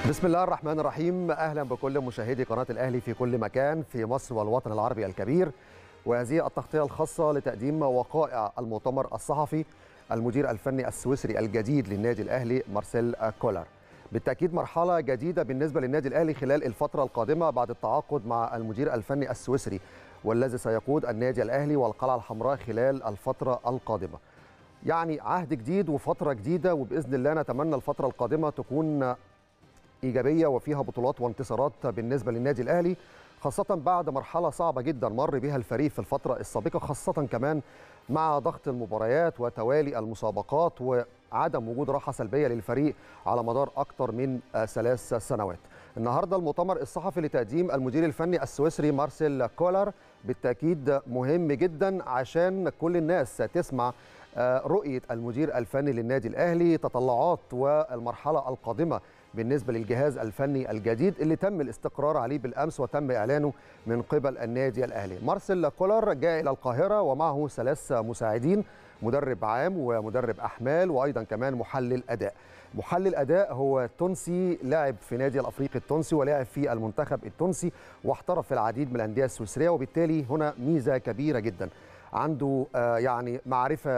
بسم الله الرحمن الرحيم اهلا بكل مشاهدي قناه الاهلي في كل مكان في مصر والوطن العربي الكبير وهذه التغطيه الخاصه لتقديم وقائع المؤتمر الصحفي المدير الفني السويسري الجديد للنادي الاهلي مارسيل كولر بالتاكيد مرحله جديده بالنسبه للنادي الاهلي خلال الفتره القادمه بعد التعاقد مع المدير الفني السويسري والذي سيقود النادي الاهلي والقلعه الحمراء خلال الفتره القادمه يعني عهد جديد وفتره جديده وباذن الله نتمنى الفتره القادمه تكون ايجابيه وفيها بطولات وانتصارات بالنسبه للنادي الاهلي خاصه بعد مرحله صعبه جدا مر بها الفريق في الفتره السابقه خاصه كمان مع ضغط المباريات وتوالي المسابقات وعدم وجود راحه سلبيه للفريق على مدار اكثر من ثلاث سنوات. النهارده المؤتمر الصحفي لتقديم المدير الفني السويسري مارسيل كولر بالتاكيد مهم جدا عشان كل الناس تسمع رؤيه المدير الفني للنادي الاهلي تطلعات والمرحله القادمه بالنسبه للجهاز الفني الجديد اللي تم الاستقرار عليه بالامس وتم اعلانه من قبل النادي الاهلي. مارسيل كولر جاء الى القاهره ومعه ثلاث مساعدين مدرب عام ومدرب احمال وايضا كمان محلل اداء. محلل اداء هو تونسي لعب في نادي الافريقي التونسي ولعب في المنتخب التونسي واحترف في العديد من الانديه السويسريه وبالتالي هنا ميزه كبيره جدا. عنده يعني معرفه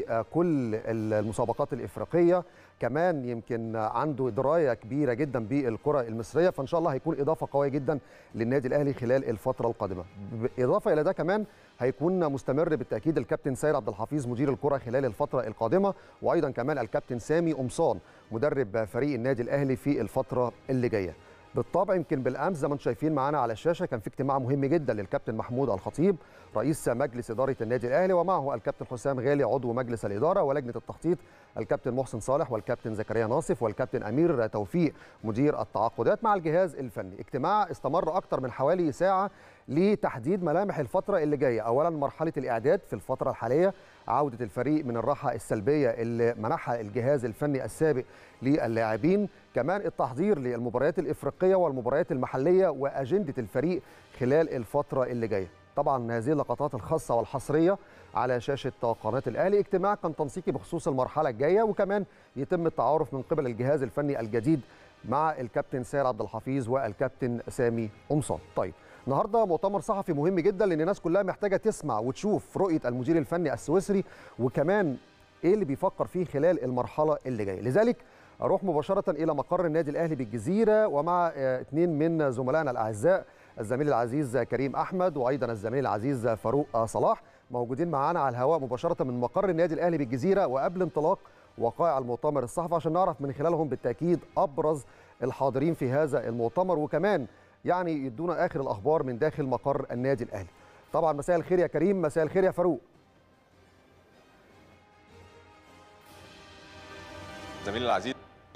بكل المسابقات الافريقيه كمان يمكن عنده درايه كبيره جدا بالكره المصريه فان شاء الله هيكون اضافه قويه جدا للنادي الاهلي خلال الفتره القادمه اضافه الى ده كمان هيكون مستمر بالتاكيد الكابتن سيد عبد الحفيظ مدير الكره خلال الفتره القادمه وايضا كمان الكابتن سامي قمصان مدرب فريق النادي الاهلي في الفتره اللي جايه بالطبع يمكن بالامس زي ما انتم شايفين معانا على الشاشه كان في اجتماع مهم جدا للكابتن محمود الخطيب رئيس مجلس اداره النادي الاهلي ومعه الكابتن حسام غالي عضو مجلس الاداره ولجنه التخطيط الكابتن محسن صالح والكابتن زكريا ناصف والكابتن امير توفيق مدير التعاقدات مع الجهاز الفني اجتماع استمر اكثر من حوالي ساعه لتحديد ملامح الفتره اللي جايه اولا مرحله الاعداد في الفتره الحاليه عوده الفريق من الراحه السلبيه اللي منحها الجهاز الفني السابق للاعبين كمان التحضير للمباريات الافريقيه والمباريات المحليه واجنده الفريق خلال الفتره اللي جايه طبعا هذه اللقطات الخاصه والحصريه على شاشه قناه الاهلي اجتماع كان تنسيقي بخصوص المرحله الجايه وكمان يتم التعارف من قبل الجهاز الفني الجديد مع الكابتن سير عبد الحفيظ والكابتن سامي قمصان طيب النهارده مؤتمر صحفي مهم جدا لان الناس كلها محتاجه تسمع وتشوف رؤيه المدير الفني السويسري وكمان ايه اللي بيفكر فيه خلال المرحله اللي جايه لذلك اروح مباشره الى مقر النادي الاهلي بالجزيره ومع اثنين من زملائنا الاعزاء الزميل العزيز كريم احمد وايضا الزميل العزيز فاروق صلاح موجودين معانا على الهواء مباشره من مقر النادي الاهلي بالجزيره وقبل انطلاق وقائع المؤتمر الصحفي عشان نعرف من خلالهم بالتاكيد ابرز الحاضرين في هذا المؤتمر وكمان يعني يدونا اخر الاخبار من داخل مقر النادي الاهلي. طبعا مساء الخير يا كريم، مساء الخير يا فاروق. زميلي العزيز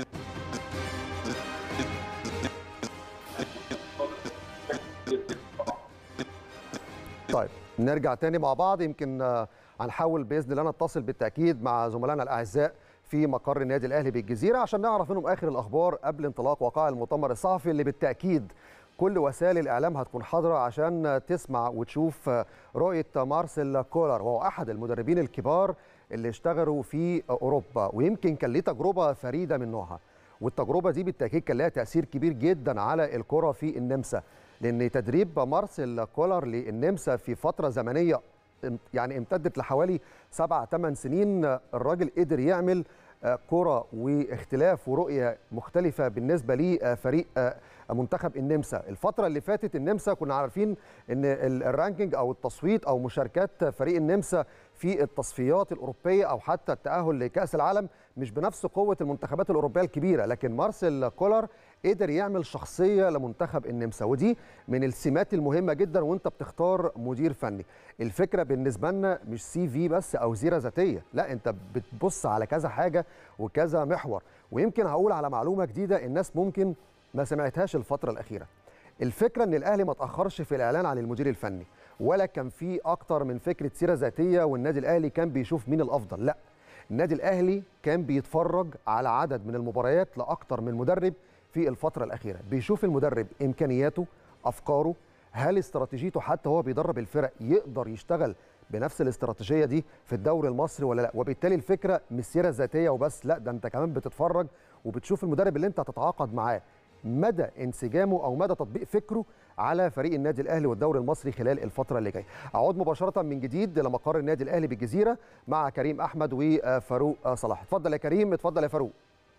طيب نرجع تاني مع بعض يمكن هنحاول باذن الله نتصل بالتاكيد مع زملائنا الاعزاء في مقر النادي الاهلي بالجزيره عشان نعرف منهم اخر الاخبار قبل انطلاق وقائع المؤتمر الصحفي اللي بالتاكيد كل وسائل الاعلام هتكون حاضره عشان تسمع وتشوف رؤيه مارسيل كولر وهو احد المدربين الكبار اللي اشتغلوا في اوروبا ويمكن كان ليه تجربه فريده من نوعها والتجربه دي بالتاكيد كان لها تاثير كبير جدا على الكره في النمسا لان تدريب مارسيل كولر للنمسا في فتره زمنيه يعني امتدت لحوالي سبع ثمان سنين الراجل قدر يعمل كرة واختلاف ورؤية مختلفة بالنسبة لفريق منتخب النمسا الفترة اللي فاتت النمسا كنا عارفين ان الرانكينج او التصويت او مشاركات فريق النمسا في التصفيات الأوروبية أو حتى التأهل لكأس العالم مش بنفس قوة المنتخبات الأوروبية الكبيرة لكن مارسيل كولر قدر يعمل شخصية لمنتخب النمسا ودي من السمات المهمة جدا وانت بتختار مدير فني الفكرة بالنسبة لنا مش سي في بس أو سيرة ذاتية لا انت بتبص على كذا حاجة وكذا محور ويمكن هقول على معلومة جديدة الناس ممكن ما سمعتهاش الفترة الأخيرة الفكرة ان الأهلي ما تأخرش في الإعلان عن المدير الفني ولا كان في اكتر من فكره سيره ذاتيه والنادي الاهلي كان بيشوف مين الافضل لا النادي الاهلي كان بيتفرج على عدد من المباريات لاكتر من مدرب في الفتره الاخيره بيشوف المدرب امكانياته افكاره هل استراتيجيته حتى هو بيدرب الفرق يقدر يشتغل بنفس الاستراتيجيه دي في الدوري المصري ولا لا وبالتالي الفكره مش سيره ذاتيه وبس لا ده انت كمان بتتفرج وبتشوف المدرب اللي انت هتتعاقد معاه مدى انسجامه او مدى تطبيق فكره على فريق النادي الاهلي والدوري المصري خلال الفتره اللي جايه. اعود مباشره من جديد لمقر النادي الاهلي بالجزيره مع كريم احمد وفاروق صلاح. اتفضل يا كريم اتفضل يا فاروق.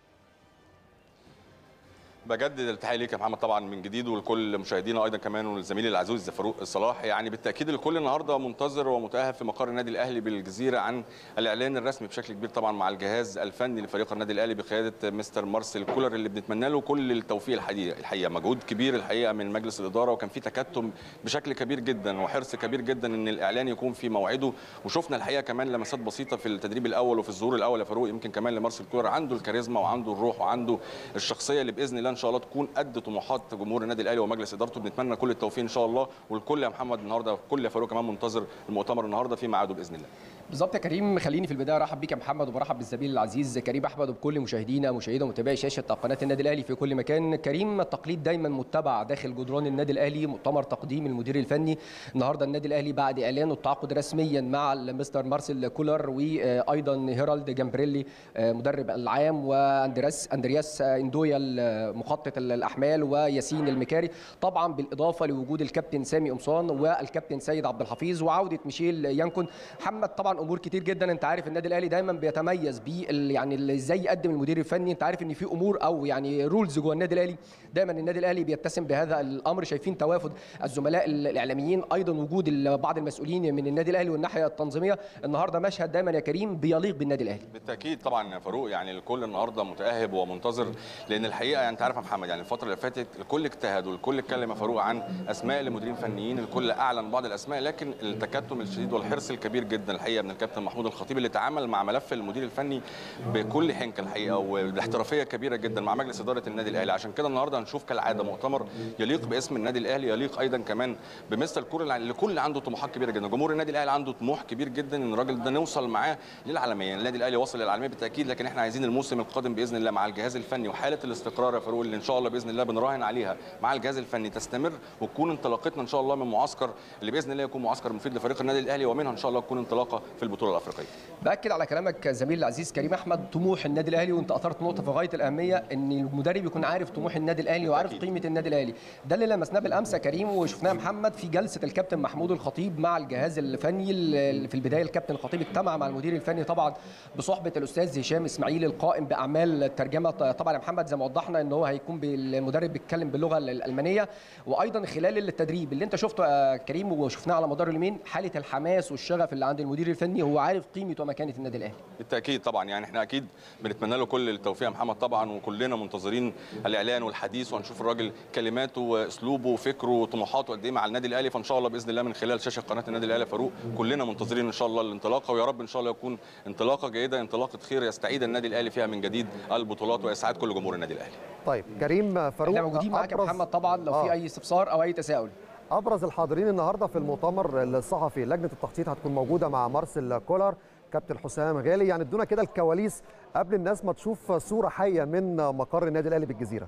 بجدد التحيه ليك يا محمد طبعا من جديد ولكل مشاهدينا ايضا كمان والزميل العزيز فاروق صلاح يعني بالتاكيد الكل النهارده منتظر ومتاهب في مقر النادي الاهلي بالجزيره عن الاعلان الرسمي بشكل كبير طبعا مع الجهاز الفني لفريق النادي الاهلي بقياده مستر مارسيل كولر اللي بنتمنى له كل التوفيق الحقيقه الحقيقه مجهود كبير الحقيقه من مجلس الاداره وكان في تكتم بشكل كبير جدا وحرص كبير جدا ان الاعلان يكون في موعده وشفنا الحقيقه كمان لمسات بسيطه في التدريب الاول وفي الظهور الاول يا فاروق يمكن كمان لمارسيل كولر عنده الكاريزما وعنده الروح وعنده الشخصيه اللي باذن الله ان شاء الله تكون قد طموحات جمهور النادي الاهلي ومجلس ادارته بنتمنى كل التوفيق ان شاء الله والكل يا محمد النهارده كل يا فاروق كمان منتظر المؤتمر النهارده في ميعاده باذن الله بالظبط يا كريم خليني في البدايه ارحب بيك يا محمد وبرحب بالزميل العزيز كريم احمد وبكل مشاهدينا مشاهدة ومتابعي شاشه قناه النادي الاهلي في كل مكان كريم التقليد دايما متبع داخل جدران النادي الاهلي مؤتمر تقديم المدير الفني النهارده النادي الاهلي بعد اعلانه التعاقد رسميا مع مستر مارسيل كولر وايضا هيرالد جامبريلي مدرب العام واندرياس اندرياس اندويا مخطط الاحمال وياسين المكاري طبعا بالاضافه لوجود الكابتن سامي قمصان والكابتن سيد عبد الحفيظ وعوده ميشيل يانكون محمد طبعا امور كتير جدا انت عارف النادي الاهلي دايما بيتميز بال يعني ازاي يقدم المدير الفني انت عارف ان في امور او يعني رولز جوه النادي الاهلي دايما النادي الاهلي بيتسم بهذا الامر شايفين توافد الزملاء الاعلاميين ايضا وجود بعض المسؤولين من النادي الاهلي والناحيه التنظيميه النهارده مشهد دايما يا كريم بيليق بالنادي الاهلي بالتاكيد طبعا يا فاروق يعني الكل النهارده متاهب ومنتظر لان الحقيقه يعني انت عارف يا محمد يعني الفتره اللي فاتت الكل اجتهد والكل اتكلم يا فاروق عن اسماء لمديرين فنيين الكل اعلن بعض الاسماء لكن التكتم الشديد والحرص الكبير جدا الحقيقه من الكابتن محمود الخطيب اللي تعامل مع ملف المدير الفني بكل حنكه الحقيقه وباحترافيه كبيره جدا مع مجلس اداره النادي الاهلي عشان كده النهارده هنشوف كالعاده مؤتمر يليق باسم النادي الاهلي يليق ايضا كمان بمستر كور اللي كل عنده طموحات كبيره جدا جمهور النادي الاهلي عنده طموح كبير جدا ان الراجل ده نوصل معاه للعالميه النادي الاهلي وصل للعالميه بالتاكيد لكن احنا عايزين الموسم القادم باذن الله مع الجهاز الفني وحاله الاستقرار يا فاروق اللي ان شاء الله باذن الله بنراهن عليها مع الجهاز الفني تستمر وتكون انطلاقتنا ان شاء الله من معسكر اللي باذن الله يكون معسكر مفيد لفريق النادي الاهلي ومنها ان شاء الله تكون انطلاقه في البطوله الافريقيه باكد على كلامك زميل العزيز كريم احمد طموح النادي الاهلي وانت اثرت نقطه في غايه الاهميه ان المدرب يكون عارف طموح النادي الاهلي وعارف قيمه النادي الاهلي ده اللي لمسناه بالامس يا كريم وشفناه محمد في جلسه الكابتن محمود الخطيب مع الجهاز الفني في البدايه الكابتن الخطيب اجتمع مع المدير الفني طبعا بصحبه الاستاذ هشام اسماعيل القائم باعمال الترجمه طبعا يا محمد زي ما وضحنا ان هو هيكون المدرب بيتكلم باللغه الالمانيه وايضا خلال التدريب اللي انت شفته يا كريم وشفناه على مدار اليومين حاله الحماس والشغف اللي عند المدير الفني هو عارف قيمه ومكانه النادي الاهلي بالتاكيد طبعا يعني احنا اكيد بنتمنى له كل التوفيق يا محمد طبعا وكلنا منتظرين الاعلان والحديث وهنشوف الراجل كلماته واسلوبه وفكره وطموحاته قد ايه مع النادي الاهلي فان شاء الله باذن الله من خلال شاشه قناه النادي الاهلي فاروق كلنا منتظرين ان شاء الله الانطلاقه ويا رب ان شاء الله يكون انطلاقه جيده انطلاقه خير يستعيد النادي الاهلي فيها من جديد البطولات ويسعد كل جمهور النادي الاهلي طيب كريم فاروق احنا موجودين معاك يا محمد طبعا لو آه. في اي استفسار او اي تساؤل ابرز الحاضرين النهارده في المؤتمر الصحفي لجنه التخطيط هتكون موجوده مع مارسيل كولر كابتن حسام غالي يعني ادونا كده الكواليس قبل الناس ما تشوف صوره حيه من مقر النادي الاهلي بالجزيره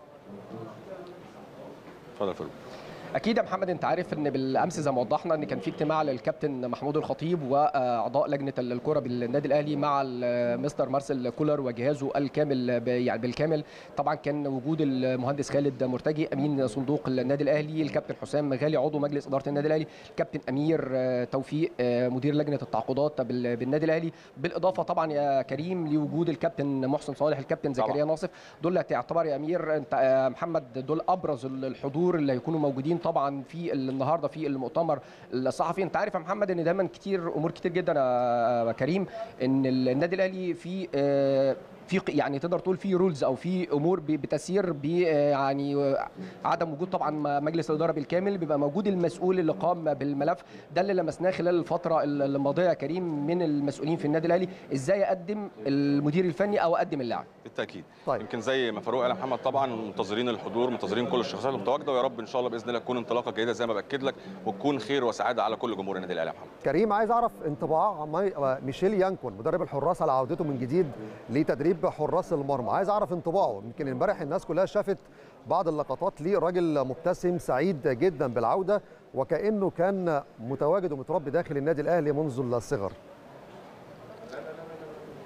اتفضل فاروق اكيد يا محمد انت عارف ان بالامس زي ما وضحنا ان كان في اجتماع للكابتن محمود الخطيب واعضاء لجنه الكره بالنادي الاهلي مع مستر مارسيل كولر وجهازه الكامل يعني بالكامل طبعا كان وجود المهندس خالد مرتجي امين صندوق النادي الاهلي الكابتن حسام غالي عضو مجلس اداره النادي الاهلي الكابتن امير توفيق مدير لجنه التعاقدات بالنادي الاهلي بالاضافه طبعا يا كريم لوجود الكابتن محسن صالح الكابتن زكريا ناصف دول تعتبر يا امير انت محمد دول ابرز الحضور اللي هيكونوا موجودين طبعا في النهارده في المؤتمر الصحفي انت عارف يا محمد ان دايما كتير امور كتير جدا يا كريم ان النادي الاهلي في في يعني تقدر تقول في رولز او في امور بتسير ب يعني عدم وجود طبعا مجلس الاداره بالكامل بيبقى موجود المسؤول اللي قام بالملف ده اللي لمسناه خلال الفتره الماضيه يا كريم من المسؤولين في النادي الاهلي ازاي اقدم المدير الفني او اقدم اللاعب بالتاكيد طيب. يمكن زي ما فاروق قال محمد طبعا منتظرين الحضور منتظرين كل الشخصيات المتواجده ويا رب ان شاء الله باذن الله تكون انطلاقه جيده زي ما باكد لك وتكون خير وسعاده على كل جمهور النادي الاهلي يا محمد كريم عايز اعرف انطباع ميشيل يانكون مدرب الحراس على عودته من جديد لتدريب حراس المرمى عايز اعرف انطباعه يمكن امبارح الناس كلها شافت بعض اللقطات ليه راجل مبتسم سعيد جدا بالعوده وكانه كان متواجد ومتربي داخل النادي الاهلي منذ الصغر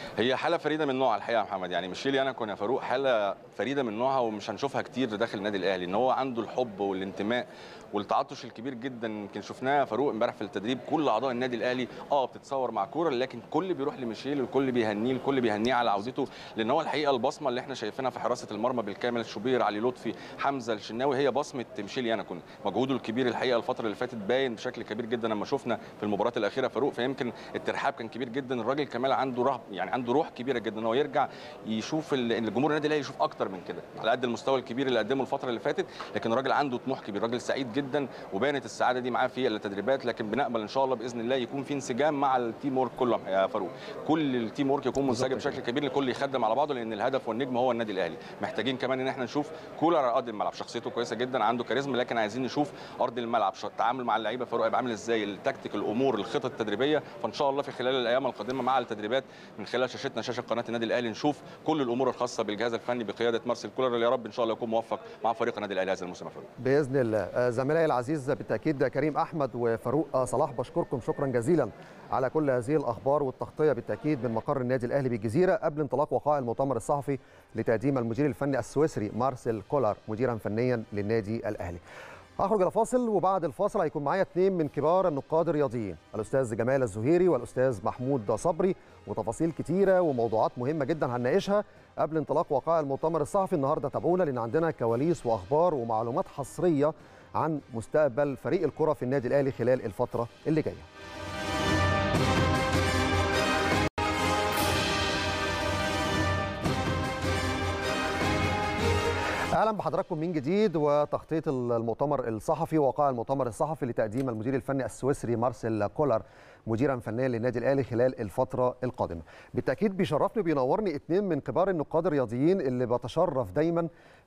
هي حاله فريده من نوعها الحقيقه يا محمد يعني ميشيل يانكون يا فاروق حاله فريده من نوعها ومش هنشوفها كتير داخل النادي الاهلي ان هو عنده الحب والانتماء والتعطش الكبير جدا يمكن شفناه فاروق امبارح في التدريب كل اعضاء النادي الاهلي اه بتتصور مع كوره لكن كل بيروح لميشيل والكل بيهنيه الكل بيهنيه على عودته لان هو الحقيقه البصمه اللي احنا شايفينها في حراسه المرمى بالكامل شوبير علي لطفي حمزه الشناوي هي بصمه ميشيل يانكون مجهوده الكبير الحقيقه الفتره اللي فاتت باين بشكل كبير جدا لما شفنا في المباراه الاخيره فاروق فيمكن الترحاب كان كبير جدا الراجل كمان عنده رهب يعني عنده روح كبيره جدا ان هو يرجع يشوف ال- ان الجمهور النادي الاهلي يشوف اكتر من كده على قد المستوى الكبير اللي قدمه الفتره اللي فاتت لكن الراجل عنده طموح كبير راجل سعيد جدا وبانت السعاده دي معاه في التدريبات لكن بنامل ان شاء الله باذن الله يكون في انسجام مع التيم ورك كله يا فاروق كل التيم ورك يكون منسجم بشكل كبير الكل يخدم على بعضه لان الهدف والنجم هو النادي الاهلي محتاجين كمان ان احنا نشوف كولر على ارض الملعب شخصيته كويسه جدا عنده كاريزما لكن عايزين نشوف ارض الملعب ش- التعامل مع اللعيبه فاروق هيبقى عامل ازاي التكتيك الامور الخطط التدريبيه فان شاء الله في خلال الايام القادمه مع التدريبات من خلال شاشتنا شاشه قناه النادي الاهلي نشوف كل الامور الخاصه بالجهاز الفني بقياده مارسيل كولر اللي يا رب ان شاء الله يكون موفق مع فريق النادي الاهلي هذا الموسم يا فاروق باذن الله آه، زميلي العزيز بالتاكيد كريم احمد وفاروق آه، صلاح بشكركم شكرا جزيلا على كل هذه الاخبار والتغطيه بالتاكيد من مقر النادي الاهلي بالجزيره قبل انطلاق وقائع المؤتمر الصحفي لتقديم المدير الفني السويسري مارسيل كولر مديرا فنيا للنادي الاهلي هخرج الى فاصل وبعد الفاصل هيكون معايا اثنين من كبار النقاد الرياضيين الاستاذ جمال الزهيري والاستاذ محمود صبري وتفاصيل كتيره وموضوعات مهمه جدا هنناقشها قبل انطلاق وقائع المؤتمر الصحفي النهارده تابعونا لان عندنا كواليس واخبار ومعلومات حصريه عن مستقبل فريق الكره في النادي الاهلي خلال الفتره اللي جايه اهلا بحضراتكم من جديد وتغطيه المؤتمر الصحفي وقائع المؤتمر الصحفي لتقديم المدير الفني السويسري مارسيل كولر مديرا فنيا للنادي الاهلي خلال الفتره القادمه. بالتاكيد بيشرفني وبينورني اثنين من كبار النقاد الرياضيين اللي بتشرف دايما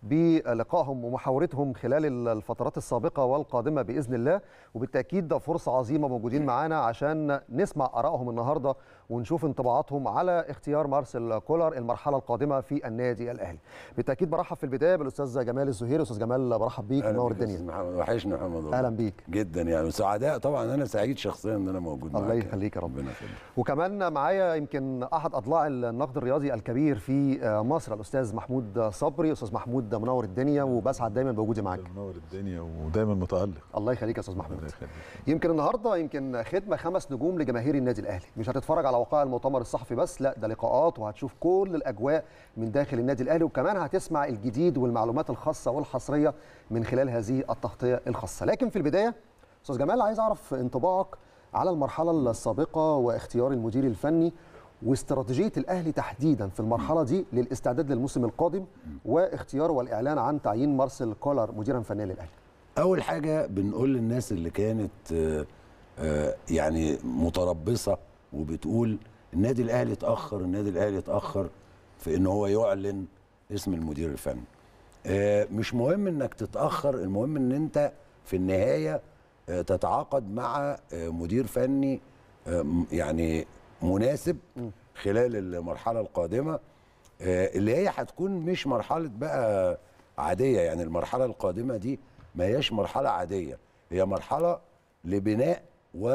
بلقائهم ومحاورتهم خلال الفترات السابقه والقادمه باذن الله وبالتاكيد ده فرصه عظيمه موجودين معانا عشان نسمع ارائهم النهارده ونشوف انطباعاتهم على اختيار مارسيل كولر المرحله القادمه في النادي الاهلي. بالتاكيد برحب في البدايه بالاستاذ جمال الزهيري استاذ جمال برحب بيك أهلا منور بك يا الدنيا. أستاذ محمد وحشني محمد والله. اهلا بيك. جدا يعني سعداء طبعا انا سعيد شخصيا ان انا موجود الله معاك يخليك يا رب. ربنا يخليك وكمان معايا يمكن احد اضلاع النقد الرياضي الكبير في مصر الاستاذ محمود صبري استاذ محمود منور الدنيا وبسعد دايما بوجودي معاك منور الدنيا ودايما متالق الله يخليك يا استاذ ربنا محمود يخليك. يمكن النهارده يمكن خدمه خمس نجوم لجماهير النادي الاهلي مش هتتفرج على وقائع المؤتمر الصحفي بس لا ده لقاءات وهتشوف كل الاجواء من داخل النادي الاهلي وكمان هتسمع الجديد والمعلومات الخاصه والحصريه من خلال هذه التغطيه الخاصه لكن في البدايه استاذ جمال عايز اعرف انطباعك على المرحله السابقه واختيار المدير الفني واستراتيجيه الاهلي تحديدا في المرحله دي للاستعداد للموسم القادم واختيار والاعلان عن تعيين مارسيل كولر مديرا فنيا للاهلي اول حاجه بنقول للناس اللي كانت آه، آه، يعني متربصه وبتقول النادي الاهلي اتاخر النادي الاهلي اتاخر في ان هو يعلن اسم المدير الفني آه، مش مهم انك تتاخر المهم ان انت في النهايه آه، تتعاقد مع آه، مدير فني آه، م- يعني مناسب خلال المرحله القادمه آه، اللي هي هتكون مش مرحله بقى عاديه يعني المرحله القادمه دي ما هياش مرحله عاديه هي مرحله لبناء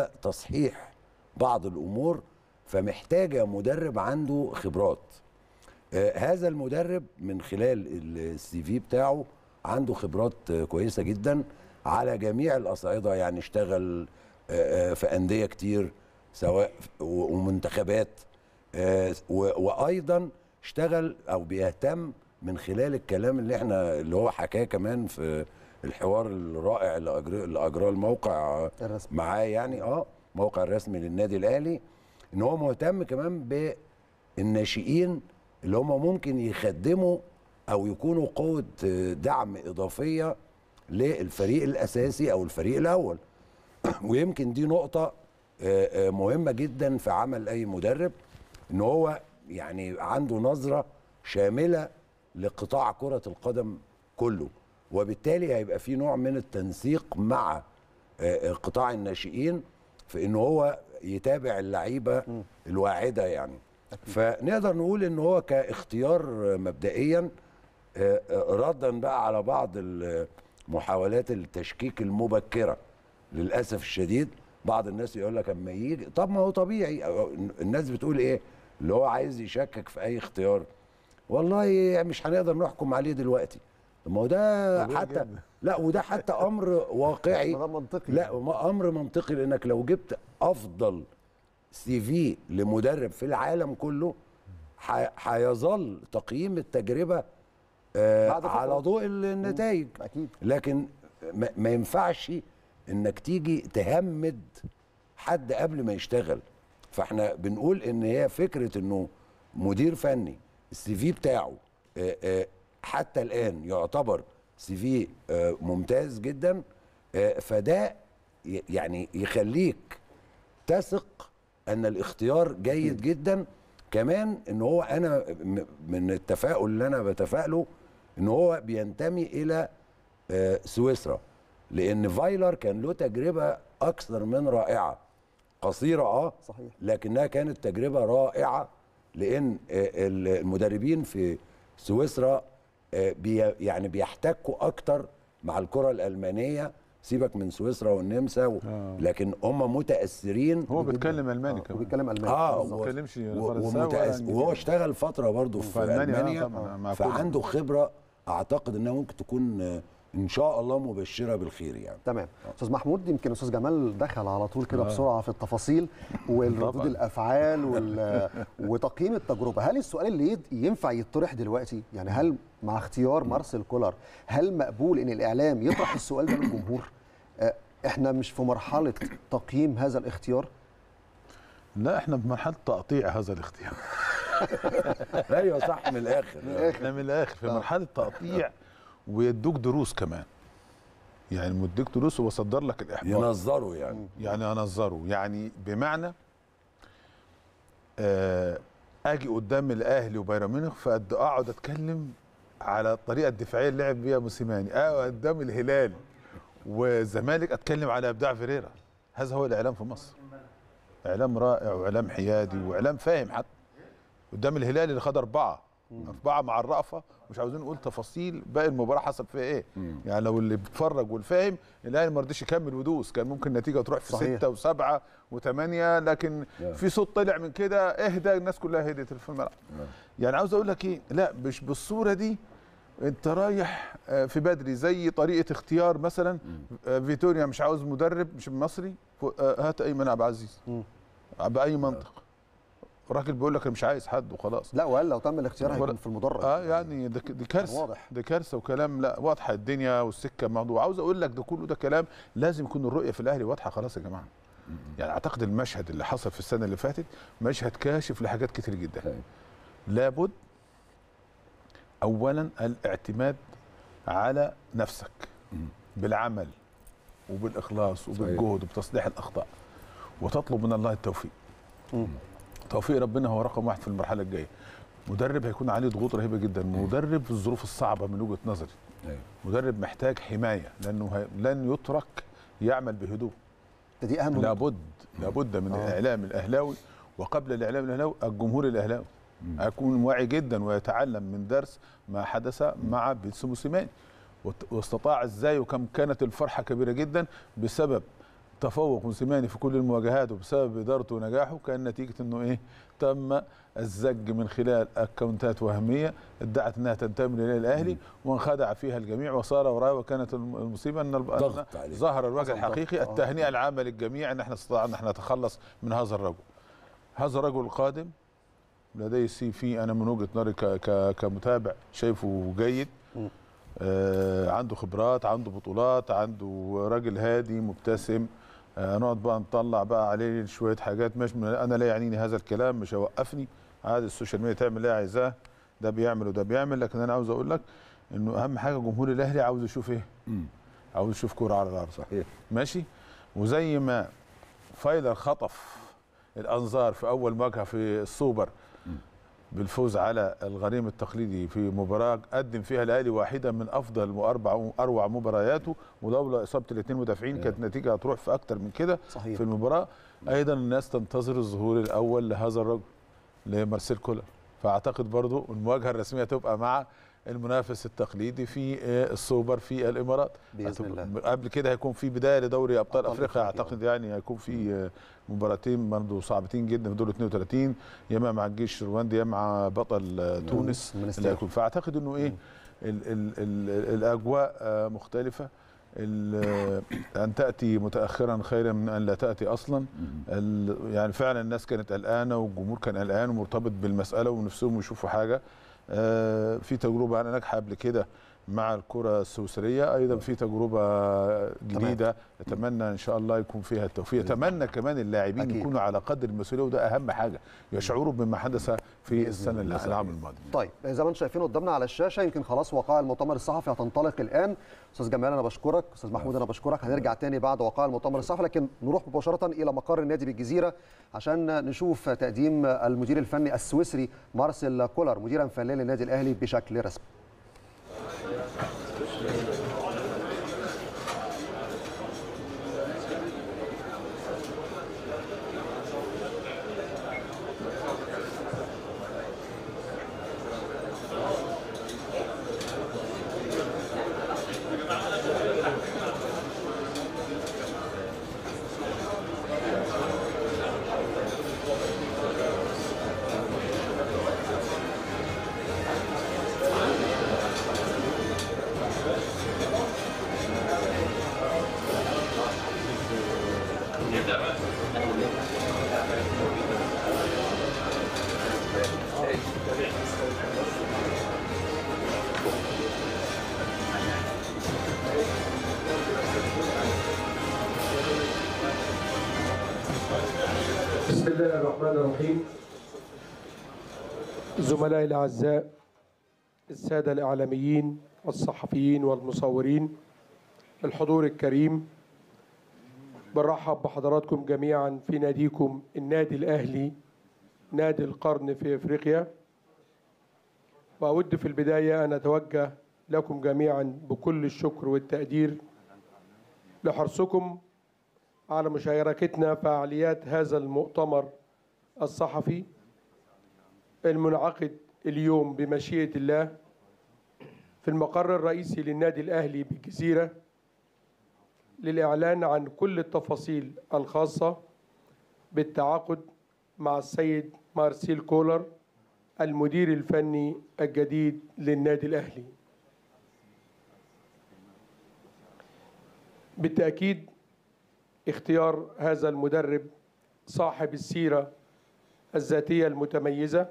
وتصحيح بعض الامور فمحتاجه مدرب عنده خبرات آه، هذا المدرب من خلال السي في بتاعه عنده خبرات آه، كويسه جدا على جميع الاصعده يعني اشتغل آه، آه، في انديه كتير سواء و- ومنتخبات آه، و- وايضا اشتغل او بيهتم من خلال الكلام اللي احنا اللي هو حكاه كمان في الحوار الرائع اللي اجراه اللي اجراه الموقع آه، الرسمي. معاه يعني اه موقع الرسمي للنادي الاهلي ان هو مهتم كمان بالناشئين اللي هم ممكن يخدموا او يكونوا قوه آه، دعم اضافيه للفريق الاساسي او الفريق الاول ويمكن دي نقطه آه، آه، مهمه جدا في عمل اي مدرب ان هو يعني عنده نظره شامله لقطاع كره القدم كله وبالتالي هيبقى في نوع من التنسيق مع آه، آه، قطاع الناشئين في ان هو يتابع اللعيبه الواعده يعني فنقدر نقول ان هو كاختيار آه، مبدئيا آه، آه، ردا بقى على بعض محاولات التشكيك المبكره للاسف الشديد بعض الناس يقول لك اما يجي طب ما هو طبيعي أو الناس بتقول ايه اللي هو عايز يشكك في اي اختيار والله مش هنقدر نحكم عليه دلوقتي طب ما هو ده طبيعي حتى جدا. لا وده حتى امر واقعي ده منطقي لا ما- امر منطقي لانك لو جبت افضل سي في لمدرب في العالم كله ح- هيظل تقييم التجربه آه بعد فترة. على ضوء النتائج اكيد لكن ما, ما ينفعش انك تيجي تهمد حد قبل ما يشتغل فاحنا بنقول ان هي فكره انه مدير فني السي في بتاعه آه، آه، حتى الان يعتبر سي في آه، ممتاز جدا آه، فده ي- يعني يخليك تثق ان الاختيار جيد جدا كمان ان هو انا م- من التفاؤل اللي انا بتفائله ان هو بينتمي الى آه، سويسرا لان فايلر كان له تجربه اكثر من رائعه قصيره اه صحيح. لكنها كانت تجربه رائعه لان آه، المدربين في سويسرا آه، بي يعني بيحتكوا اكتر مع الكره الالمانيه سيبك من سويسرا والنمسا و... آه. لكن هم متاثرين هو بيتكلم الماني آه، كمان وبيتكلم الماني اه بالظبط. و- بيتكلمش و- فرنساوي ولا ومتأثر إنجليزي. وهو اشتغل فتره برضه في, في ألمانيا، آه، المانيا طبعاً، مع كل- فعنده خبره اعتقد انها ممكن تكون آه، ان شاء الله مبشره بالخير يعني تمام استاذ محمود يمكن استاذ جمال دخل على طول كده آه. بسرعه في التفاصيل والردود طبعاً. الافعال وال... وتقييم التجربه هل السؤال اللي يد- ينفع يطرح دلوقتي يعني هل مع اختيار مارسيل كولر هل مقبول ان الاعلام يطرح السؤال ده للجمهور آه، احنا مش في مرحله تقييم هذا الاختيار لا احنا بمرحله تقطيع هذا الاختيار ايوه صح من الاخر احنا من الاخر في مرحله تقطيع ويدوك دروس كمان يعني مديك دروس وصدر لك الاحباط ينظروا يعني يعني انظره يعني بمعنى آه اجي قدام الاهلي وبايرن ميونخ فقد اقعد اتكلم على الطريقه الدفاعيه اللي لعب بيها موسيماني اه قدام الهلال والزمالك اتكلم على ابداع فيريرا هذا هو الاعلام في مصر اعلام رائع واعلام حيادي واعلام فاهم حتى قدام الهلال اللي خد اربعه اربعه مع الرأفه مش عاوزين نقول تفاصيل باقي المباراه حصل فيها ايه يعني لو اللي بيتفرج والفاهم الاهلي ما رضيش يكمل ودوس كان ممكن النتيجه تروح في صحيح. سته وسبعه وثمانيه لكن نعم. في صوت طلع من كده اهدى الناس كلها هديت في الملعب يعني عاوز اقول لك ايه لا مش بالصوره دي انت رايح آه، في بدري زي طريقه اختيار مثلا آه، فيتوريا مش عاوز مدرب مش مصري ف- آه، هات ايمن عبد العزيز مم. باي منطق الراجل بيقول لك انا مش عايز حد وخلاص لا وقال لو تم الاختيار ولا- هيكون في المدرج اه يعني ده ك- دي كارثه واضح. دي كارثه وكلام لا واضحه الدنيا والسكه موضوع عاوز اقول لك ده كله ده كلام لازم يكون الرؤيه في الاهلي واضحه خلاص يا جماعه يعني اعتقد المشهد اللي حصل في السنه اللي فاتت مشهد كاشف لحاجات كتير جدا أيوة. لابد اولا الاعتماد على نفسك بالعمل وبالاخلاص وبالجهد وبتصليح الاخطاء وتطلب من الله التوفيق مم. توفيق ربنا هو رقم واحد في المرحله الجايه مدرب هيكون عليه ضغوط رهيبه جدا مدرب في الظروف الصعبه من وجهه نظري أيوة. مدرب محتاج حمايه لانه هي- لن يترك يعمل بهدوء ده دي اهم نقطة. لابد لابد من آه. الاعلام الاهلاوي وقبل الاعلام الاهلاوي الجمهور الاهلاوي اكون واعي جدا ويتعلم من درس ما حدث مع بيتسو موسيماني وت- واستطاع ازاي وكم كانت الفرحه كبيره جدا بسبب تفوق موسيماني في كل المواجهات وبسبب ادارته ونجاحه كان نتيجه انه ايه تم الزج من خلال اكونتات وهميه ادعت انها تنتمي للنادي الاهلي وانخدع فيها الجميع وصار وراه وكانت الم- المصيبه ان الب- ضغط عليه. ظهر الوجه حصل ضغط. الحقيقي آه. التهنئه العامه للجميع ان احنا استطعنا ان احنا نتخلص من هذا الرجل هذا الرجل القادم لديه سي في انا من وجهه نظري ك- ك- كمتابع شايفه جيد م. آه عنده خبرات عنده بطولات عنده راجل هادي مبتسم آه نقعد بقى نطلع بقى عليه شويه حاجات مش من انا لا يعنيني هذا الكلام مش هيوقفني عادي السوشيال ميديا تعمل اللي هي عايزاه ده بيعمل وده بيعمل لكن انا عاوز اقول لك انه اهم حاجه جمهور الاهلي عاوز يشوف ايه مم. عاوز يشوف كوره على الارض صحيح ماشي وزي ما فايلر خطف الانظار في اول مواجهه في السوبر بالفوز على الغريم التقليدي في مباراه قدم فيها الاهلي واحده من افضل واربع اروع مبارياته ولولا اصابه الاثنين مدافعين كانت النتيجه هتروح في اكتر من كده صحيح في المباراه ايضا الناس تنتظر الظهور الاول لهذا الرجل لمارسيل كولر فاعتقد برضو المواجهه الرسميه تبقى مع المنافس التقليدي في آه، السوبر في الامارات بإذن الله. قبل كده هيكون في بدايه لدوري ابطال أبطال افريقيا أفريقيا. اعتقد يعني هيكون في آه، مباراتين برضه صعبتين جدا في دور 32 يا اما مع الجيش الرواندي يا مع بطل آه، تونس منستير. اللي هيكون فاعتقد انه ايه ال ال ال الاجواء آه، مختلفه ال- ان تاتي متاخرا خيرا من ان لا تاتي اصلا ال- يعني فعلا الناس كانت قلقانه والجمهور كان قلقان ومرتبط بالمساله ونفسهم يشوفوا حاجه آه، في تجربه انا ناجحه قبل كده مع الكره السويسريه ايضا في تجربه جديده اتمنى ان شاء الله يكون فيها التوفيق اتمنى كمان اللاعبين أكيد. يكونوا على قدر المسؤوليه وده اهم حاجه يشعروا بما حدث في السنه الله. العام الماضي طيب زي ما انتم شايفين قدامنا على الشاشه يمكن خلاص وقائع المؤتمر الصحفي هتنطلق الان استاذ جمال انا بشكرك استاذ محمود انا بشكرك هنرجع تاني بعد وقائع المؤتمر الصحفي لكن نروح مباشره الى مقر النادي بالجزيره عشان نشوف تقديم المدير الفني السويسري مارسيل كولر مديرا فنيا للنادي الاهلي بشكل رسمي بسم الله الرحمن الرحيم زملائي الأعزاء السادة الإعلاميين والصحفيين والمصورين الحضور الكريم برحب بحضراتكم جميعا في ناديكم النادي الأهلي نادي القرن في إفريقيا وأود في البداية أن أتوجه لكم جميعا بكل الشكر والتقدير لحرصكم على مشاركتنا فعاليات هذا المؤتمر الصحفي المنعقد اليوم بمشيئة الله في المقر الرئيسي للنادي الأهلي بالجزيرة للإعلان عن كل التفاصيل الخاصة بالتعاقد مع السيد مارسيل كولر المدير الفني الجديد للنادي الأهلي بالتأكيد اختيار هذا المدرب صاحب السيرة الذاتية المتميزة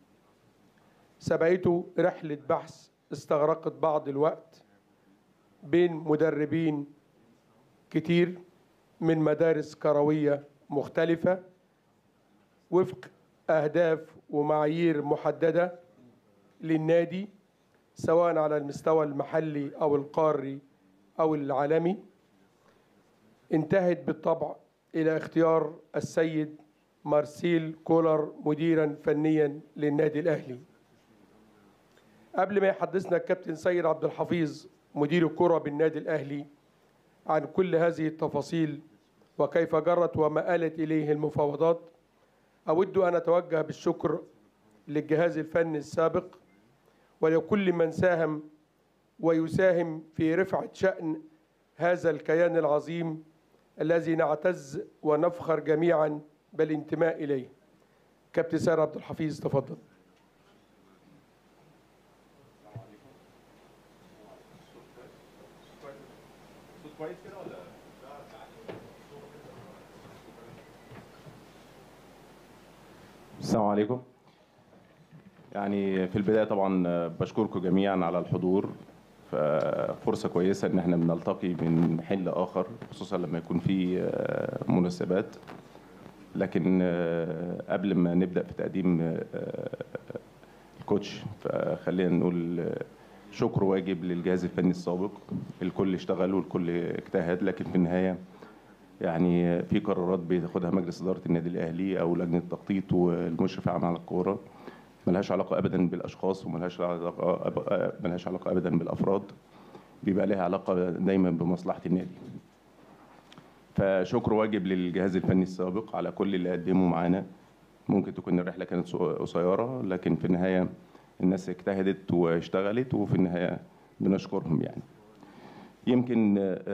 سبقته رحلة بحث استغرقت بعض الوقت بين مدربين كتير من مدارس كروية مختلفة وفق أهداف ومعايير محددة للنادي سواء على المستوى المحلي أو القاري أو العالمي انتهت بالطبع إلى اختيار السيد مارسيل كولر مديرا فنيا للنادي الأهلي قبل ما يحدثنا الكابتن سيد عبد الحفيظ مدير الكرة بالنادي الأهلي عن كل هذه التفاصيل وكيف جرت وما آلت إليه المفاوضات أود أن أتوجه بالشكر للجهاز الفني السابق ولكل من ساهم ويساهم في رفعة شأن هذا الكيان العظيم الذي نعتز ونفخر جميعا بالانتماء إليه كابتن سيد عبد الحفيظ تفضل السلام عليكم يعني في البداية طبعا بشكركم جميعا على الحضور فرصة كويسة ان احنا بنلتقي من محل اخر خصوصا لما يكون في آه، مناسبات لكن آه، قبل ما نبدأ في تقديم آه، الكوتش فخلينا نقول آه، شكر واجب للجهاز الفني السابق الكل اشتغل والكل اجتهد لكن في النهاية يعني في قرارات بياخدها مجلس اداره النادي الاهلي او لجنه التخطيط والمشرف العام على الكوره ملهاش علاقه ابدا بالاشخاص وملهاش علاقه أب- ملهاش علاقه ابدا بالافراد بيبقى لها علاقه دايما بمصلحه النادي فشكر واجب للجهاز الفني السابق على كل اللي قدمه معانا ممكن تكون الرحله كانت سو- قصيره لكن في النهايه الناس اجتهدت واشتغلت وفي النهايه بنشكرهم يعني يمكن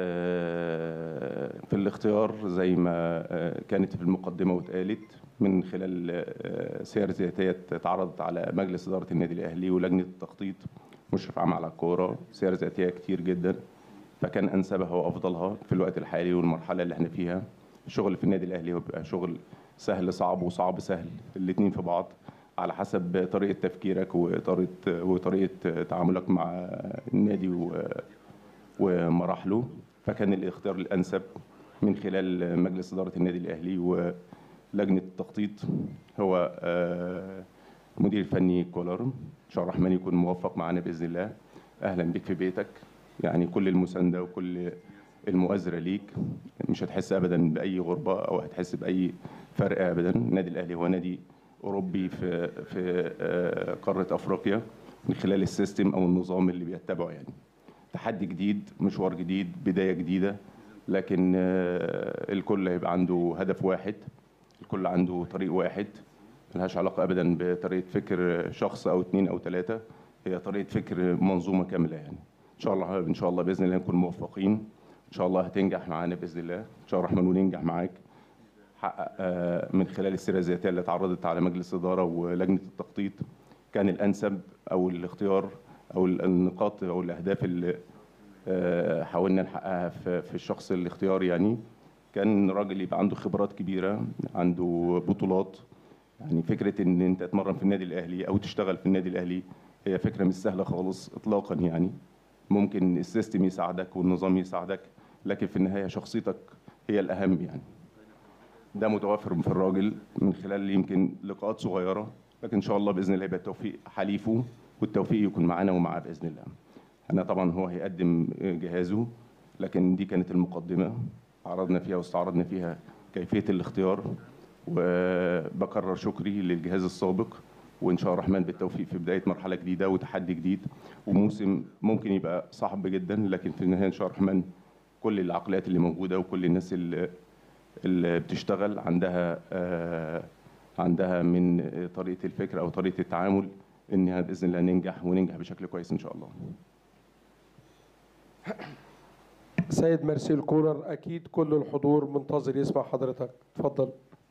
آه، في الاختيار زي ما آه، كانت في المقدمه واتقالت من خلال آه، سير ذاتيه اتعرضت على مجلس اداره النادي الاهلي ولجنه التخطيط مشرف عام على الكوره سير ذاتيه كتير جدا فكان انسبها وافضلها في الوقت الحالي والمرحله اللي احنا فيها الشغل في النادي الاهلي هو بيبقى شغل سهل صعب وصعب سهل الاثنين في بعض على حسب طريقه تفكيرك وطريقه وطريقه تعاملك مع النادي و ومراحله فكان الاختيار الانسب من خلال مجلس اداره النادي الاهلي ولجنه التخطيط هو آه، مدير الفني كولر ان شاء الله الرحمن يكون موفق معانا باذن الله اهلا بك في بيتك يعني كل المسانده وكل المؤازره ليك مش هتحس ابدا باي غربه او هتحس باي فرق ابدا النادي الاهلي هو نادي اوروبي في في آه، قاره افريقيا من خلال السيستم او النظام اللي بيتبعه يعني تحدي جديد مشوار جديد بدايه جديده لكن آه، الكل هيبقى عنده هدف واحد الكل عنده طريق واحد ملهاش علاقه ابدا بطريقه فكر شخص او اتنين او ثلاثه هي طريقه فكر منظومه كامله يعني ان شاء الله ان شاء الله باذن الله نكون موفقين ان شاء الله هتنجح معانا باذن الله ان شاء الله الرحمن وننجح معاك حقق آه، من خلال السيره الذاتيه اللي اتعرضت على مجلس الاداره ولجنه التخطيط كان الانسب او الاختيار او النقاط او الاهداف اللي آه، حاولنا نحققها في في الشخص الاختيار يعني كان راجل يبقى عنده خبرات كبيره عنده بطولات يعني فكره ان انت تتمرن في النادي الاهلي او تشتغل في النادي الاهلي هي فكره مش سهله خالص اطلاقا يعني ممكن السيستم يساعدك والنظام يساعدك لكن في النهايه شخصيتك هي الاهم يعني ده متوفر في الراجل من خلال يمكن لقاءات صغيره لكن ان شاء الله باذن الله يبقى التوفيق حليفه والتوفيق يكون معانا ومعاه باذن الله. انا طبعا هو هيقدم جهازه لكن دي كانت المقدمه عرضنا فيها واستعرضنا فيها كيفيه الاختيار وبكرر شكري للجهاز السابق وان شاء الله الرحمن بالتوفيق في بدايه مرحله جديده وتحدي جديد وموسم ممكن يبقى صعب جدا لكن في النهايه ان شاء الله الرحمن كل العقليات اللي موجوده وكل الناس اللي اللي بتشتغل عندها آه، عندها من طريقه الفكر او طريقه التعامل انها باذن الله ننجح وننجح بشكل كويس ان شاء الله. سيد مارسيل كولر اكيد كل الحضور منتظر يسمع حضرتك اتفضل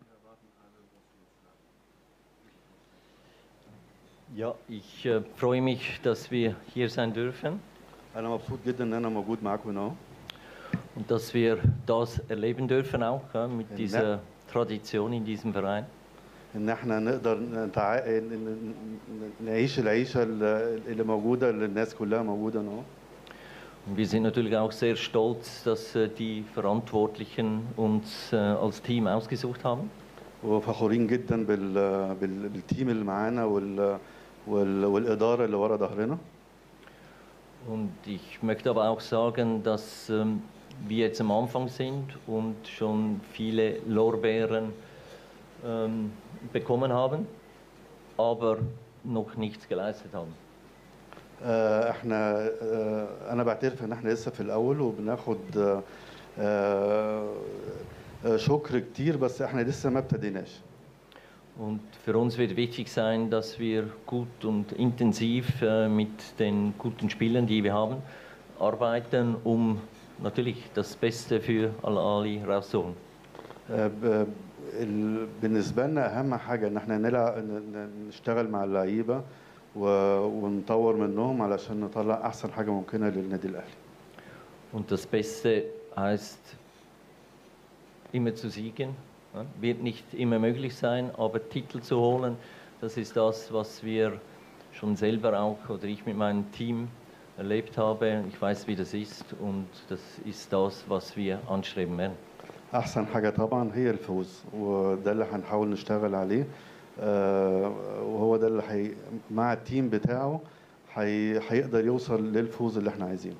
Ja, ich äh, freue mich, dass wir hier sein dürfen انا مبسوط جدا ان انا موجود معاكم هنا اهو und dass wir das erleben dürfen auch ja, mit Ja. dieser Tradition in diesem Verein. ان احنا نقدر نتع... ن- ن- ن- نعيش العيشه اللي اللي موجوده اللي الناس كلها موجوده هنا اهو Und wir sind natürlich auch sehr stolz, dass äh, die Verantwortlichen uns äh, als Team ausgesucht haben. وفخورين جدا بال... بال... بالتيم اللي معانا وال... وال... والاداره اللي ورا ظهرنا Und ich möchte aber auch sagen, dass ähm, wir jetzt am Anfang sind und schon viele Lorbeeren ähm, bekommen haben, aber noch nichts geleistet haben. آه، احنا آه، انا بعترف ان احنا لسه في الاول وبناخد آه، آه، آه، شكر كتير بس احنا لسه ما ابتديناش Und für uns wird wichtig sein, dass wir gut und intensiv äh, mit den guten Spielern, die wir haben, arbeiten, um natürlich das Beste für Al-Ali rauszuholen. آه، ب- ال- بالنسبه لنا اهم حاجه ان احنا نلعب نشتغل مع اللعيبه و- ونطور منهم علشان نطلع احسن حاجه ممكنه للنادي الاهلي Und das Beste heißt, immer zu siegen. Ja, Wird nicht immer möglich sein, aber Titel zu holen, das ist das, was wir schon selber auch oder ich mit meinem Team erlebt habe. Ich weiß, wie das ist und das ist das, was wir anstreben werden. احسن حاجه طبعا هي الفوز وده اللي هنحاول نشتغل عليه آه، وهو ده اللي حي... مع التيم بتاعه حي... هيقدر يوصل للفوز اللي احنا عايزينه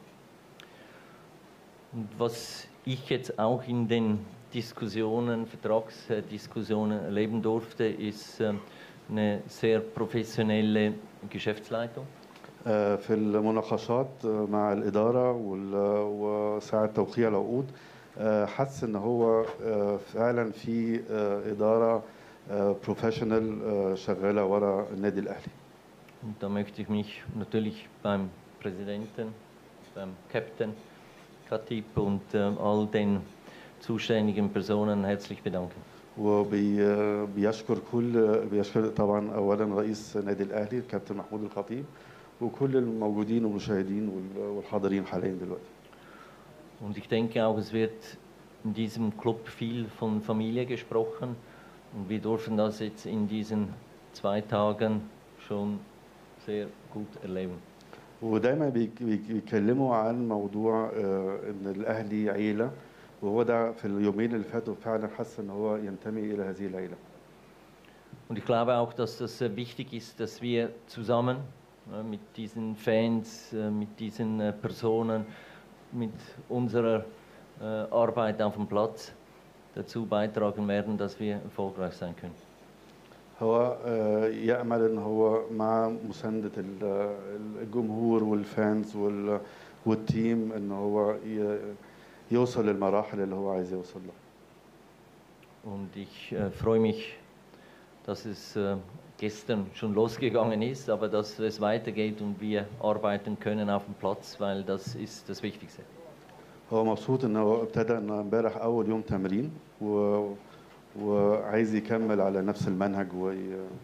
Und was ich jetzt auch in den Diskussionen, Vertragsdiskussionen erleben durfte, ist ähm, eine sehr professionelle Geschäftsleitung. آه، في المناقشات آه، مع الإدارة وال- وساعة توقيع العقود آه، حس إن هو آه، فعلا في آه، إدارة بروفيشنال شغالة ورا النادي الأهلي Und da möchte ich mich natürlich beim Präsidenten, beim Captain Khatib und äh, all den zuständigen Personen herzlich bedanken. وبيشكر كل بيشكر طبعا اولا رئيس نادي الاهلي الكابتن محمود الخطيب وكل الموجودين والمشاهدين وال- والحاضرين حاليا دلوقتي Und ich denke auch, es wird in diesem Club viel von Familie gesprochen. Und wir dürfen das jetzt in diesen zwei Tagen schon sehr gut erleben. ودايما بيك- بيك- بيتكلموا عن موضوع آه، ان الاهلي عيله وهو ده في اليومين اللي فاتوا فعلا حس ان هو ينتمي الى هذه العيله Und ich glaube auch, dass das äh, wichtig ist, dass wir zusammen äh, mit diesen Fans, äh, mit diesen äh, Personen, mit unserer äh, Arbeit auf dem Platz dazu beitragen werden, dass wir erfolgreich sein können. هو آه، يأمل ان هو مع مساندة ال- الجمهور والفانز وال- والتيم ان هو ي- يوصل للمراحل اللي هو عايز يوصل لها Und ich äh, freue mich, dass es äh, gestern schon losgegangen ist, aber dass es weitergeht und wir arbeiten können auf dem Platz, weil das ist das Wichtigste. هو مبسوط ان هو ابتدى ان امبارح اول يوم تمرين و... وعايز يكمل على نفس المنهج وي...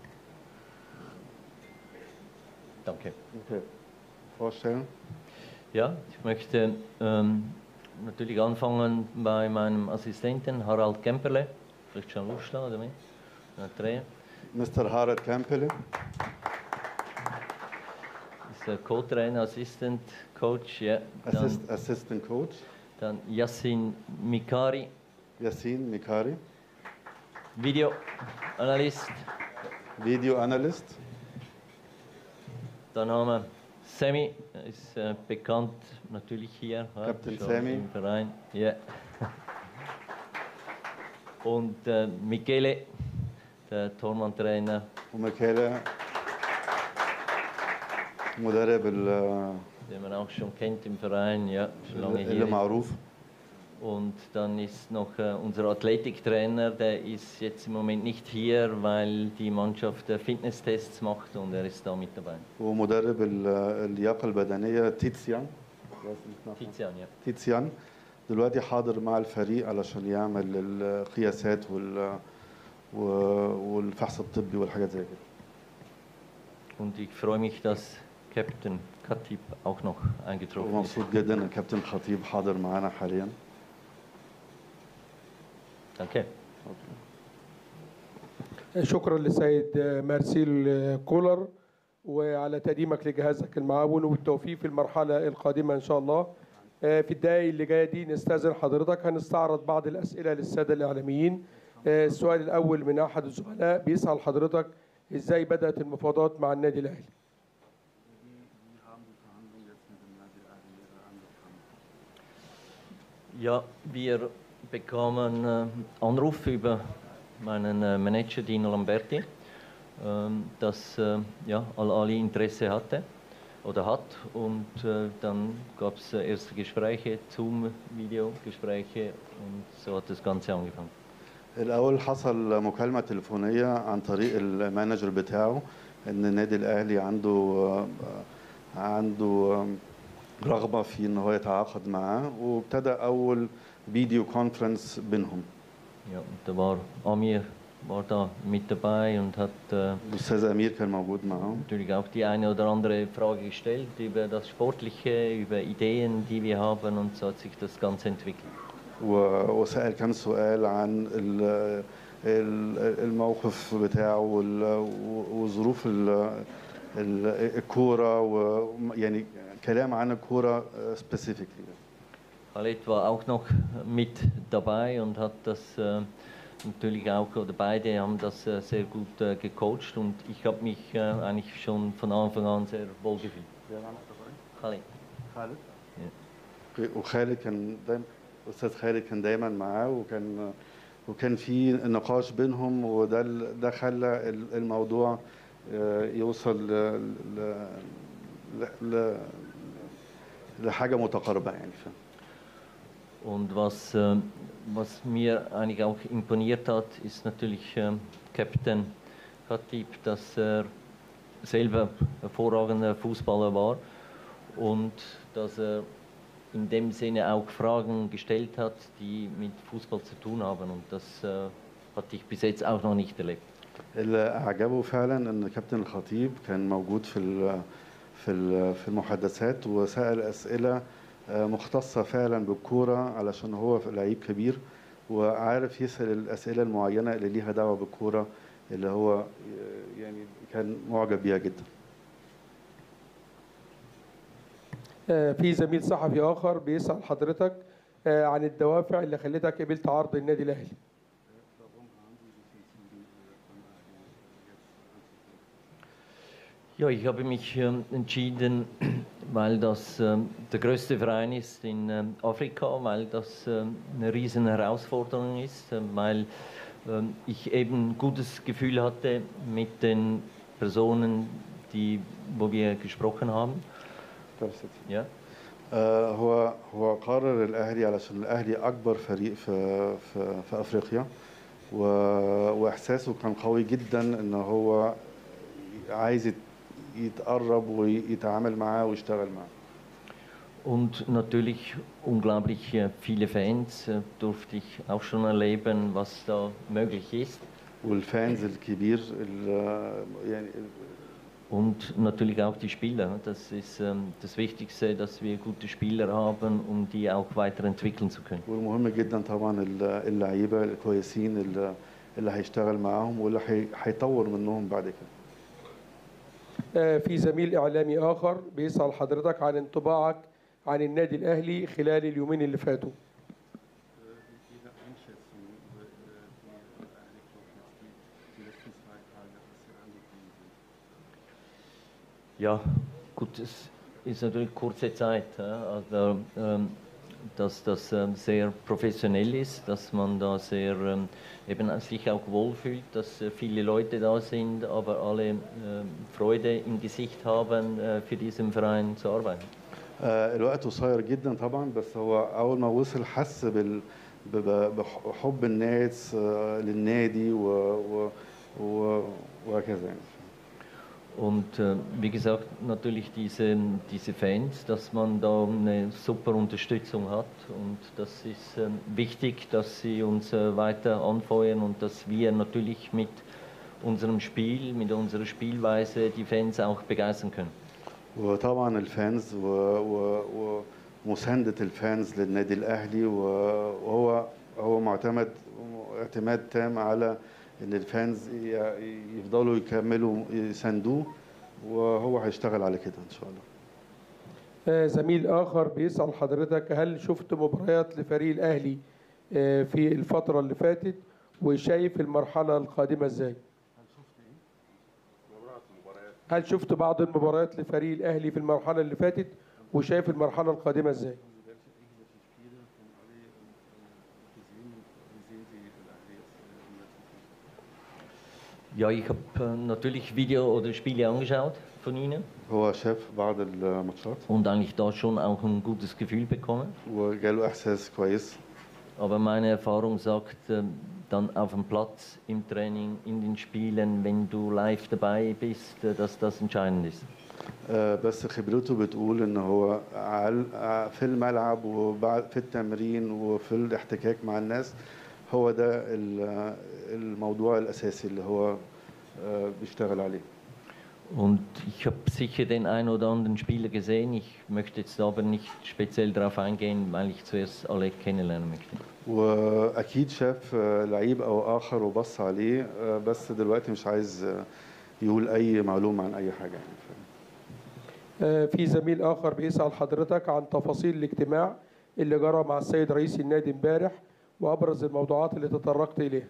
Danke. okay. vorstellen Ja, ich möchte ähm, natürlich anfangen bei meinem Assistenten Harald Kemperle. Vielleicht schon Lust oder nicht? Andrea مستر هارد كامبل ist der Co-Trainer, Assistant Coach. Ja. Dann, Assist, assistant coach dann Yassin Mikari, ياسين ميكاري Video Analyst. فيديو اناليست Dann haben wir Sammy, er ist äh, bekannt natürlich hier. ja, Captain schon Sammy. Im Verein. Ja. Und äh, Michele, der Tormann-Trainer. ومكالا مدرب ال- den man auch schon kennt im Verein, ja, schon lange اللي hier. ist. معروف Und dann ist noch äh, unser Athletiktrainer, der ist jetzt im Moment nicht hier, weil die Mannschaft äh, Fitnesstests macht und er ist da mit dabei. ومدرب ال- اللياقه البدنيه تيتسيان Tizian, ja. تيتسيان دلوقتي حاضر مع الفريق علشان يعمل القياسات وال و- والفحص الطبي والحاجات زي كده Und ich freue mich, dass Captain Khatib auch noch eingetroffen ist. ومبسوط جدا ان كابتن خطيب حاضر معانا حاليا Danke. شكرا للسيد مارسيل كولر وعلى تقديمك لجهازك المعاون والتوفيق في المرحلة القادمة إن شاء الله آه، في الدقائق اللي جاية دي نستأذن حضرتك هنستعرض بعض الأسئلة للسادة الإعلاميين آه، السؤال الأول من أحد الزملاء بيسأل حضرتك إزاي بدأت المفاوضات مع النادي الأهلي Ja, wir bekamen äh, Anruf über meinen äh, Manager Dino Lamberti, ähm, dass äh, ja, Al-Ali Interesse hatte oder hat. Und äh, dann gab es äh, erste Gespräche, Zoom-Videogespräche und so hat das Ganze angefangen. الاول حصل مكالمه تليفونيه عن طريق المانجر بتاعه ان النادي الاهلي عنده عنده رغبه في ان هو يتعاقد معاه وابتدى اول فيديو كونفرنس بينهم Ja, und da war Amir war da mit dabei und hat äh, الاستاذ امير كان موجود معاهم natürlich auch die eine oder andere Frage gestellt über das Sportliche, über Ideen, die wir haben und so hat sich das Ganze entwickelt. و- وسال كم سؤال عن ال- ال- الموقف بتاعه وال- وظروف ال- ال- الكوره ويعني كلام عن الكوره سبيسيفيكلي Khaled war auch noch mit dabei und hat das äh, natürlich auch, oder beide haben das äh, sehr gut äh, gecoacht und ich habe mich äh, eigentlich schon von Anfang an sehr wohl gefühlt. Khaled. خالد Ja. وخالد كان دايما استاذ خالد كان دايما معاه وكان وكان في نقاش بينهم وده ال- ده خلى ال- الموضوع آه، يوصل ل- ل- ل- ل- لحاجه متقاربه يعني فاهم Und was, äh, was mir eigentlich auch imponiert hat, ist natürlich ähm, Captain Khatib, dass er selber hervorragender Fußballer war und dass er in dem Sinne auch Fragen gestellt hat, die mit Fußball zu tun haben. Und das äh, hatte ich bis jetzt auch noch nicht erlebt. اللي اعجبه فعلا ان كابتن الخطيب كان موجود في ال- في ال- في المحادثات وسال اسئله آه، مختصه فعلا بالكوره علشان هو لعيب كبير وعارف يسال الاسئله المعينه اللي ليها دعوه بالكوره اللي هو آه، يعني كان معجب بيها جدا آه، في زميل صحفي اخر بيسال حضرتك آه، عن الدوافع اللي خلتك قبلت عرض النادي الاهلي Ja, ich habe mich ähm, entschieden, weil das ähm, der größte Verein ist in ähm, Afrika, weil das ähm, eine riesen Herausforderung ist, ähm, weil ähm, ich eben ein gutes Gefühl hatte mit den Personen, die, wo wir gesprochen haben. Ja. آه، هو هو قرر الاهلي علشان الاهلي اكبر فريق في في, في افريقيا و... واحساسه كان قوي جدا ان هو عايز يت- يتقرب ويتعامل معاه ويشتغل معاه Und natürlich unglaublich äh, viele Fans äh, durfte ich auch schon erleben, was da möglich ist. والفانز الكبير ال- يعني Und natürlich auch die Spieler. Das ist ähm, das Wichtigste, dass wir gute Spieler haben, um die auch weiterentwickeln zu können. والمهم جدا طبعا ال- اللعيبه الكويسين اللي, اللي هيشتغل معاهم واللي هي- هيطور منهم بعد كده آه، في زميل اعلامي اخر بيسال حضرتك عن انطباعك عن النادي الاهلي خلال اليومين اللي فاتوا Ja, gut, es ist natürlich kurze Zeit. Ja, also, ähm, dass das ähm, sehr professionell ist, dass man da sehr ähm, eben sich auch wohlfühlt, dass äh, viele Leute da sind, aber alle ähm, Freude im Gesicht haben, äh, für diesen Verein zu arbeiten. آه، الوقت قصير جدا طبعا بس هو اول ما وصل حس بال ب- ب- بحب الناس آه، للنادي و... و... و... وهكذا يعني Und äh, wie gesagt, natürlich diese, diese Fans, dass man da eine super Unterstützung hat. Und das ist ähm, wichtig, dass sie uns äh, weiter anfeuern und dass wir natürlich mit unserem Spiel, mit unserer Spielweise die Fans auch begeistern können. وطبعا الفانز و... و... ومساندة الفانز للنادي الأهلي و- وهو هو معتمد اعتماد تام على إن الفانز ي- يفضلوا يكملوا يساندوه وهو هيشتغل على كده إن شاء الله آه، زميل اخر بيسال حضرتك هل شفت مباريات لفريق الاهلي آه، في الفتره اللي فاتت وشايف المرحله القادمه ازاي هل شفت بعض المباريات لفريق الاهلي في المرحله اللي فاتت وشايف المرحله القادمه ازاي Ja, ich habe äh, natürlich Video oder Spiele angeschaut von Ihnen هو شاف بعض الماتشات und eigentlich da schon auch ein gutes Gefühl bekommen. وجاله إحساس كويس Aber meine Erfahrung sagt, ähm, dann auf dem Platz, im Training, in den Spielen, wenn du live dabei bist, äh, dass das entscheidend ist. آه، بس خبرته بتقول ان هو عال- ع- في الملعب وبعد في التمرين وفي الاحتكاك مع الناس هو ده ال- الموضوع الاساسي اللي هو آه، بيشتغل عليه Und ich habe sicher den einen oder anderen Spieler gesehen. Ich möchte jetzt aber nicht speziell darauf eingehen, weil ich zuerst alle kennenlernen möchte. واكيد شاف آه، لعيب او اخر وبص عليه آه، بس دلوقتي مش عايز آه، يقول اي معلومه عن اي حاجه يعني آه، في زميل اخر بيسال حضرتك عن تفاصيل الاجتماع اللي جرى مع السيد رئيس النادي امبارح وابرز الموضوعات اللي تطرقت اليها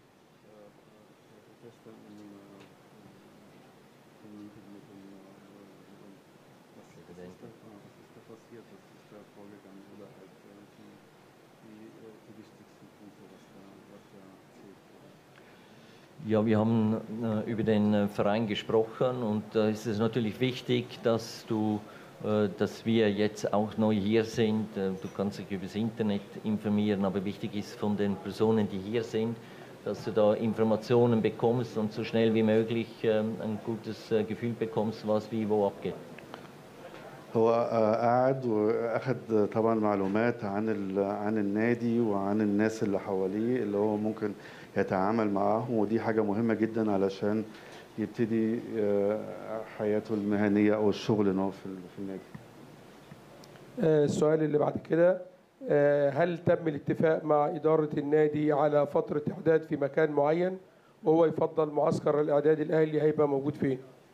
Ja, wir haben äh, über den äh, Verein gesprochen und da ist es natürlich wichtig, dass du, äh, dass wir jetzt auch neu hier sind. Äh, du kannst dich über das Internet informieren, aber wichtig ist von den Personen, die hier sind, dass du da Informationen bekommst und so schnell wie möglich ähm, ein gutes äh, Gefühl bekommst, was wie wo abgeht. هو آه، قعد واخد طبعا معلومات عن ال- عن النادي وعن الناس اللي حواليه اللي هو ممكن يتعامل معاهم ودي حاجه مهمه جدا علشان يبتدي آه، حياته المهنيه او الشغل ان هو في ال- في النادي آه، السؤال اللي بعد كده آه، هل تم الاتفاق مع إدارة النادي على فترة إعداد في مكان معين وهو يفضل معسكر الإعداد الأهلي هيبقى موجود فين؟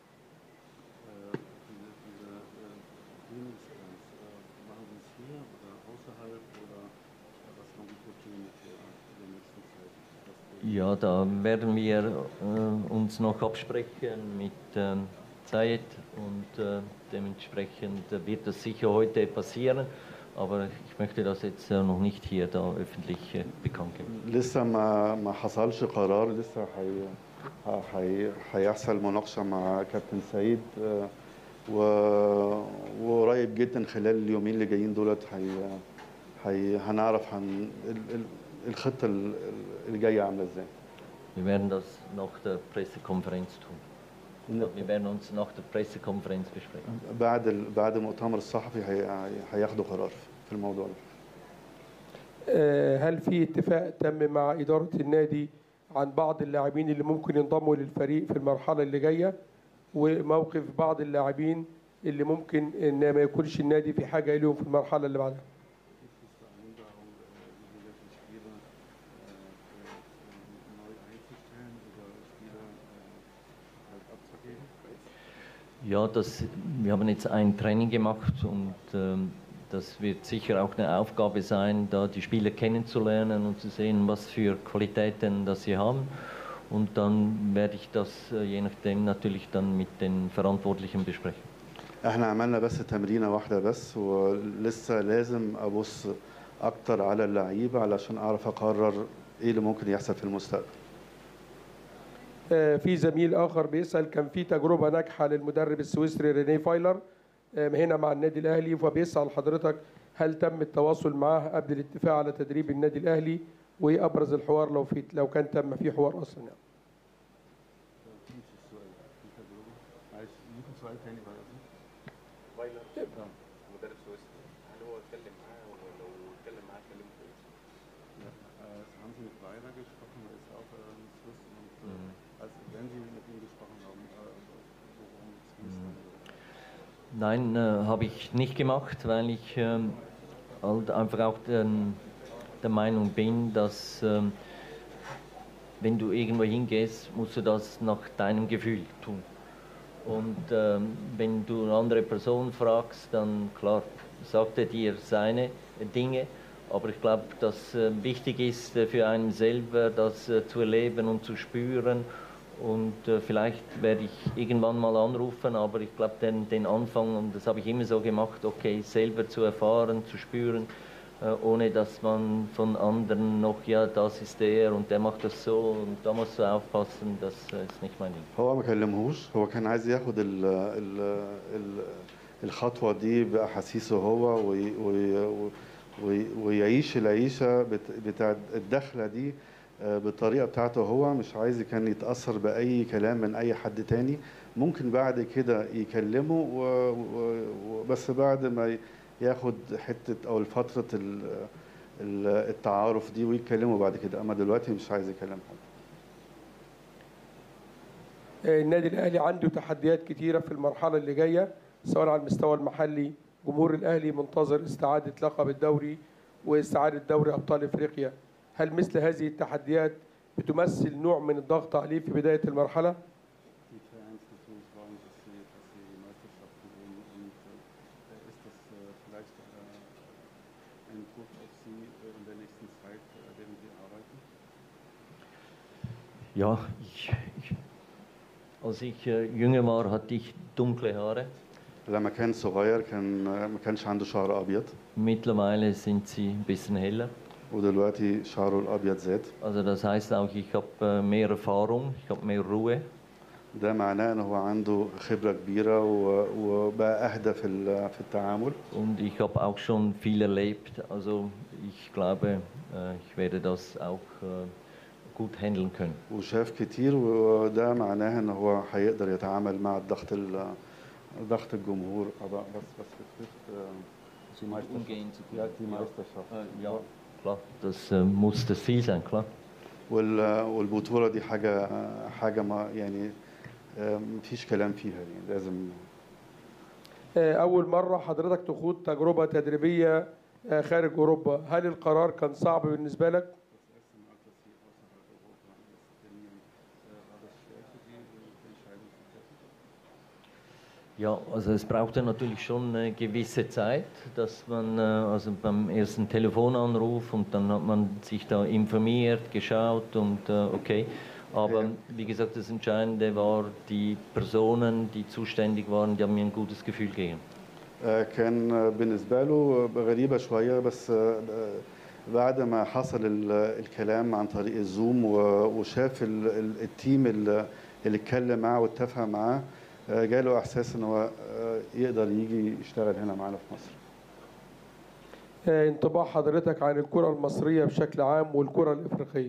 Ja, da werden wir äh, uns noch absprechen mit ähm, Zayed und äh, dementsprechend wird das sicher heute passieren. Aber ich möchte das jetzt äh, noch nicht hier da öffentlich äh, bekannt geben. لسه ما ما حصلش قرار لسه هي ه- هي هيحصل مناقشه مع كابتن سعيد آه، و- وقريب جدا خلال اليومين اللي جايين دولت هي هي هنعرف عن ال- ال- الخطه ال- اللي جايه عامله ازاي Wir werden das nach der Pressekonferenz tun. Wir werden uns nach der Pressekonferenz besprechen. بعد ال- بعد المؤتمر الصحفي هي- هي- هياخدوا قرار في الموضوع ده آه، هل في اتفاق تم مع إدارة النادي عن بعض اللاعبين اللي ممكن ينضموا للفريق في المرحلة اللي جاية وموقف بعض اللاعبين اللي ممكن إن ما يكونش النادي في حاجة إليهم في المرحلة اللي بعدها؟ Ja, das, wir haben jetzt ein Training gemacht und ähm, das wird sicher auch eine Aufgabe sein, da die Spieler kennenzulernen und zu sehen, was für Qualitäten das sie haben. Und dann werde ich das äh, je nachdem natürlich dann mit den Verantwortlichen besprechen. احنا عملنا بس تمرينه واحده بس ولسه لازم ابص اكتر على اللعيبه علشان اعرف اقرر ايه اللي ممكن يحصل في المستقبل آه، في زميل آخر بيسأل كان في تجربة ناجحة للمدرب السويسري ريني فايلر آه، هنا مع النادي الأهلي فبيسأل حضرتك هل تم التواصل معاه قبل الاتفاق على تدريب النادي الأهلي وإيه أبرز الحوار لو في لو كان تم في حوار أصلا يعني. مدرب سويسري هل هو اتكلم معاه ولو اتكلم معاه كلمه كويس؟ haben Sie mit Weiler gesprochen? Er ist auch in Swiss und also wenn Sie mit ihm gesprochen haben, worum es Nein, äh, habe ich nicht gemacht, weil ich ähm, halt einfach auch den, der Meinung bin, dass ähm, wenn du irgendwo hingehst, musst du das nach deinem Gefühl tun. Und ähm, wenn du eine andere Person fragst, dann klar, sagt er dir seine Dinge. Aber ich glaube, dass äh, wichtig ist äh, für einen selber, das äh, zu erleben und zu spüren. Und äh, vielleicht werde ich irgendwann mal anrufen, aber ich glaube, den, den Anfang, und das habe ich immer so gemacht, okay, selber zu erfahren, zu spüren, äh, ohne dass man von anderen noch, ja, das ist der und der macht das so und da musst du aufpassen, das äh, ist nicht mein Ding. هو ما كلمهوش هو كان عايز ياخد ال ال ال الخطوه دي باحاسيسه هو وي وي وي ويعيش العيشه بت- بتاع الدخله دي آه، بالطريقه بتاعته هو مش عايز كان يتاثر باي كلام من اي حد تاني ممكن بعد كده يكلمه و- و- و- بس بعد ما ي- ياخد حته او فتره ال- ال- التعارف دي ويتكلموا بعد كده اما دلوقتي مش عايز يكلم حد آه، النادي الأهلي عنده تحديات كتيرة في المرحلة اللي جاية سواء على المستوى المحلي جمهور الأهلي منتظر استعادة لقب الدوري واستعادة دوري أبطال إفريقيا هل مثل هذه التحديات بتمثل نوع من الضغط عليه في بداية المرحلة؟ Die Fans natürlich wollen, dass sie, dass sie die Meisterschaft gewinnen und äh, ist das äh, vielleicht äh, ein Druck auf Sie äh, in der nächsten Zeit, äh, während Sie arbeiten? Ja, ich, ich, als ich äh, jünger war, hatte ich dunkle Haare. لما كان صغير كان آه، ما كانش عنده شعر أبيض Mittlerweile sind sie ein bisschen heller. ودلوقتي شعره الأبيض زاد Also das heißt auch, ich habe äh, mehr Erfahrung, ich habe mehr Ruhe. ده معناه ان هو عنده خبره كبيره و- وبقى اهدى في ال- في التعامل Und ich habe auch schon viel erlebt. Also ich glaube, äh, ich werde das auch äh, gut handeln können. وشاف كتير وده معناه ان هو هيقدر يتعامل مع الضغط ال- ضغط الجمهور aber was was betrifft äh, die Meisterschaft Umgehen zu können. ja die Meisterschaft Ja, klar, das äh, muss das Ziel sein, klar. وال- والبطولة دي حاجة حاجة ما يعني آه، مفيش كلام فيها يعني لازم آه، أول مرة حضرتك تخوض تجربة تدريبية آه، خارج أوروبا هل القرار كان صعب بالنسبة لك؟ Ja, also es brauchte natürlich schon eine gewisse Zeit, dass man äh, also beim ersten Telefonanruf und dann hat man sich da informiert, geschaut und äh, okay. Aber Ja. wie gesagt, das Entscheidende war, die Personen, die zuständig waren, die haben mir ein gutes Gefühl gegeben. آه، كان آه، بالنسبة له غريبة شوية بس آه، آه، بعد ما حصل ال- الكلام عن طريق الزوم و- وشاف ال- ال- التيم اللي اللي اتكلم معاه واتفق معاه آه، جاله إحساس إن هو آه، يقدر يجي يشتغل هنا معانا في مصر. آه، انطباع حضرتك عن الكرة المصرية بشكل عام والكرة الإفريقية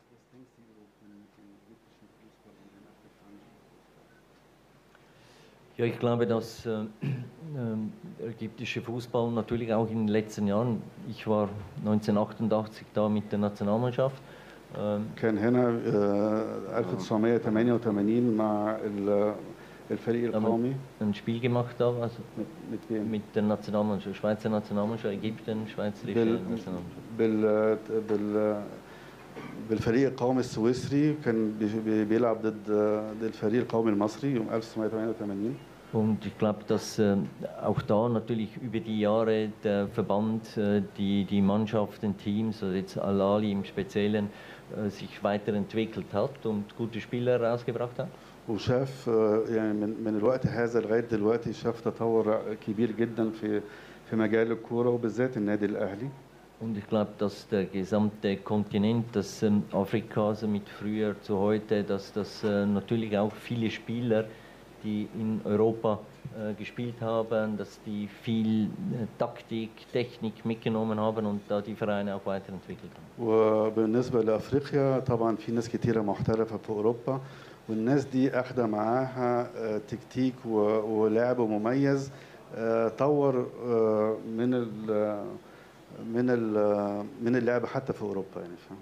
Ja, ich glaube, dass äh, ähm, der ägyptische Fußball natürlich auch in den letzten Jahren, ich war 1988 da mit der Nationalmannschaft, ähm, كان هنا آه، 1988 مع ال- الفريق القومي ein Spiel gemacht habe, also mit mit wem؟ mit der Nationalmannschaft, Schweizer Nationalmannschaft, Ägypten, Schweizerische بال Nationalmannschaft. بال بال بالفريق القومي السويسري كان بي- بي- بيلعب ضد ضد الفريق القومي المصري يوم 1988 Und ich glaube, dass äh, auch da natürlich über die Jahre der Verband, äh, die, die Mannschaften, Teams, also jetzt Al-Ali im Speziellen, äh, sich weiterentwickelt hat und gute Spieler rausgebracht hat. وشاف آه، يعني من من الوقت هذا لغايه دلوقتي شاف تطور كبير جدا في في مجال الكوره وبالذات النادي الاهلي Und ich glaube, dass der gesamte Kontinent, dass ähm, Afrika, also mit früher zu heute, dass das äh, natürlich auch viele Spieler, die in Europa äh, gespielt haben, dass die viel äh, Taktik, Technik mitgenommen haben und da die Vereine auch weiterentwickelt haben. وبالنسبه لافريقيا طبعا في ناس كتيره محترفه في اوروبا والناس دي اخده معاها آه، تكتيك و- ولعب مميز آه، طور آه، من ال من ال من اللعب حتى في اوروبا يعني فاهم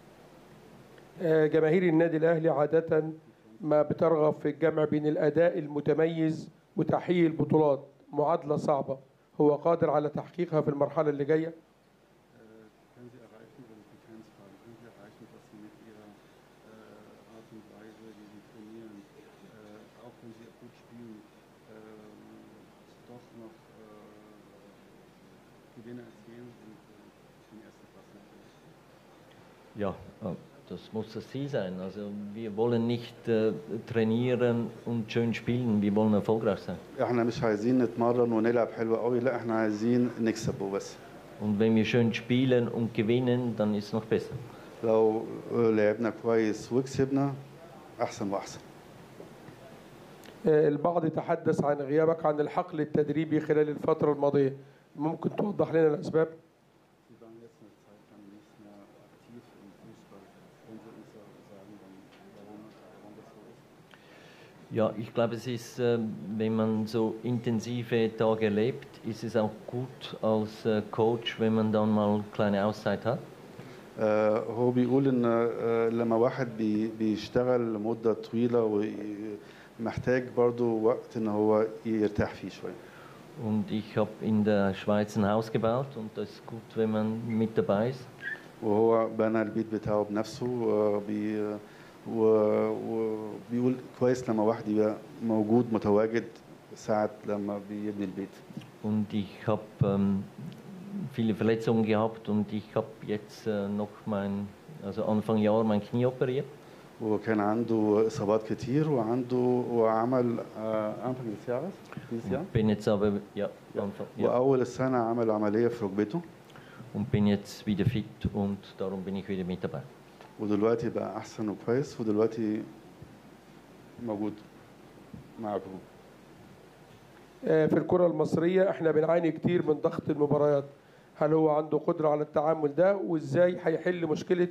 آه، جماهير النادي الأهلي عادة ما بترغب في الجمع بين الأداء المتميز وتحقيق البطولات معادلة صعبة هو قادر على تحقيقها في المرحلة اللي جاية Können Sie erreichen, wenn Sie Fans fragen, können Sie erreichen, dass Sie mit Ihrer äh, Art und Weise, wie Sie trainieren, äh, auch wenn Sie gut spielen, ähm, doch noch äh, Gewinne erzielen und äh, in erster Klasse natürlich. Ja, äh, das muss das Ziel sein. Also wir wollen nicht äh, trainieren und schön spielen, wir wollen erfolgreich sein. احنا مش عايزين نتمرن ونلعب حلو قوي لا احنا عايزين نكسب وبس Und wenn wir schön spielen und gewinnen, dann ist es noch besser. لو لعبنا كويس وكسبنا احسن واحسن آه، البعض تحدث عن غيابك عن الحقل التدريبي خلال الفترة الماضية ممكن توضح لنا الأسباب؟ Sie waren jetzt eine Zeit lang nicht mehr aktiv im Fußball. Können Sie uns sagen, warum, warum das so ist? Ja, ich glaube, es ist, äh, wenn man so intensive Tage erlebt, ist es auch gut als äh, Coach, wenn man dann mal eine kleine Auszeit hat. آه، هو بيقول ان آه، لما واحد بي- بيشتغل لمده طويله ومحتاج برضو وقت ان هو يرتاح فيه شويه Und ich habe in der Schweiz ein Haus gebaut und das ist gut, wenn man mit dabei ist. وهو بنى البيت بتاعه بنفسه وبي و- وبيقول كويس لما واحد يبقى موجود متواجد ساعة لما بيبني البيت Und ich habe ähm, viele Verletzungen gehabt und ich habe jetzt äh, noch mein, also Anfang Jahr mein Knie operiert. وكان عنده إصابات كتير وعنده وعمل آه، Anfang des Jahres dieses Jahr Bin jetzt aber, ja, Anfang, ja, وأول السنة عمل عملية في ركبته und bin jetzt wieder fit und darum bin ich wieder mit dabei. ودلوقتي بقى أحسن وكويس ودلوقتي موجود معاكم آه، في الكرة المصرية احنا بنعاني كتير من ضغط المباريات هل هو عنده قدرة على التعامل ده وازاي هيحل مشكلة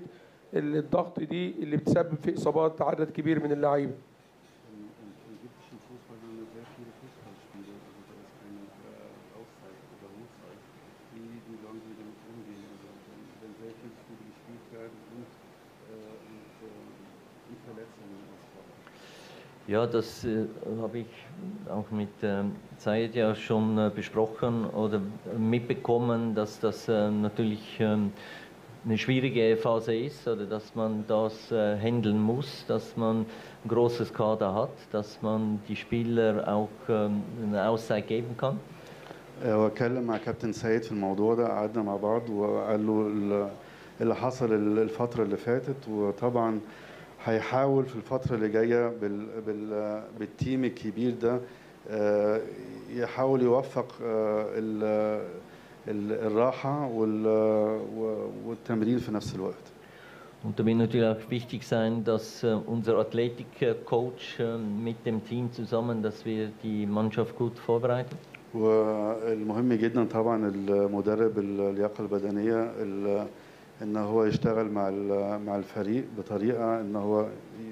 الضغط دي اللي بتسبب في اصابات عدد كبير من اللعيبه Im, im ägyptischen Fußball haben wir sehr viele Fußballspiele, also da ist keine äh, Auszeit oder Ruhezeit. Wie die Leute damit umgehen, also wenn, wenn sehr viele Spiele gespielt werden und, äh, und, äh, und Verletzungen ausfallen. Ja, das äh, habe ich auch mit ähm, Zayed ja schon äh, besprochen oder mitbekommen, dass das äh, natürlich ähm, eine schwierige Phase ist oder dass man das äh, handeln muss, dass man ein großes Kader hat, dass man die Spieler auch ähm, eine Auszeit geben kann. هو اتكلم مع كابتن سيد في الموضوع ده قعدنا مع بعض وقال له ال- اللي حصل ال- الفترة اللي فاتت وطبعا هيحاول في الفترة اللي جاية بال بال بالتيم الكبير ده آه، يحاول يوفق آه، ال- ال- الراحة وال- و- والتمرين في نفس الوقت Und da wird natürlich auch wichtig sein, dass äh, unser Athletik-Coach äh, mit dem Team zusammen, dass wir die Mannschaft gut vorbereiten. والمهم جدا طبعا المدرب اللياقه البدنيه ال- ان هو يشتغل مع ال- مع الفريق بطريقه ان هو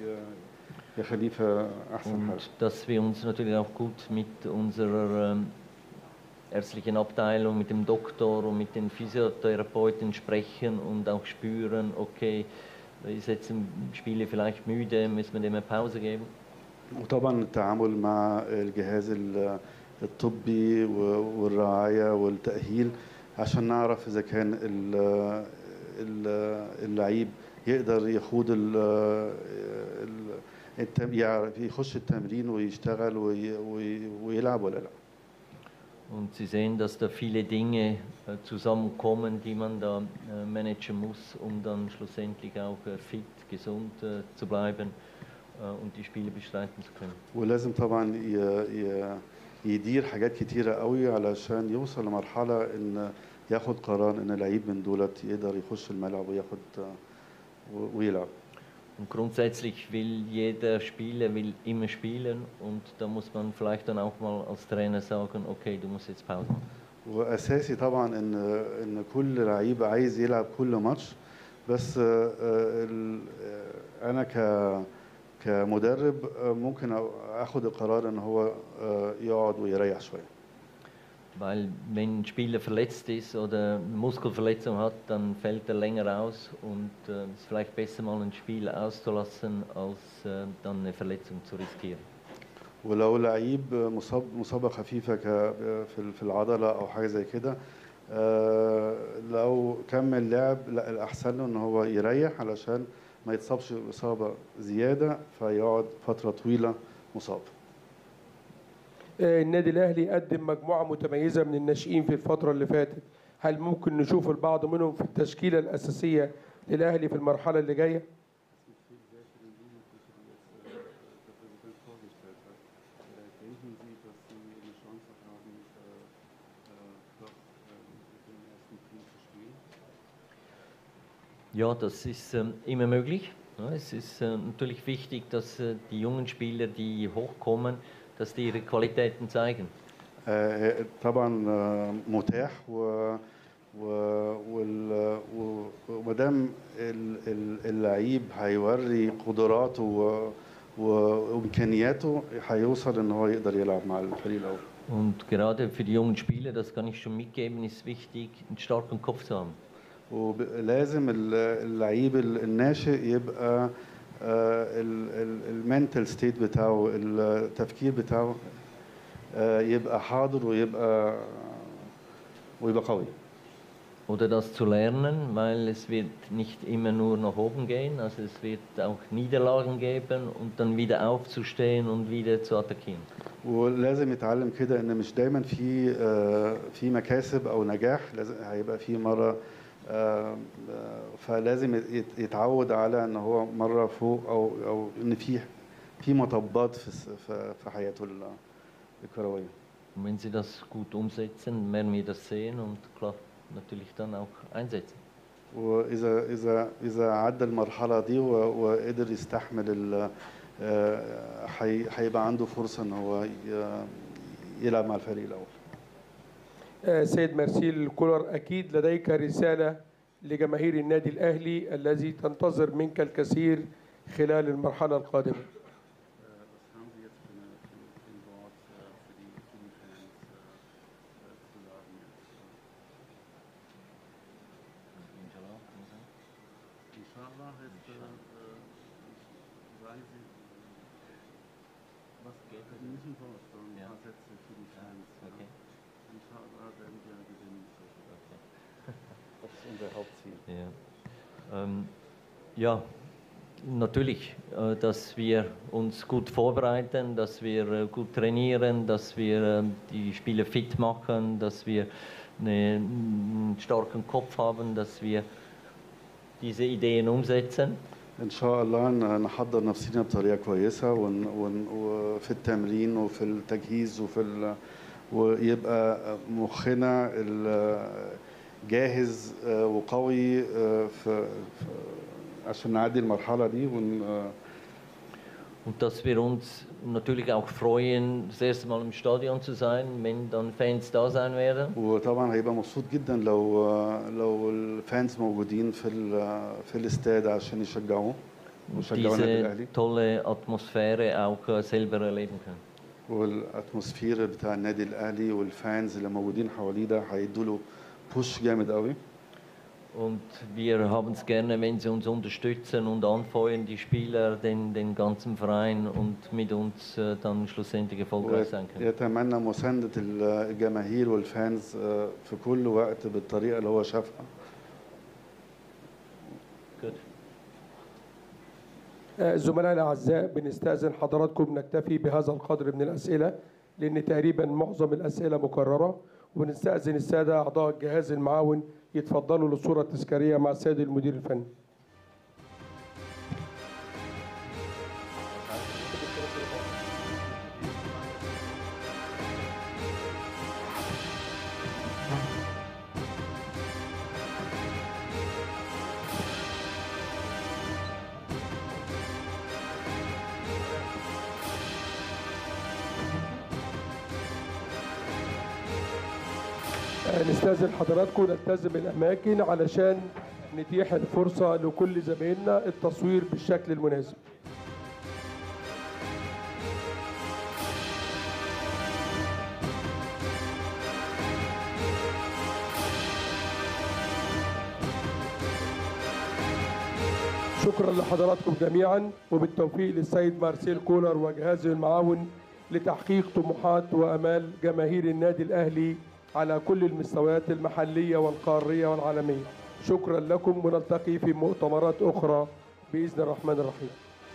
ي- يخليه في احسن حال Und dass wir uns natürlich auch gut mit unserer ähm, ärztlichen Abteilung, mit dem Doktor und mit den Physiotherapeuten sprechen und auch spüren, okay, ist jetzt ein Spieler vielleicht müde, müssen wir dem eine Pause geben. وطبعا التعامل مع الجهاز ال- الطبي و- والرعايه والتاهيل عشان نعرف اذا كان ال- ال- اللعيب يقدر يخوض ال- ال- التم- يعرف يخش التمرين ويشتغل وي- وي- ويلعب ولا لا Und Sie sehen, dass da viele Dinge äh, zusammenkommen, die man da äh, managen muss, um dann schlussendlich auch äh, fit, gesund äh, zu bleiben äh, und die Spiele bestreiten zu können. ولازم طبعا ي- ي- يدير حاجات كتيرة قوي علشان يوصل لمرحلة ان ياخد قرار ان لعيب من دولت يقدر يخش الملعب وياخد و- ويلعب Und grundsätzlich will jeder Spieler will immer spielen und da muss man vielleicht dann auch mal als Trainer sagen, okay, du musst jetzt Pause machen. واساسي طبعا ان ان كل لعيب عايز يلعب كل ماتش بس آه، آه، ال- آه، انا ك كمدرب آه، ممكن أ- اخد القرار ان هو آه، يقعد ويريح شويه Weil wenn ein Spieler verletzt ist oder eine Muskelverletzung hat, dann fällt er länger aus und äh, es ist vielleicht besser mal ein Spiel auszulassen, als äh, dann eine Verletzung zu riskieren. ولو لعيب مصاب مصابه خفيفه ك في في العضله او حاجه زي كده آه، لو كمل لعب لا الاحسن له ان هو يريح علشان ما يتصابش اصابه زياده فيقعد فتره طويله مصاب آه، النادي الاهلي قدم مجموعه متميزه من الناشئين في الفتره اللي فاتت هل ممكن نشوف البعض منهم في التشكيله الاساسيه للاهلي في المرحله اللي جايه Denken Sie, dass Sie eine Chance haben, doch mit dem ersten Team zu spielen? Ja, das ist ähm, immer möglich. Ja, es ist äh, natürlich wichtig, dass äh, die jungen Spieler, die hochkommen, dass die ihre Qualitäten zeigen. آه، طبعا آه، متاح و و وال- و- ومادام ال- ال- اللعيب هيوري قدراته و- و- وامكانياته هيوصل ان هو يقدر يلعب مع الفريق الاول Und gerade für die jungen Spieler, das kann ich schon mitgeben, ist wichtig, einen starken Kopf zu haben. ولازم ال- اللعيب ال- الناشئ يبقى المنتال ستيت بتاعه التفكير بتاعه آه، يبقى حاضر ويبقى ويبقى قوي Oder das zu lernen, weil es wird nicht immer nur nach oben gehen, also es wird auch Niederlagen geben und dann wieder aufzustehen und wieder zu attackieren. ولازم يتعلم كده ان مش دايما في آه، في مكاسب او نجاح لازم هيبقى في مره آه، آه، فلازم يت- يتعود على ان هو مره فوق او او ان في في مطبات في الس- في- في حياته ال- الكرويه Und wenn sie das gut umsetzen, werden wir das sehen und klar, natürlich dann auch einsetzen. واذا اذا اذا عدى المرحله دي و- وقدر يستحمل ال- آه، هي- هيبقى عنده فرصه ان هو ي- يلعب مع الفريق الاول آه، سيد مارسيل كولر اكيد لديك رساله لجماهير النادي الأهلي الذي تنتظر منك الكثير خلال المرحلة القادمة Was haben Sie jetzt für, eine, für ein Wort äh, für die für die Fans äh, äh, zu sagen jetzt? Inshallah heißt, äh, äh, sagen Sie, was geht Sie müssen so so ein paar Sätze für die Fans. Ja. Inshallah werden wir gewinnen. Das ist unser Hauptziel. Ja, ähm, ja natürlich, äh, dass wir uns gut vorbereiten, dass wir äh, gut trainieren, dass wir äh, die Spieler fit machen, dass wir eine, einen starken Kopf haben, dass wir diese Ideen umsetzen. ان شاء الله ن- نحضر نفسنا بطريقه كويسه ون ون وفي التمرين وفي التجهيز وفي ال ويبقى مخنا ال- جاهز آه، وقوي آه، في في- عشان نعدي المرحله دي ون آه، Und dass wir uns natürlich auch freuen, das erste Mal im Stadion zu sein, wenn dann Fans da sein werden. وطبعا هيبقى مبسوط جدا لو آه، لو الفانز موجودين في ال- في الاستاد عشان يشجعوه Und ويشجعوا النادي diese الاهلي tolle Atmosphäre auch äh, selber erleben können. والاتموسفير بتاع النادي الاهلي والفانز اللي موجودين حواليه ده هيدوا له بوش جامد قوي Und wir haben es gerne, wenn sie uns unterstützen und anfeuern, die Spieler, den, den ganzen Verein und mit uns äh, dann schlussendlich erfolgreich sein können. يتمنى مساندة الجماهير والفانز آه، في كل وقت بالطريقة اللي هو شافها Gut. آه، زملائي الأعزاء بنستأذن حضراتكم نكتفي بهذا القدر من الأسئلة لأن تقريبا معظم الأسئلة مكررة وبنستأذن السادة أعضاء الجهاز المعاون يتفضلوا للصورة التذكارية مع السيد المدير الفني آه، نستأذن حضراتكم نلتزم الأماكن علشان نتيح الفرصة لكل زمايلنا التصوير بالشكل المناسب شكرا لحضراتكم جميعا وبالتوفيق للسيد مارسيل كولر وجهازه المعاون لتحقيق طموحات وامال جماهير النادي الاهلي على كل المستويات المحليه والقاريه والعالميه. شكرا لكم ونلتقي في مؤتمرات اخرى باذن الرحمن الرحيم.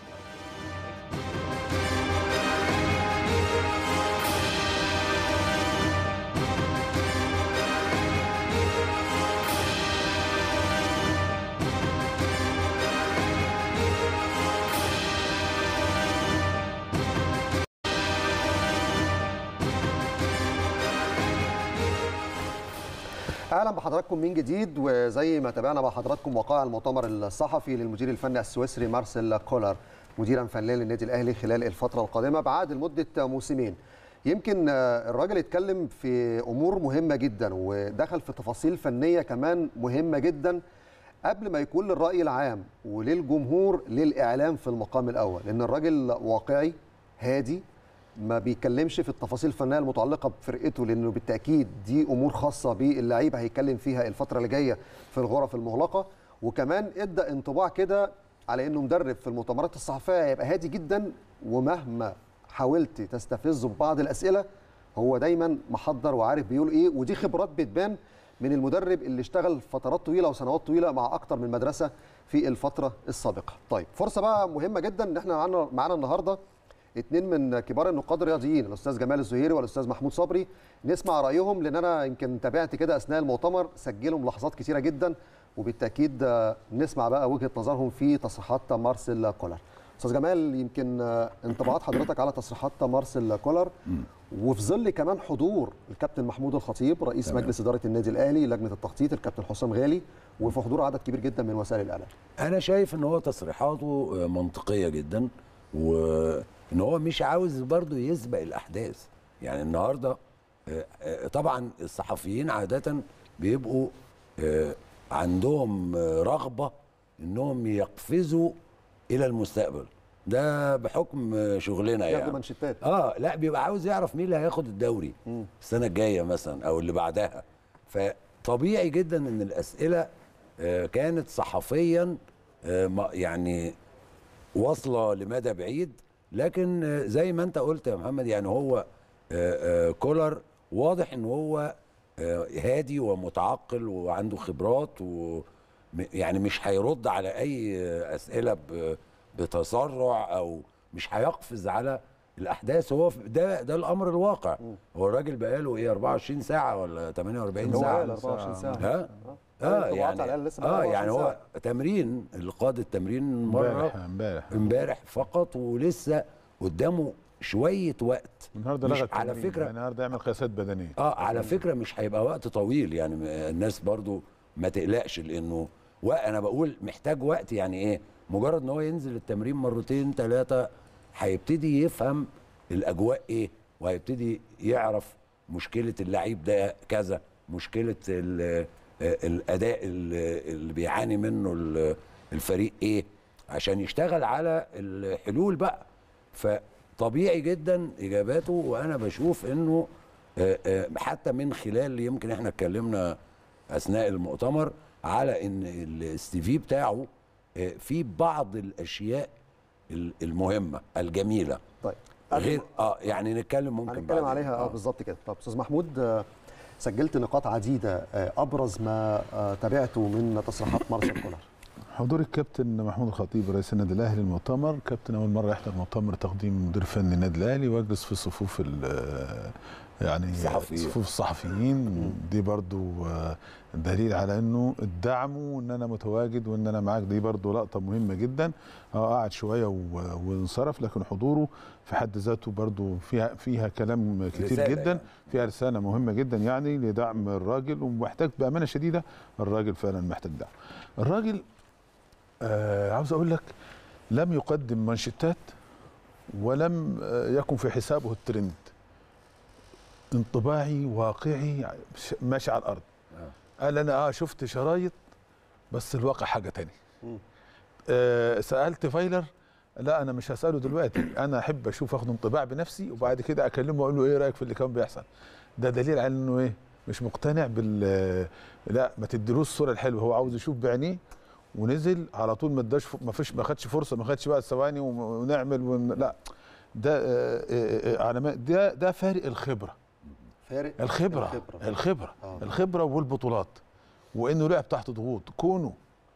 اهلا بحضراتكم من جديد وزي ما تابعنا مع حضراتكم وقائع المؤتمر الصحفي للمدير الفني السويسري مارسيل كولر مديرا فنيا للنادي الاهلي خلال الفتره القادمه بعد لمده موسمين يمكن آه، الراجل اتكلم في امور مهمه جدا ودخل في تفاصيل فنيه كمان مهمه جدا قبل ما يكون للراي العام وللجمهور للاعلام في المقام الاول لان الراجل واقعي هادي ما بيتكلمش في التفاصيل الفنيه المتعلقه بفرقته لانه بالتاكيد دي امور خاصه باللعيبه هيتكلم فيها الفتره اللي جايه في الغرف المغلقه وكمان ادى انطباع كده على انه مدرب في المؤتمرات الصحفيه هيبقى هادي جدا ومهما حاولت تستفزه ببعض الاسئله هو دايما محضر وعارف بيقول ايه ودي خبرات بتبان من المدرب اللي اشتغل فترات طويله وسنوات طويله مع اكتر من مدرسه في الفتره السابقه. طيب فرصه بقى مهمه جدا ان احنا معانا معانا النهارده اثنين من كبار النقاد الرياضيين الاستاذ جمال الزهيري والاستاذ محمود صبري نسمع رايهم لان انا يمكن تابعت كده اثناء المؤتمر سجلوا ملاحظات كتيره جدا وبالتاكيد آه، نسمع بقى وجهه نظرهم في تصريحات مارسيل كولر. استاذ جمال يمكن آه، انطباعات حضرتك على تصريحات مارسيل كولر وفي ظل كمان حضور الكابتن محمود الخطيب رئيس تمام. مجلس اداره النادي الاهلي لجنه التخطيط الكابتن حسام غالي وفي حضور عدد كبير جدا من وسائل الاعلام. انا شايف ان هو تصريحاته آه، منطقيه جدا وان هو مش عاوز برضه يسبق الاحداث يعني النهارده آه، آه، طبعا الصحفيين عاده بيبقوا آه، عندهم آه، رغبه انهم يقفزوا الى المستقبل ده بحكم آه، شغلنا ياخدوا يعني منشتات اه لا بيبقى عاوز يعرف مين اللي هياخد الدوري السنه الجايه مثلا او اللي بعدها فطبيعي جدا ان الاسئله آه، كانت صحفيا آه، ما- يعني واصله لمدى بعيد لكن آه، زي ما انت قلت يا محمد يعني هو آه، آه، كولر واضح ان هو آه، هادي ومتعقل وعنده خبرات و م- يعني مش هيرد على اي آه، اسئله ب- بتسرع او مش هيقفز على الاحداث هو في- ده ده الامر الواقع هو الراجل بقاله ايه 24 ساعه ولا 48 هو ساعه قال 24 ساعه ها اه اه الطبعات يعني على الأقل لسه اه 24 يعني هو ساعة. تمرين اللي قاد التمرين مره امبارح امبارح امبارح فقط ولسه قدامه شويه وقت النهارده مش لغى على التمرين. فكره النهارده يعمل قياسات بدنيه اه على فكره مش هيبقى وقت طويل يعني م- الناس برضو ما تقلقش لانه وانا بقول محتاج وقت يعني ايه مجرد ان هو ينزل التمرين مرتين ثلاثه هيبتدي يفهم الاجواء ايه وهيبتدي يعرف مشكله اللعيب ده كذا مشكله ال- آه، الاداء ال- اللي بيعاني منه ال- الفريق ايه عشان يشتغل على الحلول بقى فطبيعي جدا اجاباته وانا بشوف انه آه، آه، حتى من خلال يمكن احنا اتكلمنا اثناء المؤتمر على ان السي في بتاعه آه، في بعض الاشياء ال- المهمه الجميله طيب غير اه يعني نتكلم ممكن هنتكلم بعدين. عليها اه بالظبط كده طب استاذ محمود آه، سجلت نقاط عديده آه، ابرز ما آه، تابعته من تصريحات مارسيل كولر حضور الكابتن محمود الخطيب رئيس النادي الاهلي المؤتمر كابتن اول مره يحضر مؤتمر تقديم مدير فني النادي الاهلي ويجلس في صفوف ال- يعني الصحفيين. صفوف الصحفيين دي برضو آه، دليل على انه الدعم وان انا متواجد وان انا معاك دي برضو لقطه مهمه جدا اه قعد شويه و- وانصرف لكن حضوره في حد ذاته برضو فيها فيها كلام كتير رسالة جدا يعني. فيها رساله مهمه جدا يعني لدعم الراجل ومحتاج بامانه شديده الراجل فعلا محتاج دعم الراجل آه عاوز اقول لك لم يقدم منشطات ولم آه يكن في حسابه الترند انطباعي واقعي ش- ماشي على الارض قال انا اه شفت شرايط بس الواقع حاجه تاني آه سالت فايلر لا انا مش هساله دلوقتي انا احب اشوف اخد انطباع بنفسي وبعد كده اكلمه واقول له ايه رايك في اللي كان بيحصل ده دليل على انه ايه مش مقتنع بال لا ما تديلوش الصوره الحلوه هو عاوز يشوف بعينيه ونزل على طول ما اداش ف- ما فيش ما خدش فرصه ما خدش بقى ثواني ون- ونعمل ون... لا ده آه، آه، آه، علامات ده ده فارق الخبره فارق الخبره الخبرة. الخبره آه. الخبره والبطولات وانه لعب تحت ضغوط كونه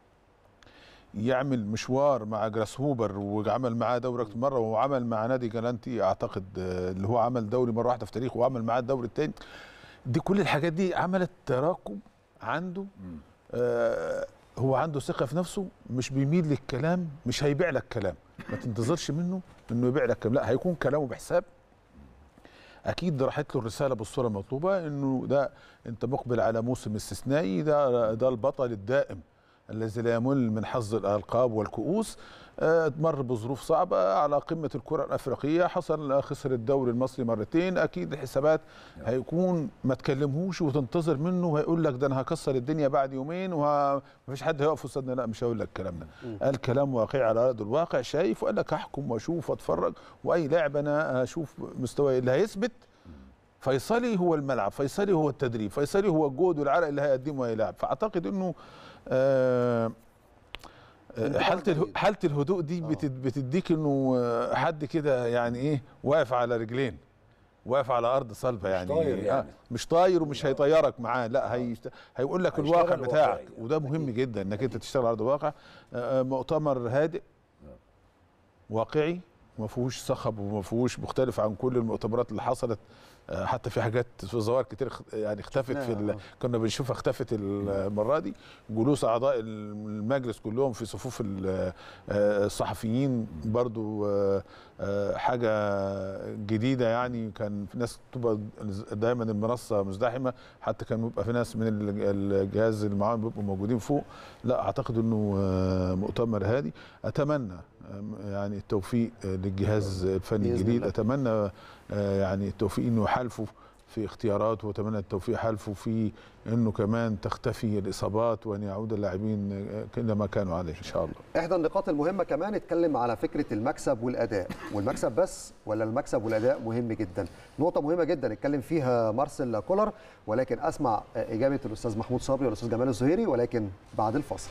يعمل مشوار مع جراس هوبر وعمل معاه دوري اكتر مره وعمل مع نادي جالانتي اعتقد آه، اللي هو عمل دوري مره واحده في تاريخه وعمل معاه الدوري الثاني دي كل الحاجات دي عملت تراكم عنده آه هو عنده ثقه في نفسه مش بيميل للكلام مش هيبيع لك كلام ما تنتظرش منه انه يبيع لك كلام لا هيكون كلامه بحساب اكيد راحت له الرساله بالصوره المطلوبه انه ده انت مقبل على موسم استثنائي ده ده البطل الدائم الذي لا يمل من حظ الالقاب والكؤوس آه، مر بظروف صعبه على قمه الكره الافريقيه حصل خسر الدوري المصري مرتين اكيد الحسابات هيكون ما تكلمهوش وتنتظر منه وهيقول لك ده انا هكسر الدنيا بعد يومين ومفيش حد هيقف قصادنا لا مش هقول لك الكلام ده قال كلام واقعي على ارض الواقع شايف وقال لك هحكم واشوف واتفرج واي لاعب انا اشوف مستوى اللي هيثبت فيصلي هو الملعب فيصلي هو التدريب فيصلي هو الجهد والعرق اللي هيقدمه اي لاعب فاعتقد انه آه آه، حاله اله- حاله الهدوء دي بتد- بتديك انه آه، حد كده يعني ايه واقف على رجلين واقف على ارض صلبه يعني, طاير يعني. آه مش طاير ومش هيطيرك معاه لا هيشت... هيقول لك هيشتغل الواقع بتاعك واقعي. وده مهم جدا انك انت تشتغل على ارض الواقع آه، آه، مؤتمر هادئ واقعي ما فيهوش صخب وما فيهوش مختلف عن كل المؤتمرات اللي حصلت آه، حتى في حاجات في ظواهر كتير اخت- يعني اختفت في ال... كنا بنشوفها اختفت المره دي جلوس اعضاء المجلس كلهم في صفوف ال- آه، الصحفيين برضو آه، آه، حاجه جديده يعني كان في ناس تبقى دايما المنصه مزدحمه حتى كان بيبقى في ناس من ال- الجهاز اللي معاهم بيبقوا موجودين فوق لا اعتقد انه آه، مؤتمر هادي اتمنى آم، يعني التوفيق آه، للجهاز الفني بإذن الجديد الله. اتمنى آه، يعني التوفيق انه يحالفوا في اختيارات واتمنى التوفيق حالفه في انه كمان تختفي الاصابات وان يعود اللاعبين كما كانوا عليه ان شاء الله احدى النقاط المهمه كمان اتكلم على فكره المكسب والاداء والمكسب بس ولا المكسب والاداء مهم جدا نقطه مهمه جدا اتكلم فيها مارسيل كولر ولكن اسمع اجابه الاستاذ محمود صبري والاستاذ جمال الزهيري ولكن بعد الفاصل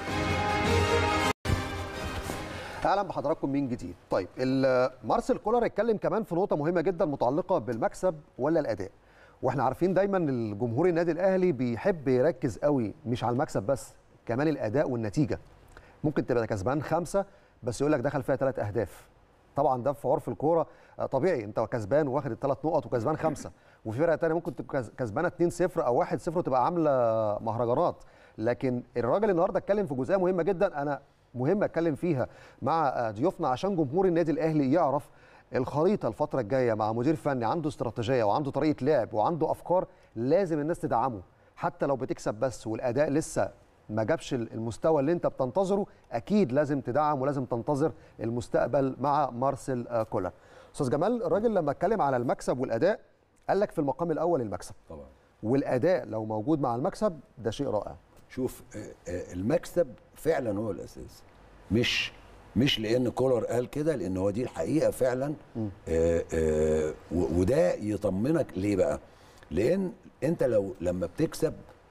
اهلا بحضراتكم من جديد طيب ال- مارسيل كولر اتكلم كمان في نقطه مهمه جدا متعلقه بالمكسب ولا الاداء واحنا عارفين دايما الجمهور النادي الاهلي بيحب يركز قوي مش على المكسب بس كمان الاداء والنتيجه ممكن تبقى كسبان خمسه بس يقول لك دخل فيها ثلاث اهداف طبعا ده في عرف الكوره آه، طبيعي انت كسبان واخد الثلاث نقط وكسبان خمسه وفي فرقه ثانيه ممكن تبقى كس- كسبانه 2-0 او 1-0 وتبقى عامله مهرجانات لكن الراجل النهارده اتكلم في جزئيه مهمه جدا انا مهم اتكلم فيها مع آه، ضيوفنا عشان جمهور النادي الاهلي يعرف الخريطه الفتره الجايه مع مدير فني عنده استراتيجيه وعنده طريقه لعب وعنده افكار لازم الناس تدعمه حتى لو بتكسب بس والاداء لسه ما جابش المستوى اللي انت بتنتظره اكيد لازم تدعم ولازم تنتظر المستقبل مع مارسيل آه، كولر استاذ جمال الراجل لما اتكلم على المكسب والاداء قال لك في المقام الاول المكسب طبعا والاداء لو موجود مع المكسب ده شيء رائع شوف آه، آه، المكسب فعلا هو الاساس مش مش لان كولر قال كده لان هو دي الحقيقه فعلا آه، آه، و- وده يطمنك ليه بقى لان انت لو لما بتكسب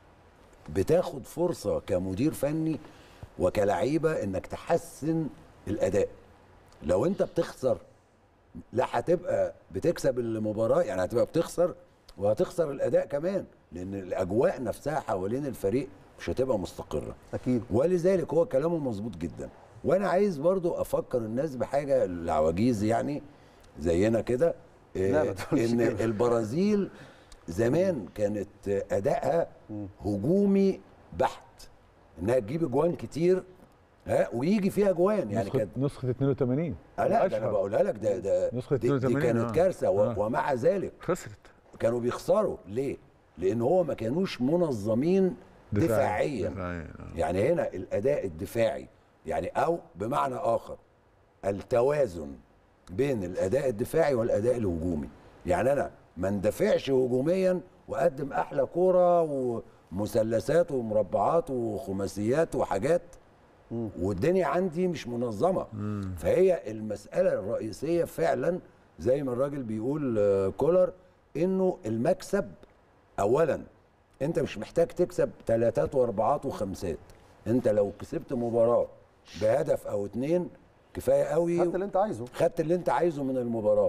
بتاخد فرصه كمدير فني وكلعيبه انك تحسن الاداء لو انت بتخسر لا هتبقى بتكسب المباراه يعني هتبقى بتخسر وهتخسر الاداء كمان لان الاجواء نفسها حوالين الفريق مش هتبقى مستقره اكيد ولذلك هو كلامه مظبوط جدا وانا عايز برضو افكر الناس بحاجه العواجيز يعني زينا كده لا، ما آه، تقولش ان كده. البرازيل زمان كانت ادائها هجومي بحت انها تجيب اجوان كتير ها ويجي فيها اجوان يعني نسخه كانت نسخه 82 آه لا ده انا الأشهر. بقولها لك ده ده نسخة دي, دي 82 كانت آه. كارثه و- آه. ومع ذلك خسرت كانوا بيخسروا ليه؟ لان هو ما كانوش منظمين دفاعي. دفاعيا دفاعيا، آه. يعني هنا الاداء الدفاعي يعني او بمعنى اخر التوازن بين الاداء الدفاعي والاداء الهجومي يعني انا ما اندفعش هجوميا واقدم احلى كوره ومثلثات ومربعات وخماسيات وحاجات والدنيا عندي مش منظمه فهي المساله الرئيسيه فعلا زي ما الراجل بيقول آه، كولر انه المكسب اولا انت مش محتاج تكسب ثلاثات واربعات وخمسات انت لو كسبت مباراه بهدف او اتنين كفايه قوي خدت اللي انت عايزه خدت اللي انت عايزه من المباراه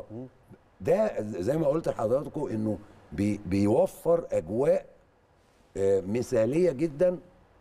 ده زي ما قلت لحضراتكم انه بي بيوفر اجواء آه، مثاليه جدا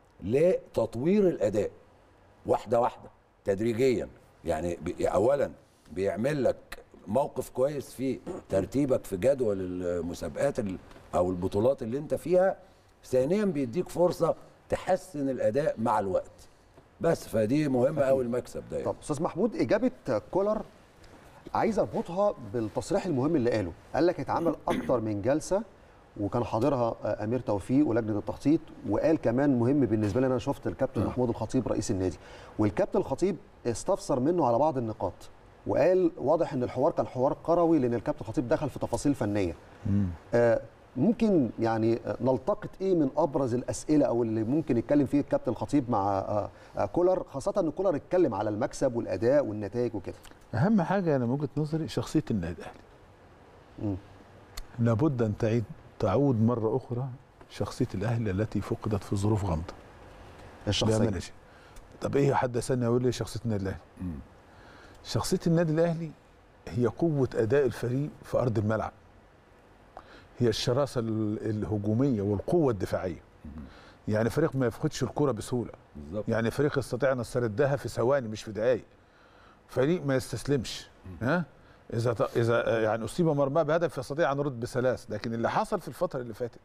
لتطوير الاداء واحده واحده تدريجيا يعني بي اولا بيعمل لك موقف كويس في ترتيبك في جدول المسابقات ال- او البطولات اللي انت فيها ثانيا بيديك فرصه تحسن الاداء مع الوقت بس فدي مهمه قوي المكسب ده يعني. طب استاذ محمود اجابه كولر عايز اربطها بالتصريح المهم اللي قاله قال لك اتعمل اكتر من جلسه وكان حاضرها آه، امير توفيق ولجنه التخطيط وقال كمان مهم بالنسبه لي انا شفت الكابتن محمود الخطيب رئيس النادي والكابتن الخطيب استفسر منه على بعض النقاط وقال واضح ان الحوار كان حوار كروي لان الكابتن الخطيب دخل في تفاصيل فنيه آه، ممكن يعني آه، نلتقط ايه من ابرز الاسئله او اللي ممكن يتكلم فيه الكابتن الخطيب مع آه، آه، كولر خاصه ان كولر اتكلم على المكسب والاداء والنتائج وكده اهم حاجه انا من وجهه نظري شخصيه النادي الاهلي لابد ان تعيد تعود مره اخرى شخصيه الاهلي التي فقدت في ظروف غامضه الشخصيه بأمانة شيء. طب ايه حد سنه يقول لي شخصيه النادي الاهلي شخصيه النادي الاهلي هي قوه اداء الفريق في ارض الملعب هي الشراسه ال- الهجوميه والقوه الدفاعيه يعني فريق ما يفقدش الكره بسهوله بالظبط يعني فريق يستطيع ان يستردها في ثواني مش في دقائق فريق ما يستسلمش ها اذا ط- اذا يعني اصيب مرماه بهدف يستطيع ان يرد بثلاث لكن اللي حصل في الفتره اللي فاتت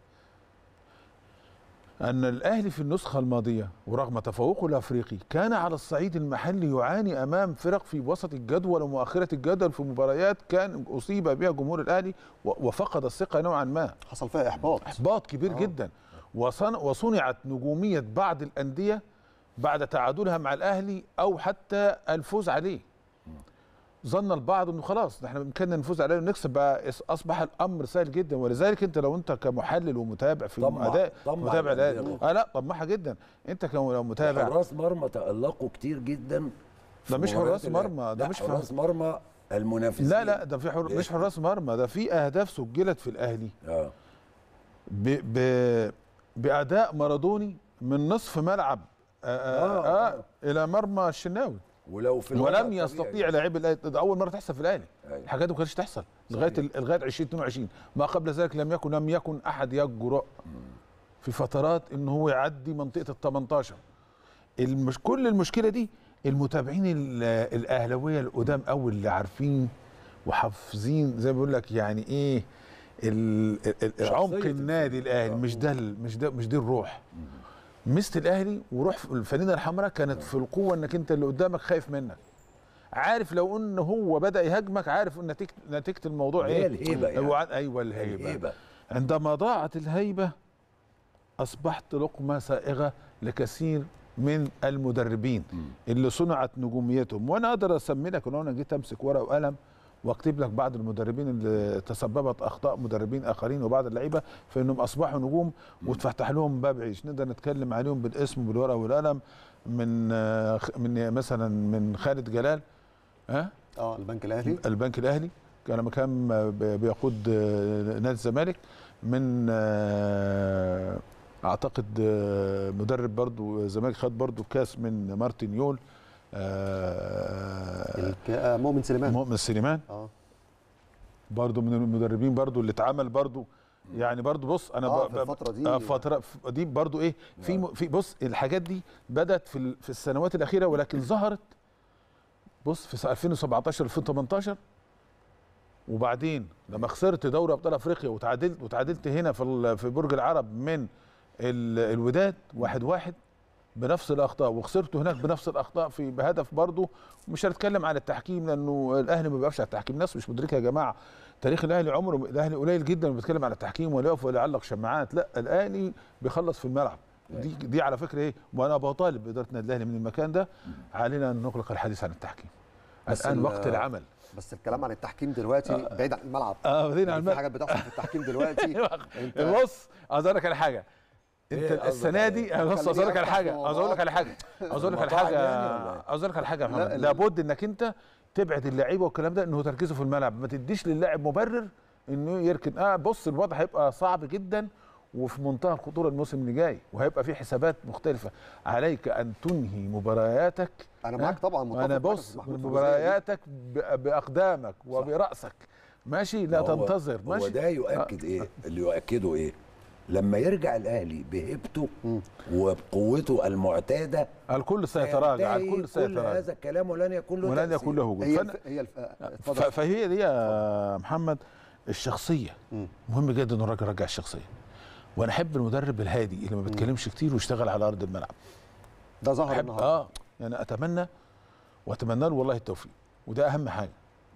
ان الاهلي في النسخه الماضيه ورغم تفوقه الافريقي كان على الصعيد المحلي يعاني امام فرق في وسط الجدول ومؤخره الجدول في مباريات كان اصيب بها جمهور الاهلي و- وفقد الثقه نوعا ما حصل فيها احباط احباط كبير آه. جدا وصن وصنعت نجوميه بعض الانديه بعد تعادلها مع الاهلي او حتى الفوز عليه ظن البعض انه خلاص احنا بامكاننا نفوز عليه ونكسب بقى إس- اصبح الامر سهل جدا ولذلك انت لو انت كمحلل ومتابع في طمع- اداء طمع متابع الأندية الأهلي. طبعا. اه لا طماعه جدا انت كم- لو متابع حراس مرمى تألقوا كتير جدا في ده مش مباريات حراس الأهلي. مرمى، ده لا، مش حراس مرمى المنافسين لا لا ده في حر... مش حراس مرمى ده في اهداف سجلت في الاهلي اه ب... ب... باداء مارادوني من نصف ملعب آه آه آه، آه الى مرمى الشناوي ولو في الوضع ولم الطبيعي. يستطيع لاعب الاهلي ده اول مره تحصل في الاهلي أيوة. الحاجات دي ما كانتش تحصل لغايه ال- لغايه 2022 ما قبل ذلك لم يكن لم يكن احد يجرؤ في فترات ان هو يعدي منطقه ال 18 المش... كل المشكله دي المتابعين ال- الاهلاويه القدام قوي اللي عارفين وحافظين زي ما بيقول لك يعني ايه ال... ال... ال- عمق شخصية النادي الاهلي مش ده ال- مش ده مش دي الروح ميزه الاهلي وروح الفانيله الحمراء كانت في القوه انك انت اللي قدامك خايف منك عارف لو ان هو بدا يهاجمك عارف ان نتيجه نتيجه الموضوع هي ايه الهيبة يعني. هو عن- ايوه الهيبه الهيبة. عندما ضاعت الهيبه اصبحت لقمه سائغه لكثير من المدربين اللي صنعت نجوميتهم وانا اقدر اسمي لك ان انا جيت امسك ورقه وقلم واكتب لك بعض المدربين اللي تسببت اخطاء مدربين اخرين وبعض اللعيبه في انهم اصبحوا نجوم واتفتح لهم باب عيش نقدر نتكلم عليهم بالاسم وبالورقه والقلم من آه، خ- من مثلا من خالد جلال ها اه البنك الاهلي البنك الاهلي كان لما كان ب- بيقود آه، نادي الزمالك من آه، اعتقد آه، مدرب برضو الزمالك خد برضو كاس من مارتن يول آه، الك- آه، مؤمن سليمان مؤمن سليمان اه برضو من المدربين برضو اللي اتعمل برضو يعني برضو بص انا آه، ب- في ب- الفترة دي. آه، فتره ف- دي برضو ايه في م- في بص الحاجات دي بدات في ال- في السنوات الاخيره ولكن ظهرت بص في 2017 2018 وبعدين لما خسرت دوري ابطال افريقيا وتعادلت وتعادلت هنا في ال- في برج العرب من ال- الوداد واحد واحد بنفس الاخطاء وخسرت هناك بنفس الاخطاء في بهدف برضه مش هنتكلم عن التحكيم لانه الاهلي ما بيقفش على التحكيم ناس مش مدركه يا جماعه تاريخ الاهلي عمره الاهلي قليل جدا لما بيتكلم على التحكيم ولا يقف ولا يعلق شماعات لا الاهلي بيخلص في الملعب دي دي على فكره ايه وانا بطالب اداره النادي الاهلي من المكان ده علينا ان نغلق الحديث عن التحكيم بس الان ال- وقت العمل بس الكلام عن التحكيم دلوقتي بعيد عن الملعب اه بعيد عن في الملعب. حاجات بتحصل في التحكيم دلوقتي انت بص عاوز اقول لك على حاجه انت إيه قصدك السنه دي على إيه؟ بص عاوز اقول لك على خليني حاجه أفتح عاوز اقول لك على حاجه عاوز اقول لك على حاجه مطاعم يعني ولا إيه؟ عاوز اقول لك على حاجه يا محمد ال- لابد انك انت تبعد اللعيبه والكلام ده انه تركيزه في الملعب ما تديش للاعب مبرر انه يركن اه بص الوضع هيبقى صعب جدا وفي منتهى الخطوره الموسم اللي جاي وهيبقى في حسابات مختلفه عليك ان تنهي مبارياتك انا ها؟ معاك طبعا متفق انا معاك بص يا محمود في الجزئية دي. مبارياتك ب- باقدامك وبراسك ماشي لا هو- تنتظر هو ماشي ده يؤكد ايه اللي يؤكده ايه لما يرجع الاهلي بهيبته وبقوته المعتاده الكل سيتراجع ينتهي الكل كل سيتراجع هذا الكلام ولن يكون له ولن تأثير. يكون له وجود هي فأنا- الف... هي الف... آه، ف- اتفضل فهي دي يا محمد الشخصيه مم. مهم جدا ان الراجل يرجع الشخصيه وانا احب المدرب الهادي اللي ما بيتكلمش كتير ويشتغل على ارض الملعب ده ظهر احب النهارده اه يعني اتمنى واتمنى له والله التوفيق وده اهم حاجه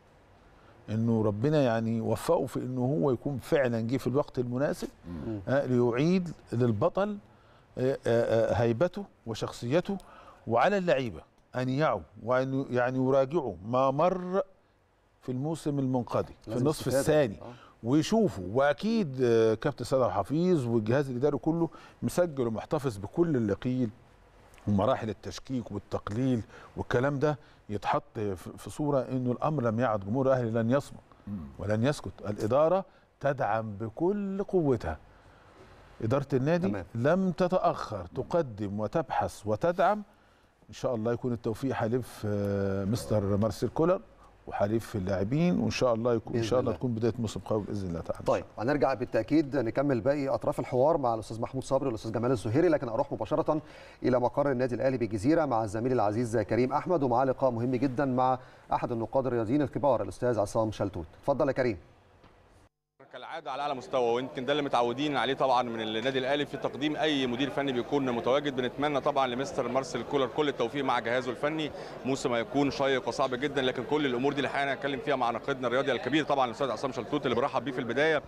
انه ربنا يعني وفقه في انه هو يكون فعلا جه في الوقت المناسب آه ليعيد للبطل آه آه آه، هيبته وشخصيته وعلى اللعيبه ان يعوا وان يعني يراجعوا ما مر في الموسم المنقضي في لازم النصف استفادة. الثاني آه. ويشوفوا واكيد آه، كابتن سيد عبد الحفيظ والجهاز الاداري كله مسجل ومحتفظ بكل اللي قيل ومراحل التشكيك والتقليل والكلام ده يتحط في في صوره انه الامر لم يعد جمهور الاهلي لن يصمت ولن يسكت الاداره تدعم بكل قوتها اداره النادي تمام. لم تتاخر تقدم وتبحث وتدعم ان شاء الله يكون التوفيق حليف آه، مستر مارسيل كولر وحليف اللاعبين وان شاء الله يكون ان بإذن شاء الله الله. تكون بدايه موسم قوي باذن الله تعالى طيب هنرجع بالتاكيد نكمل باقي اطراف الحوار مع الاستاذ محمود صبري والاستاذ جمال الزهيري لكن اروح مباشره الى مقر النادي الاهلي بالجزيره مع الزميل العزيز كريم احمد ومعاه لقاء مهم جدا مع احد النقاد الرياضيين الكبار الاستاذ عصام شلتوت اتفضل يا كريم كالعاده على اعلى مستوى ويمكن ده اللي متعودين عليه طبعا من النادي الاهلي في تقديم اي مدير فني بيكون متواجد بنتمنى طبعا لمستر مارسيل كولر كل التوفيق مع جهازه الفني موسم هيكون شيق وصعب جدا لكن كل الامور دي اللي حاليا هنتكلم فيها مع ناقدنا الرياضي الكبير طبعا الاستاذ عصام شلتوت اللي برحب بيه في البدايه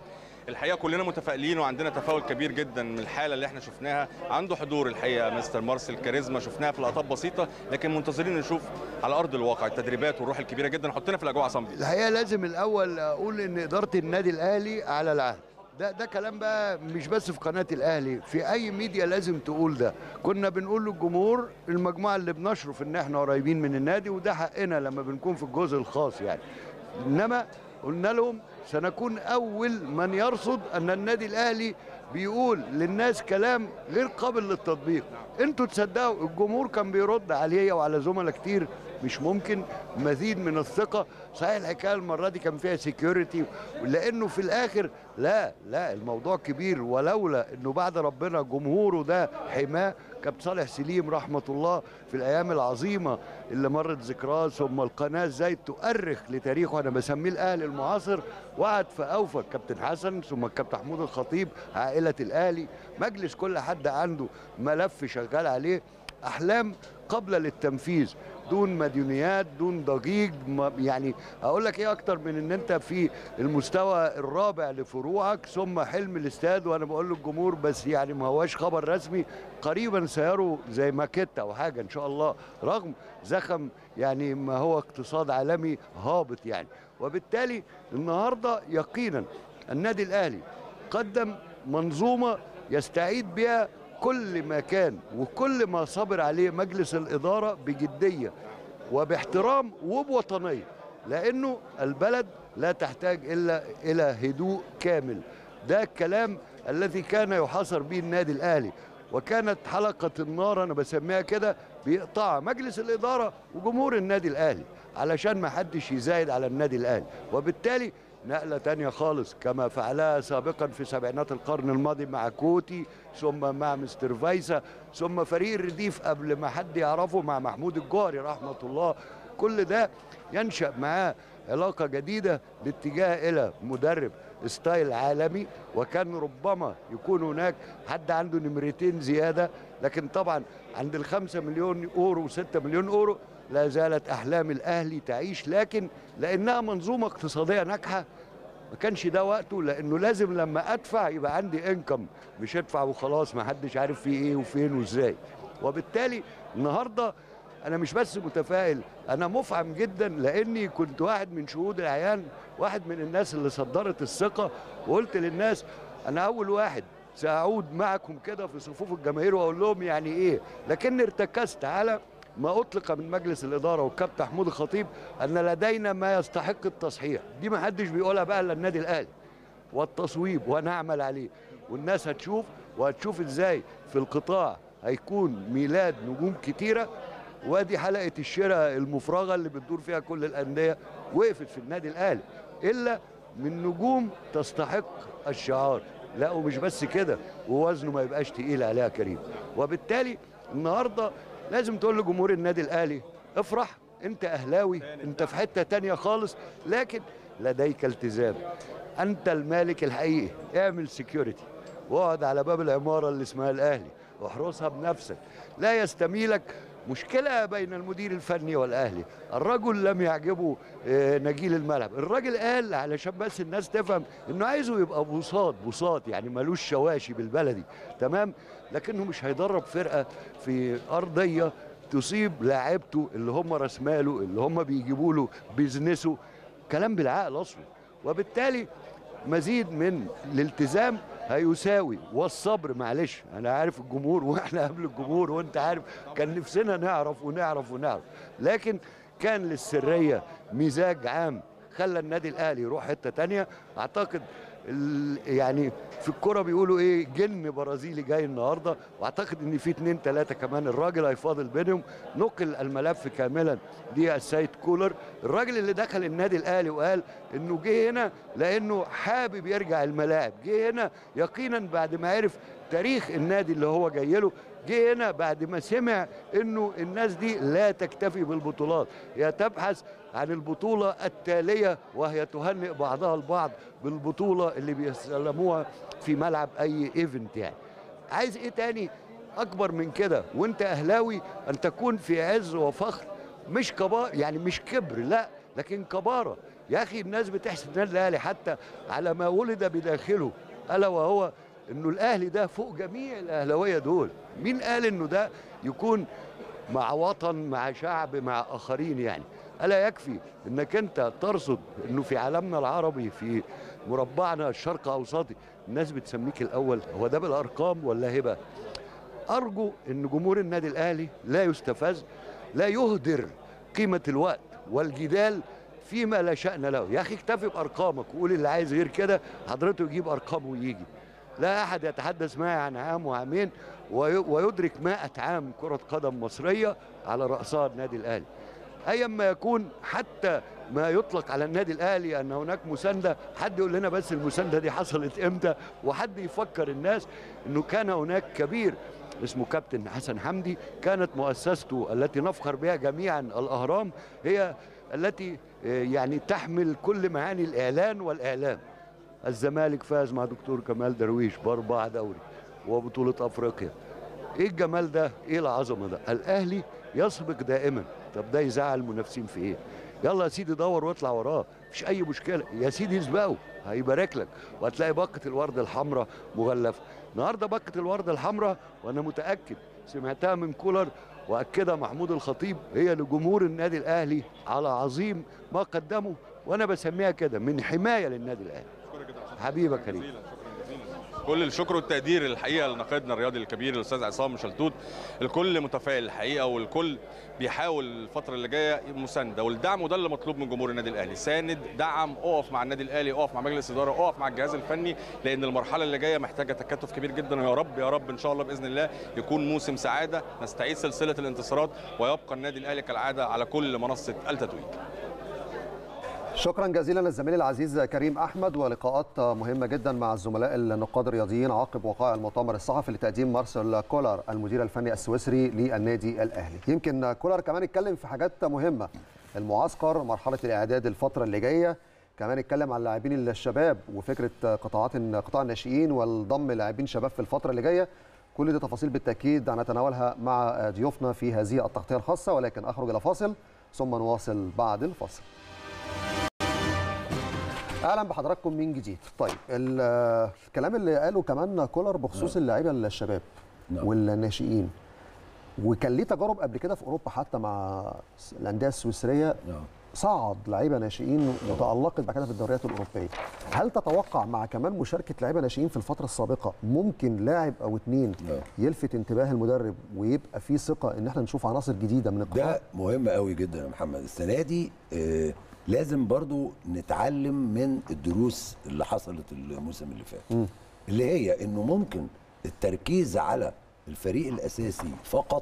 الحقيقه كلنا متفائلين وعندنا تفاؤل كبير جدا من الحاله اللي احنا شفناها عنده حضور الحقيقه مستر مارسيل كاريزما شفناها في لقطات بسيطه لكن منتظرين نشوف على ارض الواقع التدريبات والروح الكبيره جدا حطينا في الاجواء عصام بيه الحقيقه لازم الاول اقول ان اداره النادي الاهلي على العهد ده ده كلام بقى مش بس في قناه الاهلي في اي ميديا لازم تقول ده كنا بنقول للجمهور المجموعه اللي بنشرف ان احنا قريبين من النادي وده حقنا لما بنكون في الجزء الخاص يعني انما قلنا لهم سنكون اول من يرصد ان النادي الاهلي بيقول للناس كلام غير قابل للتطبيق انتوا تصدقوا الجمهور كان بيرد عليا وعلى زملاء كتير مش ممكن مزيد من الثقه صحيح الحكايه المره دي كان فيها سيكيورتي لانه في الاخر لا لا الموضوع كبير ولولا انه بعد ربنا جمهوره ده حماه كابتن صالح سليم رحمه الله في الايام العظيمه اللي مرت ذكراه ثم القناه ازاي تؤرخ لتاريخه انا بسميه الاهلي المعاصر وقعد في اوفى الكابتن حسن ثم الكابتن محمود الخطيب عائله الاهلي مجلس كل حد عنده ملف شغال عليه احلام قبل للتنفيذ دون مديونيات دون ضجيج ما- يعني اقول لك ايه اكتر من ان انت في المستوى الرابع لفروعك ثم حلم الاستاد وانا بقول للجمهور بس يعني ما هواش خبر رسمي قريبا سيروا زي ماكيت او حاجه ان شاء الله رغم زخم يعني ما هو اقتصاد عالمي هابط يعني وبالتالي النهارده يقينا النادي الاهلي قدم منظومه يستعيد بها كل ما كان وكل ما صبر عليه مجلس الاداره بجديه وباحترام وبوطنيه لانه البلد لا تحتاج الا الى هدوء كامل ده الكلام الذي كان يحاصر به النادي الاهلي وكانت حلقه النار انا بسميها كده بيقطعها مجلس الاداره وجمهور النادي الاهلي علشان ما حدش يزايد على النادي الاهلي وبالتالي نقلة تانية خالص كما فعلها سابقا في سبعينات القرن الماضي مع كوتي ثم مع مستر فايسا ثم فريق الرديف قبل ما حد يعرفه مع محمود الجوهري رحمة الله كل ده ينشأ معاه علاقة جديدة باتجاه إلى مدرب ستايل عالمي وكان ربما يكون هناك حد عنده نمرتين زيادة لكن طبعا عند الخمسة مليون أورو وستة مليون أورو لا زالت أحلام الأهلي تعيش لكن لأنها منظومة اقتصادية ناجحة ما كانش ده وقته لانه لازم لما ادفع يبقى عندي انكم مش ادفع وخلاص ما حدش عارف فيه ايه وفين وازاي وبالتالي النهارده انا مش بس متفائل انا مفعم جدا لاني كنت واحد من شهود العيان واحد من الناس اللي صدرت الثقه وقلت للناس انا اول واحد ساعود معكم كده في صفوف الجماهير واقول لهم يعني ايه لكني ارتكزت على ما اطلق من مجلس الاداره والكابتن محمود الخطيب ان لدينا ما يستحق التصحيح دي ما حدش بيقولها بقى الا النادي الاهلي والتصويب ونعمل عليه والناس هتشوف وهتشوف ازاي في القطاع هيكون ميلاد نجوم كتيره وادي حلقه الشراء المفرغه اللي بتدور فيها كل الانديه وقفت في النادي الاهلي الا من نجوم تستحق الشعار لا ومش بس كده ووزنه ما يبقاش تقيل عليها يا كريم وبالتالي النهارده لازم تقول لجمهور النادي الاهلي افرح انت اهلاوي انت في حته تانية خالص لكن لديك التزام انت المالك الحقيقي اعمل سكيورتي واقعد على باب العماره اللي اسمها الاهلي واحرسها بنفسك لا يستميلك مشكلة بين المدير الفني والأهلي الرجل لم يعجبه آه، نجيل الملعب الراجل قال علشان بس الناس تفهم انه عايزه يبقى بوساط بوساط يعني ملوش شواشي بالبلدي تمام لكنه مش هيدرب فرقة في أرضية تصيب لاعبته اللي هم رسماله اللي هم بيجيبوا له بيزنسه كلام بالعقل اصلا وبالتالي مزيد من الالتزام هيساوي والصبر معلش انا عارف الجمهور واحنا قبل الجمهور وانت عارف كان نفسنا نعرف ونعرف ونعرف لكن كان للسريه مزاج عام خلى النادي الاهلي يروح حته تانية اعتقد ال- يعني في الكرة بيقولوا ايه جن برازيلي جاي النهارده واعتقد ان في اتنين تلاته كمان الراجل هيفاضل بينهم نقل الملف كاملا دي السيد كولر الراجل اللي دخل النادي الاهلي وقال انه جه هنا لانه حابب يرجع الملاعب جه هنا يقينا بعد ما عرف تاريخ النادي اللي هو جاي له جه هنا بعد ما سمع انه الناس دي لا تكتفي بالبطولات هي تبحث عن البطولة التالية وهي تهنئ بعضها البعض بالبطولة اللي بيسلموها في ملعب اي ايفنت يعني عايز ايه تاني اكبر من كده وانت اهلاوي ان تكون في عز وفخر مش كبار يعني مش كبر لا لكن كبارة يا اخي الناس بتحسد النادي الاهلي حتى على ما ولد بداخله الا وهو انه الاهلي ده فوق جميع الاهلاويه دول مين قال انه ده يكون مع وطن مع شعب مع اخرين يعني الا يكفي انك انت ترصد انه في عالمنا العربي في مربعنا الشرق اوسطي الناس بتسميك الاول هو ده بالارقام ولا هبه ارجو ان جمهور النادي الاهلي لا يستفز لا يهدر قيمه الوقت والجدال فيما لا شأن له يا اخي اكتفي بارقامك وقول اللي عايز غير كده حضرته يجيب ارقامه ويجي لا احد يتحدث معي عن عام وعامين وي- ويدرك مائة عام كرة قدم مصرية على رأسها النادي الأهلي أيا ما يكون حتى ما يطلق على النادي الأهلي أن هناك مساندة حد يقول لنا بس المساندة دي حصلت إمتى وحد يفكر الناس أنه كان هناك كبير اسمه كابتن حسن حمدي كانت مؤسسته التي نفخر بها جميعا الأهرام هي التي آه، يعني تحمل كل معاني الإعلان والإعلام الزمالك فاز مع دكتور كمال درويش بأربعة دوري وبطولة أفريقيا إيه الجمال ده؟ إيه العظمة ده؟ الأهلي يسبق دائما طب ده يزعل المنافسين في إيه؟ يلا يا سيدي دور واطلع وراه مفيش أي مشكلة يا سيدي اسبقه هيبارك لك وهتلاقي باقة الوردة الحمراء مغلفة النهارده باقة الوردة الحمراء وأنا متأكد سمعتها من كولر وأكدها محمود الخطيب هي لجمهور النادي الأهلي على عظيم ما قدمه وأنا بسميها كده من حماية للنادي الأهلي حبيبك كريم كل الشكر والتقدير الحقيقه لناقدنا الرياضي الكبير الاستاذ عصام شلتوت الكل متفائل الحقيقه والكل بيحاول الفتره اللي جايه مسانده والدعم وده اللي مطلوب من جمهور النادي الاهلي ساند دعم اقف مع النادي الاهلي اقف مع مجلس اداره اقف مع الجهاز الفني لان المرحله اللي جايه محتاجه تكاتف كبير جدا ويا رب يا رب ان شاء الله باذن الله يكون موسم سعاده نستعيد سلسله الانتصارات ويبقى النادي الاهلي كالعاده على كل منصه التتويج شكرا جزيلا للزميل العزيز كريم احمد ولقاءات مهمه جدا مع الزملاء النقاد الرياضيين عقب وقائع المؤتمر الصحفي لتقديم مارسيل كولر المدير الفني السويسري للنادي الاهلي يمكن كولر كمان اتكلم في حاجات مهمه المعسكر مرحله الاعداد الفتره اللي جايه كمان اتكلم عن اللاعبين الشباب وفكره قطاعات قطاع الناشئين والضم لاعبين شباب في الفتره اللي جايه كل دي تفاصيل بالتاكيد هنتناولها مع ضيوفنا في هذه التغطيه الخاصه ولكن اخرج الى فاصل ثم نواصل بعد الفاصل اهلا بحضراتكم من جديد طيب ال- الكلام اللي قاله كمان كولر بخصوص اللعيبه الشباب نعم. والناشئين وكان ليه تجارب قبل كده في اوروبا حتى مع الانديه السويسريه نعم. صعد لعيبه ناشئين وتالقت بعد كده في الدوريات الاوروبيه هل تتوقع مع كمان مشاركه لعيبه ناشئين في الفتره السابقه ممكن لاعب او اتنين نعم. يلفت انتباه المدرب ويبقى في ثقه ان احنا نشوف عناصر جديده من القطاع ده مهم قوي جدا يا محمد السنه دي آه لازم برضو نتعلم من الدروس اللي حصلت الموسم اللي فات اللي هي انه ممكن التركيز على الفريق الاساسي فقط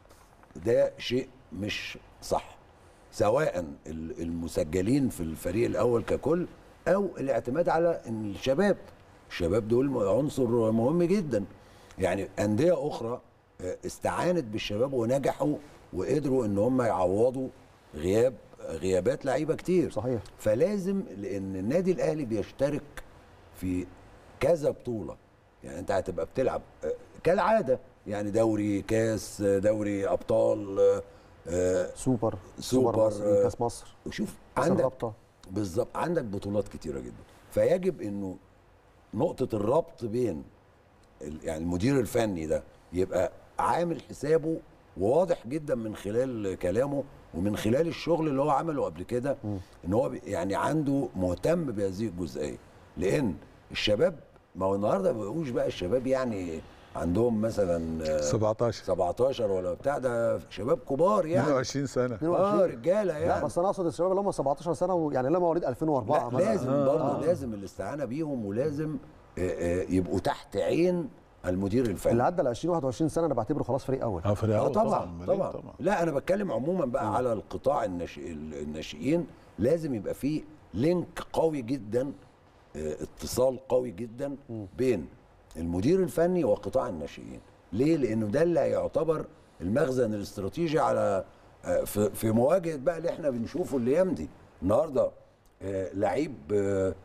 ده شيء مش صح سواء ال- المسجلين في الفريق الاول ككل او الاعتماد على إن الشباب الشباب دول عنصر مهم جدا يعني انديه اخرى آه، استعانت بالشباب ونجحوا وقدروا ان هم يعوضوا غياب غيابات لعيبه كتير صحيح فلازم لان النادي الاهلي بيشترك في كذا بطوله يعني انت هتبقى بتلعب آه، كالعاده يعني دوري كاس آه، دوري ابطال آه، آه، سوبر سوبر مصر آه، كاس مصر وشوف كاس عندك الرابطه بالظبط عندك بطولات كتيره جدا فيجب انه نقطه الربط بين ال- يعني المدير الفني ده يبقى عامل حسابه وواضح جدا من خلال كلامه ومن خلال الشغل اللي هو عمله قبل كده ان هو بي- يعني عنده مهتم بهذه الجزئيه لان الشباب ما هو النهارده ما بقوش بقى الشباب يعني عندهم مثلا آه، 17 17 ولا بتاع ده شباب كبار يعني 22 سنه اه رجاله لا يعني بس انا اقصد الشباب اللي هم 17 سنه و- يعني اللي هم مواليد 2004 لا مثلاً. لازم برضه لازم الاستعانه بيهم ولازم آه، آه، يبقوا تحت عين المدير الفني اللي عدى ال 20 21 سنه انا بعتبره خلاص فريق اول اه فريق آه أول طبعا أمال طبعا, إيه؟ طبعا لا انا بتكلم عموما بقى على القطاع الناشئ الناشئين لازم يبقى فيه لينك قوي جدا آه، اتصال قوي جدا بين المدير الفني وقطاع الناشئين ليه لانه ده اللي هيعتبر المخزن الاستراتيجي على آه، في في مواجهه بقى اللي احنا بنشوفه الايام دي النهارده آه، لعيب آه،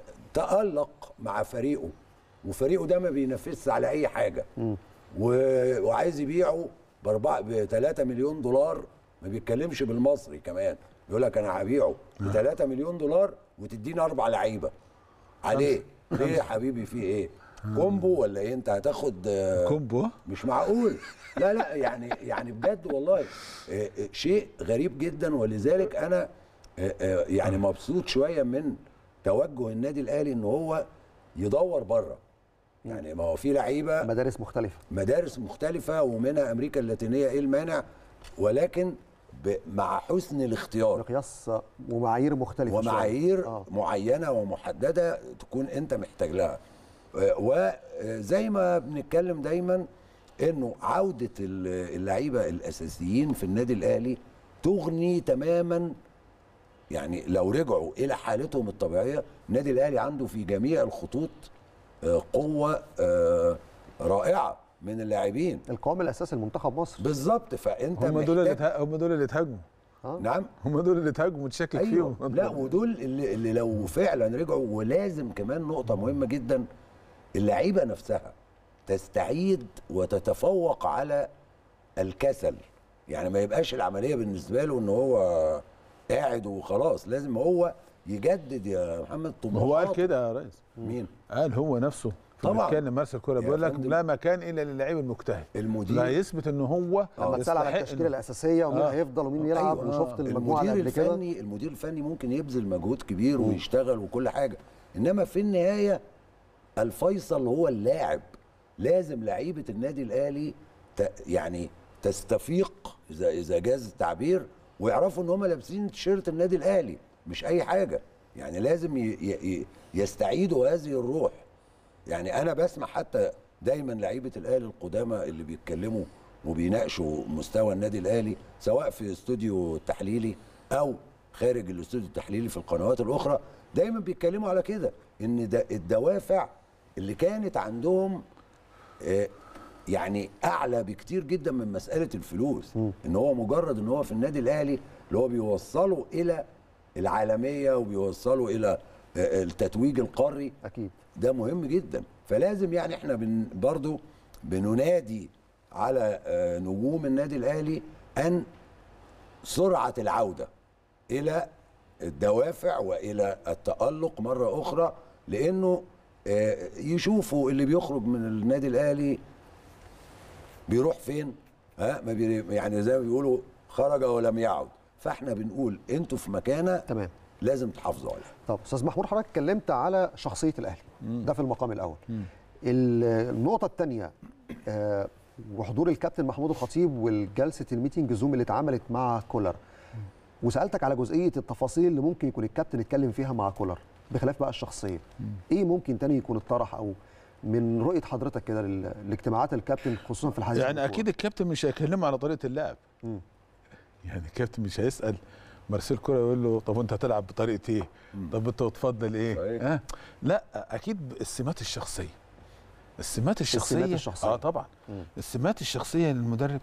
تألق مع فريقه وفريقه ده ما بينافسش على اي حاجه و- وعايز يبيعه باربعه ب 3 مليون دولار ما بيتكلمش بالمصري كمان يقول لك انا هبيعه ب 3 مليون دولار وتديني اربع لعيبه عليه ليه يا حبيبي في ايه كومبو ولا ايه انت هتاخد آه، كومبو مش معقول لا لا يعني يعني بجد والله آه، آه، شيء غريب جدا ولذلك انا آه، آه، يعني مبسوط شويه من توجه النادي الاهلي ان هو يدور بره يعني ما هو في لعيبه مدارس مختلفه مدارس مختلفه ومنها امريكا اللاتينيه ايه المانع ولكن ب- مع حسن الاختيار مقياس ومعايير مختلفه شوية. ومعايير آه. معينه ومحدده تكون انت محتاج لها آه، وزي ما بنتكلم دايما انه عوده ال- اللعيبه الاساسيين في النادي الاهلي تغني تماما يعني لو رجعوا الى حالتهم الطبيعيه النادي الاهلي عنده في جميع الخطوط آه، قوه آه، رائعه من اللاعبين القوام الاساسي لمنتخب مصر بالظبط فانت هم دول اللي محتاج ته- هم دول اللي اتهاجموا نعم هم دول اللي اتهاجموا وتشكك ايوه فيهم لا ودول اللي, اللي لو فعلا رجعوا ولازم كمان نقطه مهمه جدا اللعيبه نفسها تستعيد وتتفوق على الكسل يعني ما يبقاش العمليه بالنسبه له ان هو قاعد وخلاص لازم هو يجدد يا محمد طموحاته هو قال كده يا ريس مين قال هو نفسه طبعا. كان مارسيل كوره يا بيقول لك فندم. لا مكان الا للعيب المجتهد المدير لا يثبت ان هو لما اتسال على يستحق التشكيله إنه- الاساسيه ومين آه. هيفضل ومين يلعب أيوة. وشفت المجموعه المدير اللي قبل كده الفني المدير الفني ممكن يبذل مجهود كبير ويشتغل وكل حاجه انما في النهايه الفيصل هو اللاعب لازم لعيبه النادي الاهلي ت... يعني تستفيق اذا اذا جاز التعبير ويعرفوا ان هم لابسين تيشيرت النادي الاهلي مش اي حاجه يعني لازم ي... ي... يستعيدوا هذه الروح يعني انا بسمع حتى دايما لعيبه الاهلي القدامى اللي بيتكلموا وبيناقشوا مستوى النادي الاهلي سواء في استوديو تحليلي او خارج الاستوديو التحليلي في القنوات الاخرى دايما بيتكلموا على كده ان ده الدوافع اللي كانت عندهم آه، يعني اعلى بكتير جدا من مساله الفلوس ان هو مجرد ان هو في النادي الاهلي اللي هو بيوصله الى العالميه وبيوصله الى آه، التتويج القاري اكيد ده مهم جدا فلازم يعني احنا بن برضو بننادي على آه، نجوم النادي الاهلي ان سرعه العوده الى الدوافع والى التالق مره اخرى لانه آه، يشوفوا اللي بيخرج من النادي الاهلي بيروح فين ها ما بي يعني زي ما بيقولوا خرج ولم يعد فاحنا بنقول انتوا في مكانه تمام لازم تحافظوا عليها طب استاذ محمود حضرتك اتكلمت على شخصيه الاهلي ده في المقام الاول ال- النقطه الثانيه وحضور الكابتن محمود الخطيب والجلسه الميتنج زوم اللي اتعملت مع كولر وسالتك على جزئيه التفاصيل اللي ممكن يكون الكابتن اتكلم فيها مع كولر بخلاف بقى الشخصيه ايه ممكن تاني يكون اتطرح او من رؤيه حضرتك كده لل- لاجتماعات الكابتن خصوصا في الحديث يعني اكيد الكابتن مش هيكلمه على طريقه اللعب مم. يعني الكابتن مش هيسال مارسيل كوره يقول له طب انت هتلعب بطريقه ايه؟ طب انت بتفضل ايه؟ صحيح. ها؟ لا اكيد السمات الشخصيه السمات الشخصيه الشخصية. اه طبعا مم. السمات الشخصيه للمدرب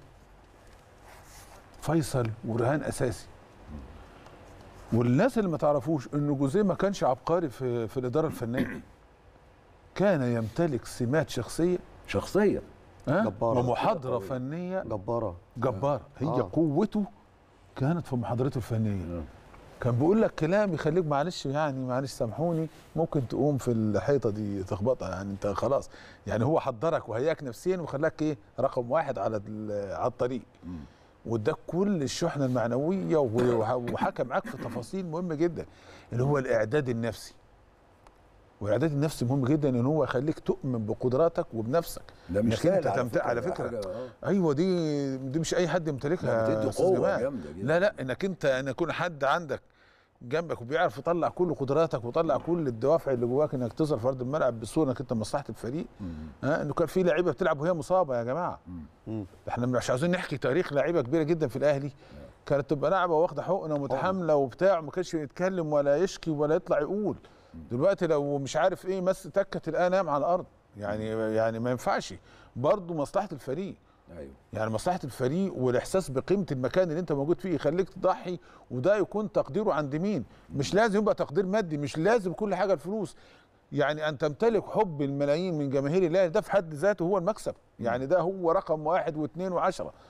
فيصل ورهان اساسي والناس اللي ما تعرفوش انه جوزيه ما كانش عبقري في في الاداره الفنيه كان يمتلك سمات شخصيه شخصيه ها جبارة. ومحاضره فنيه جباره جبار هي آه. آه. قوته كانت في محاضرته الفنيه كان بيقول لك كلام يخليك معلش يعني معلش سامحوني ممكن تقوم في الحيطه دي تخبطها يعني انت خلاص يعني هو حضرك وهياك نفسيا وخلاك ايه رقم واحد على ال- على الطريق واداك كل الشحنه المعنويه وه- وحكى معاك في تفاصيل مهمه جدا اللي هو الاعداد النفسي والاعداد النفسي مهم جدا ان هو يخليك تؤمن بقدراتك وبنفسك ده مش إنك سهل أنت على تمت- فكرة، على ده فكره حاجة- آه. ايوه دي دي مش اي حد يمتلكها لا، يا بتدي أستاذ قوة جمال. جامدة جدا. لا لا انك انت ان يكون حد عندك جنبك وبيعرف يطلع كل قدراتك ويطلع كل الدوافع اللي جواك انك تظهر في ارض الملعب بصوره انك انت مصلحه الفريق ها انه كان في لعيبه بتلعب وهي مصابه يا جماعه احنا مش عاوزين نحكي تاريخ لعيبه كبيره جدا في الاهلي كانت تبقى لاعبه واخده حقنه ومتحامله وبتاع وما كانش يتكلم ولا يشكي ولا يطلع يقول دلوقتي لو مش عارف ايه مس تكت الان نام على الارض يعني يعني ما ينفعش برضه مصلحه الفريق ايوه يعني مصلحه الفريق والاحساس بقيمه المكان اللي انت موجود فيه يخليك تضحي وده يكون تقديره عند مين مش لازم يبقى تقدير مادي مش لازم كل حاجه الفلوس يعني ان تمتلك حب الملايين من جماهير الاهلي ده في حد ذاته هو المكسب يعني ده هو رقم واحد واثنين وعشرة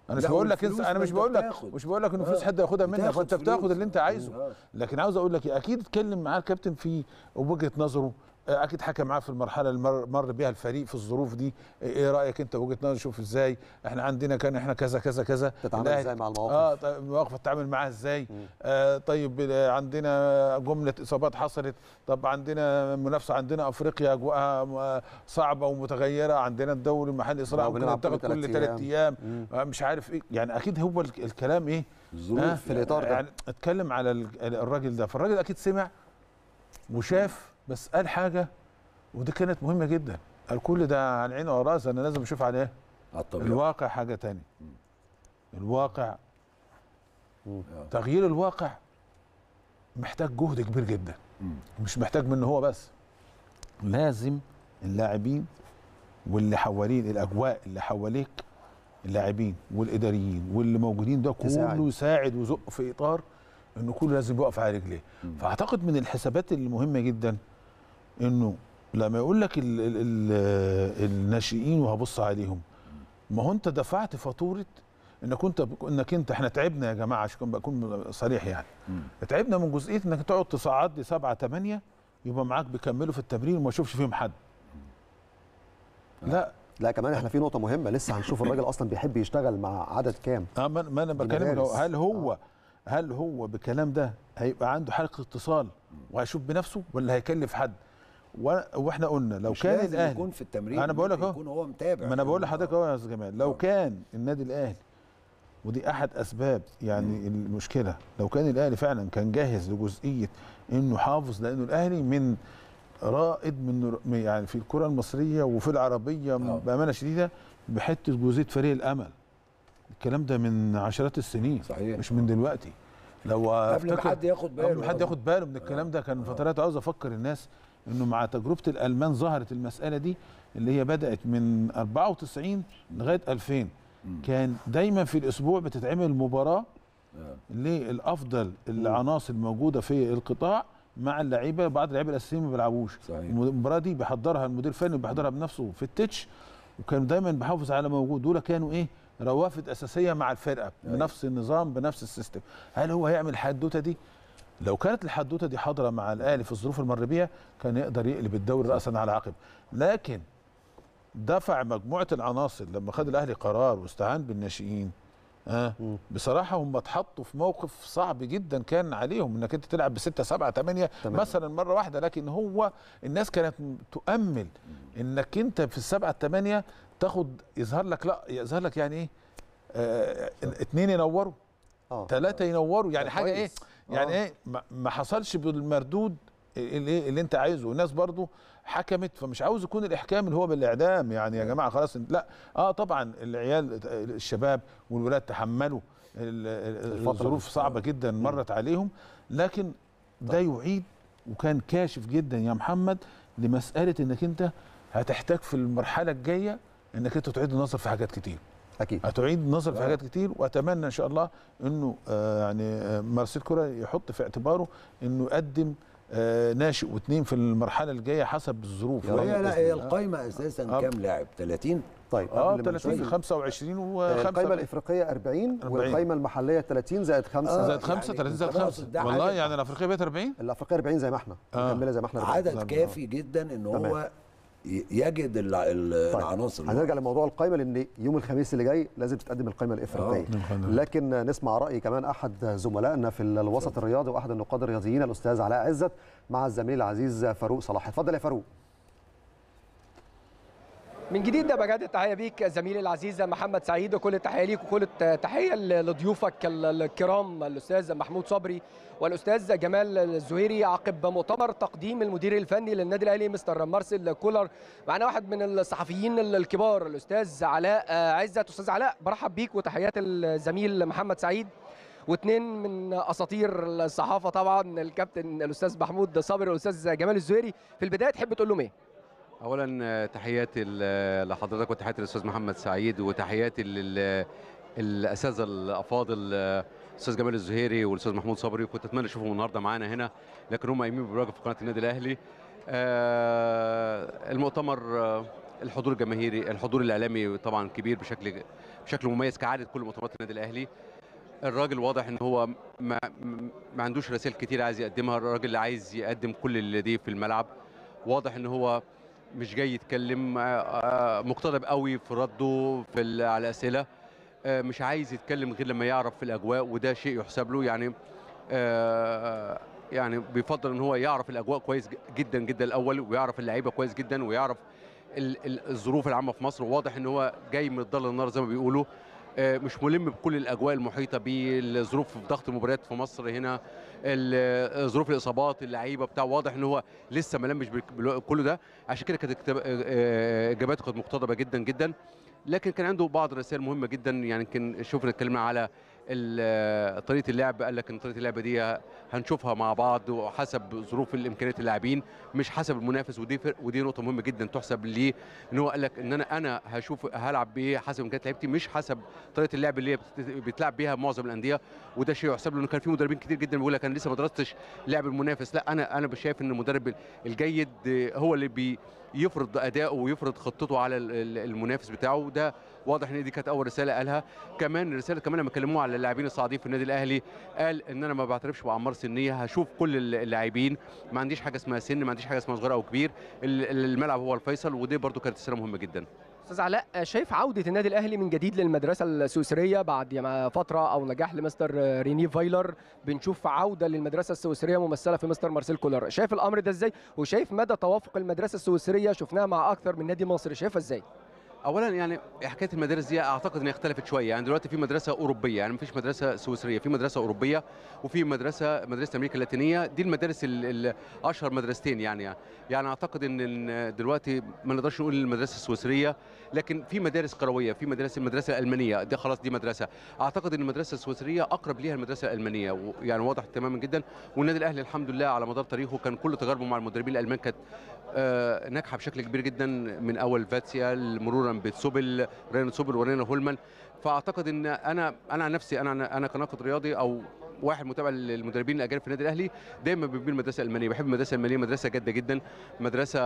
انا مش لا، بقول لك والفلوس انسى انا ما مش انت بقول لك بتاخد. مش بقول لك ان فلوس آه، حد ياخدها منك بتاخد وانت بتاخد فلوس. اللي انت عايزه آه. لكن عاوز اقول لك إيه، اكيد اتكلم معاه الكابتن في وجهه نظره آه، اكيد حكى معاه في المرحله اللي مر, مر بيها الفريق في الظروف دي ايه رايك انت وجهه نظر شوف ازاي احنا عندنا كان احنا كذا كذا كذا تتعامل الأهلي- ازاي مع المواقف؟ اه طيب المواقف تتعامل معاها ازاي آه طيب آه، عندنا جمله اصابات حصلت طب عندنا منافسه عندنا افريقيا اجواءها م- صعبه ومتغيره عندنا الدوري المحلي صراحه لو ممكن بنلعب كل تاخد كل تلات ثلاث أيام. ايام آه مش عارف ايه يعني اكيد هو الك- الكلام ايه الظروف آه، في الإطار ده. يعني اتكلم على ال- الراجل ده فالراجل اكيد سمع وشاف بس قال حاجه ودي كانت مهمه جدا قال كل ده عن عيني وراس انا لازم اشوف عليه على الطبيعه الواقع حاجه تانية الواقع تغيير الواقع محتاج جهد كبير جدا مش محتاج منه هو بس لازم اللاعبين واللي حوالين الاجواء اللي حواليك اللاعبين والاداريين واللي موجودين ده تساعد. كله يساعد ويزق في اطار انه كله لازم يقف على رجليه فاعتقد من الحسابات المهمه جدا انه لما يقول لك ال ال ال الناشئين وهبص عليهم ما هو انت دفعت فاتوره انك انت انك انت احنا تعبنا يا جماعه عشان بكون صريح يعني تعبنا من جزئيه انك تقعد تصعد لي سبعه ثمانيه يبقى معاك بيكملوا في التمرين وما اشوفش فيهم حد لا لا كمان احنا في نقطه مهمه لسه هنشوف الراجل اصلا بيحب يشتغل مع عدد كام اه ما ما انا دي بكلم لو مدارس. هل هو هل هو بالكلام ده هيبقى عنده حلقه اتصال وهيشوف بنفسه ولا هيكلف حد و- واحنا قلنا لو مش كان لازم الاهلي يكون في التمرين انا بقول لك اهو يكون هو متابع ما انا بقول لحضرتك اهو يا استاذ جمال لو كان النادي الاهلي ودي احد اسباب يعني المشكله لو كان الاهلي فعلا كان جاهز لجزئيه انه حافظ لانه الاهلي من رائد من من- يعني في الكره المصريه وفي العربيه بامانه شديده بحته جزئيه فريق الامل الكلام ده من عشرات السنين صحيح. مش من دلوقتي لو قبل ما أفتكر- حد ياخد باله قبل ما حد أصلاً. ياخد باله من الكلام ده كان فترات عاوز افكر الناس انه مع تجربه الالمان ظهرت المساله دي اللي هي بدات من 94 لغايه 2000 كان دايما في الاسبوع بتتعمل مباراه للافضل العناصر الموجوده في القطاع مع اللعيبه بعض اللعيبه الاساسيين ما بيلعبوش صحيح. المباراه دي بيحضرها المدير الفني بيحضرها بنفسه في التتش وكان دايما بيحافظ على موجود دول كانوا ايه روافد اساسيه مع الفرقه بنفس النظام بنفس السيستم هل هو هيعمل الحدوته دي لو كانت الحدوته دي حاضره مع الاهلي في الظروف المر بيها كان يقدر يقلب الدوري راسا على عقب لكن دفع مجموعه العناصر لما خد الاهلي قرار واستعان بالناشئين اه بصراحه هم اتحطوا في موقف صعب جدا كان عليهم انك انت تلعب بستة سبعة ثمانية تمام. مثلا مره واحده لكن هو الناس كانت تؤمل انك انت في السبعة الثمانية تاخد يظهر لك لا يظهر لك يعني ايه آه اتنين ينوروا اه ثلاثة ينوروا يعني ده حاجة ايه كويس. يعني آه. ايه ما- ما حصلش بالمردود اللي, إيه اللي انت عايزه والناس برضو حكمت فمش عاوز يكون الاحكام اللي هو بالاعدام يعني يا جماعه خلاص انت لا اه طبعا العيال الشباب والولاد تحملوا ال- ال- الفترة الظروف دي. صعبه جدا مرت عليهم لكن ده يعيد وكان كاشف جدا يا محمد لمساله انك انت هتحتاج في المرحله الجايه انك انت تعيد النظر في حاجات كتير اكيد هتعيد النظر في حاجات كتير واتمنى ان شاء الله انه آه يعني آه مارسيل كوره يحط في اعتباره انه يقدم آه ناشئ واثنين في المرحله الجايه حسب الظروف يا رب هي لا بإذن هي الله. القايمه اساسا آه. كام لاعب 30 طيب اه قبل ما 30 نشوف 25 آه، القائمه و5 الافريقيه 40 40. والقائمه المحليه 30 زائد 5 زائد 5 يعني 30 زائد خلاص 5 ده والله عدد. يعني الافريقيه بقت 40 الافريقيه 40 زي ما احنا آه. مكمله زي ما احنا 40. عدد كافي جدا ان هو ي- يجد الع- ال- طيب. العناصر هنرجع لموضوع القائمه لان يوم الخميس اللي جاي لازم تتقدم القائمه الافريقيه آه. لكن نسمع راي كمان احد زملائنا في الوسط الرياضي واحد النقاد الرياضيين الاستاذ علاء عزت مع الزميل العزيز فاروق صلاح اتفضل يا فاروق من جديد ده بجد التحيه بيك زميلي العزيز محمد سعيد وكل التحيه ليك وكل التحيه لضيوفك ال- الكرام الاستاذ محمود صبري والاستاذ جمال الزهيري عقب مؤتمر تقديم المدير الفني للنادي الاهلي مستر مارسيل كولر معنا واحد من الصحفيين الكبار الاستاذ علاء عزت استاذ علاء برحب بيك وتحيات الزميل محمد سعيد واثنين من اساطير الصحافه طبعا الكابتن الاستاذ محمود صبري والاستاذ جمال الزهيري في البدايه تحب تقول لهم ايه اولا آه، تحياتي ل- لحضرتك وتحياتي للاستاذ محمد سعيد وتحياتي لل الاساتذه الافاضل آه، الاستاذ جمال الزهيري والاستاذ محمود صبري كنت اتمنى اشوفهم النهارده معانا هنا لكن هم قايمين بالواجب في قناه النادي الاهلي آه، المؤتمر آه، الحضور الجماهيري الحضور الاعلامي طبعا كبير بشكل بشكل مميز كعاده كل مؤتمرات النادي الاهلي الراجل واضح ان هو ما, ما عندوش رسائل كتير عايز يقدمها الراجل اللي عايز يقدم كل اللي لديه في الملعب واضح ان هو مش جاي يتكلم آه، آه، مقتضب قوي في رده في ال- على الاسئله آه، مش عايز يتكلم غير لما يعرف في الاجواء وده شيء يحسب له يعني آه، يعني بيفضل ان هو يعرف الاجواء كويس جدا جدا الاول ويعرف اللعيبه كويس جدا ويعرف ال- ال- الظروف العامه في مصر واضح ان هو جاي من الضل للنار زي ما بيقولوا آه، مش ملم بكل الاجواء المحيطه بالظروف في ضغط المباريات في مصر هنا ال- ظروف الاصابات اللعيبه بتاع واضح ان هو لسه ما لمش بك- بالو- كل ده عشان كده كانت اكتب- آه، اجاباته كانت مقتضبه جدا جدا لكن كان عنده بعض الرسائل مهمه جدا يعني يمكن شفنا اتكلمنا على ال- طريقه اللعب قال لك ان طريقه اللعب دي هنشوفها مع بعض وحسب ظروف الامكانيات اللاعبين مش حسب المنافس ودي فرق ودي نقطه مهمه جدا تحسب ليه ان هو قال لك ان انا انا هشوف هلعب بايه حسب امكانيات لعيبتي مش حسب طريقه اللعب اللي هي بت- بتلعب بيها معظم الانديه وده شيء يحسب له انه كان في مدربين كتير جدا بيقول لك انا لسه ما درستش لعب المنافس لا انا انا شايف ان المدرب الجيد هو اللي بي يفرض اداؤه ويفرض خطته على ال- ال- المنافس بتاعه وده واضح ان دي كانت اول رساله قالها كمان الرساله كمان لما كلموه على اللاعبين الصاعدين في النادي الاهلي قال ان انا ما بعترفش باعمار سنيه هشوف كل ال- اللاعبين ما عنديش حاجه اسمها سن ما عنديش حاجه اسمها صغير او كبير ال- ال- الملعب هو الفيصل ودي برضو كانت رساله مهمه جدا استاذ علاء شايف عوده النادي الاهلي من جديد للمدرسه السويسريه بعد ما فتره او نجاح لمستر ريني فايلر بنشوف عوده للمدرسه السويسريه ممثله في مستر مارسيل كولر شايف الامر ده ازاي وشايف مدى توافق المدرسه السويسريه شفناها مع اكثر من نادي مصري شايفها ازاي اولا يعني حكايه المدارس دي اعتقد انها اختلفت شويه يعني دلوقتي في مدرسه اوروبيه يعني مفيش مدرسه سويسريه في مدرسه اوروبيه وفي مدرسه مدرسه امريكا اللاتينيه دي المدارس ال- ال- اشهر مدرستين يعني يعني اعتقد ان إن دلوقتي ما نقدرش نقول المدرسه السويسريه لكن في مدارس قرويه في مدرسه المدرسه الالمانيه دي خلاص دي مدرسه اعتقد ان المدرسه السويسريه اقرب ليها المدرسه الالمانيه و- يعني واضح تماما جدا والنادي الاهلي الحمد لله على مدار تاريخه كان كل تجاربه مع المدربين الالمان كانت آه، ناجحه بشكل كبير جدا من اول فاتسيا مرورا بتسوبل رينا سوبل ورينا هولمان فاعتقد ان انا انا عن نفسي انا انا كناقد رياضي او واحد متابع للمدربين الاجانب في النادي الاهلي دايما بميل المدرسه الالمانيه بحب المدرسه الالمانيه مدرسه جاده جدا مدرسه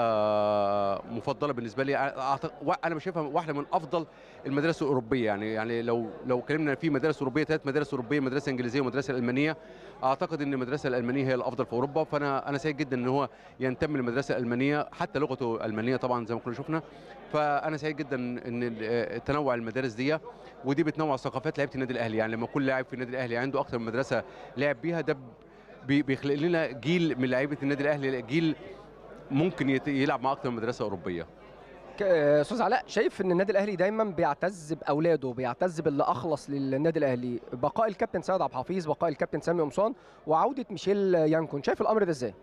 مفضله بالنسبه لي أعتقد انا بشوفها واحده من افضل المدارس الاوروبيه يعني يعني لو لو اتكلمنا في مدارس اوروبيه ثلاث مدارس اوروبيه مدرسه انجليزيه ومدرسه المانيه اعتقد ان المدرسه الالمانيه هي الافضل في اوروبا فانا انا سعيد جدا ان هو ينتمي للمدرسه الالمانيه حتى لغته المانيه طبعا زي ما كنا شفنا فانا سعيد جدا ان تنوع المدارس دي ودي بتنوع ثقافات لعيبه النادي الاهلي يعني لما كل لاعب في النادي الاهلي عنده اكثر من مدرسه لعب بيها ده بي- بيخلق لنا جيل من لعيبه النادي الاهلي جيل ممكن يت- يلعب مع اكثر من مدرسه اوروبيه ك- استاذ علاء شايف ان النادي الاهلي دايما بيعتز باولاده بيعتز باللي اخلص للنادي الاهلي بقاء الكابتن سيد عبد الحفيظ بقاء الكابتن سامي قمصان وعوده ميشيل يانكون شايف الامر ده ازاي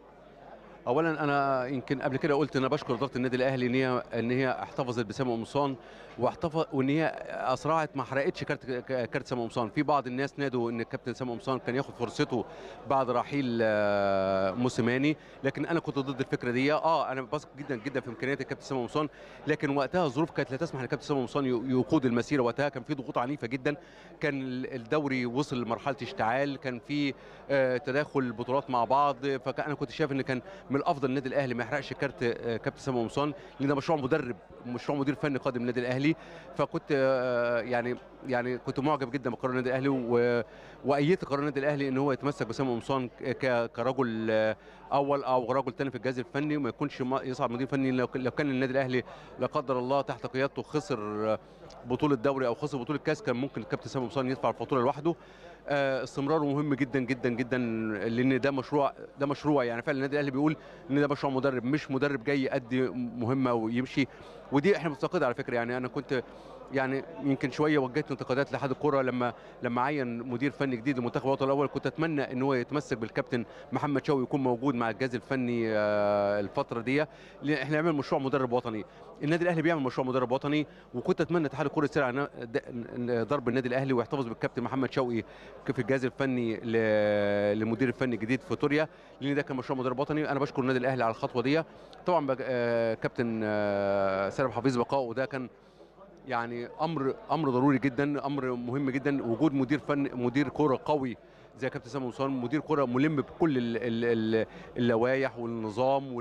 اولا انا يمكن قبل كده قلت ان انا بشكر اداره النادي الاهلي ان هي ان هي احتفظت بسامي قمصان واحتفظ وان هي اسرعت ما حرقتش كارت كارت سامي قمصان في بعض الناس نادوا ان الكابتن سامي قمصان كان ياخد فرصته بعد رحيل آه، موسيماني لكن انا كنت ضد الفكره دي اه انا بثق جدا جدا في امكانيات الكابتن سامي قمصان لكن وقتها الظروف كانت لا تسمح للكابتن سامي قمصان ي- يقود المسيره وقتها كان في ضغوط عنيفه جدا كان ال- الدوري وصل لمرحله اشتعال كان في آه، تداخل بطولات مع بعض فانا كنت شايف ان كان من الافضل النادي الاهلي ما يحرقش كارت آه، كابتن سامي قمصان لان ده مشروع مدرب مشروع مدير فني قادم النادي الاهلي فكنت آه، يعني يعني كنت معجب جدا بقرار النادي الاهلي و- وايدت قرار النادي الاهلي ان هو يتمسك بسامي قمصان ك- كرجل آه، اول او رجل ثاني في الجهاز الفني وما يكونش ما- يصعد مدير فني لو لو كان النادي الاهلي لا قدر الله تحت قيادته خسر آه، بطوله دوري او خسر بطوله كاس كان ممكن الكابتن سامي قمصان يدفع الفاتوره لوحده آه، استمراره مهم جدا جدا جدا لان ده مشروع ده مشروع يعني فعلا النادي الاهلي بيقول ان ده مشروع مدرب مش مدرب جاي يأدي مهمه ويمشي ودي احنا مفتقدة على فكره يعني انا كنت يعني يمكن شويه وجهت انتقادات لحد الكره لما لما عين مدير فني جديد لمنتخب الوطن الاول كنت اتمنى ان هو يتمسك بالكابتن محمد شوقي يكون موجود مع الجهاز الفني آه، الفتره دي لان احنا نعمل مشروع مدرب وطني النادي الاهلي بيعمل مشروع مدرب وطني وكنت اتمنى اتحاد الكره يسير على ن- ضرب النادي الاهلي ويحتفظ بالكابتن محمد شوقي في الجهاز الفني ل- للمدير الفني الجديد في توريا لان ده كان مشروع مدرب وطني انا بشكر النادي الاهلي على الخطوه دي طبعا بق- آه، كابتن آه، سالم حفيظ بقاء وده كان يعني امر امر ضروري جدا امر مهم جدا وجود مدير فن مدير كوره قوي زي كابتن سامي وصال مدير كوره ملم بكل ال- ال- ال- اللوائح والنظام وال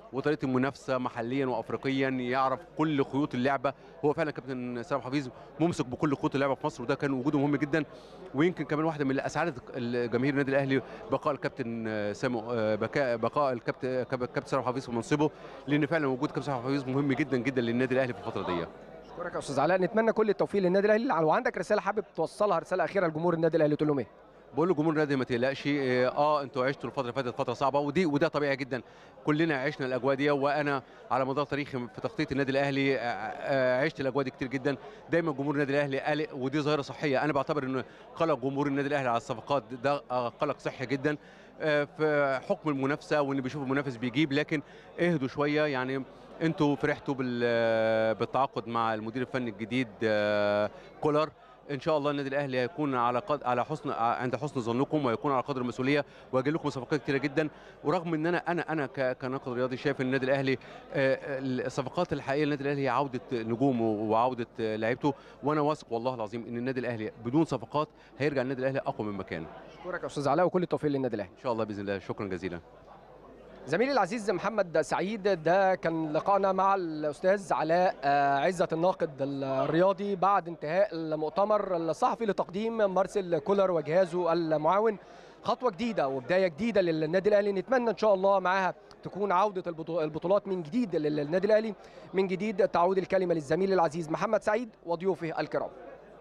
وطريقه المنافسه محليا وافريقيا يعرف كل خيوط اللعبه هو فعلا كابتن سامح حفيظ ممسك بكل خيوط اللعبه في مصر وده كان وجوده مهم جدا ويمكن كمان واحده من اللي اسعدت جماهير النادي الاهلي بقاء الكابتن سامو بقاء بقاء الكابتن كابتن سامح حفيظ في منصبه لان فعلا وجود كابتن سامح حفيظ مهم جدا جدا للنادي الاهلي في الفتره دي اشكرك يا استاذ علاء نتمنى كل التوفيق للنادي الاهلي لو عندك رساله حابب توصلها رساله اخيره لجمهور النادي الاهلي تقول لهم ايه بقول لجمهور النادي ما تقلقش اه انتوا عشتوا الفتره اللي فاتت فتره صعبه ودي وده طبيعي جدا كلنا عشنا الاجواء دي وانا على مدار تاريخي في تخطيط النادي الاهلي عشت الاجواء دي كتير جدا دايما جمهور النادي الاهلي قلق ودي ظاهره صحيه انا بعتبر ان قلق جمهور النادي الاهلي على الصفقات ده قلق صحي جدا في حكم المنافسه وان بيشوف المنافس بيجيب لكن اهدوا شويه يعني انتوا فرحتوا بالتعاقد مع المدير الفني الجديد كولر ان شاء الله النادي الاهلي هيكون على قد على حسن عند حسن ظنكم ويكون على قدر المسؤوليه وهيجي لكم صفقات كتيره جدا ورغم ان انا انا انا كناقد رياضي شايف ان النادي الاهلي الصفقات الحقيقيه للنادي الاهلي هي عوده نجومه وعوده لعيبته وانا واثق والله العظيم ان النادي الاهلي بدون صفقات هيرجع النادي الاهلي اقوى من مكانه اشكرك يا استاذ علاء وكل التوفيق للنادي الاهلي ان شاء الله باذن الله شكرا جزيلا زميلي العزيز محمد سعيد ده كان لقائنا مع الاستاذ علاء عزت الناقد الرياضي بعد انتهاء المؤتمر الصحفي لتقديم مارسيل كولر وجهازه المعاون خطوه جديده وبدايه جديده للنادي الاهلي نتمنى ان شاء الله معاها تكون عوده البطولات من جديد للنادي الاهلي من جديد تعود الكلمه للزميل العزيز محمد سعيد وضيوفه الكرام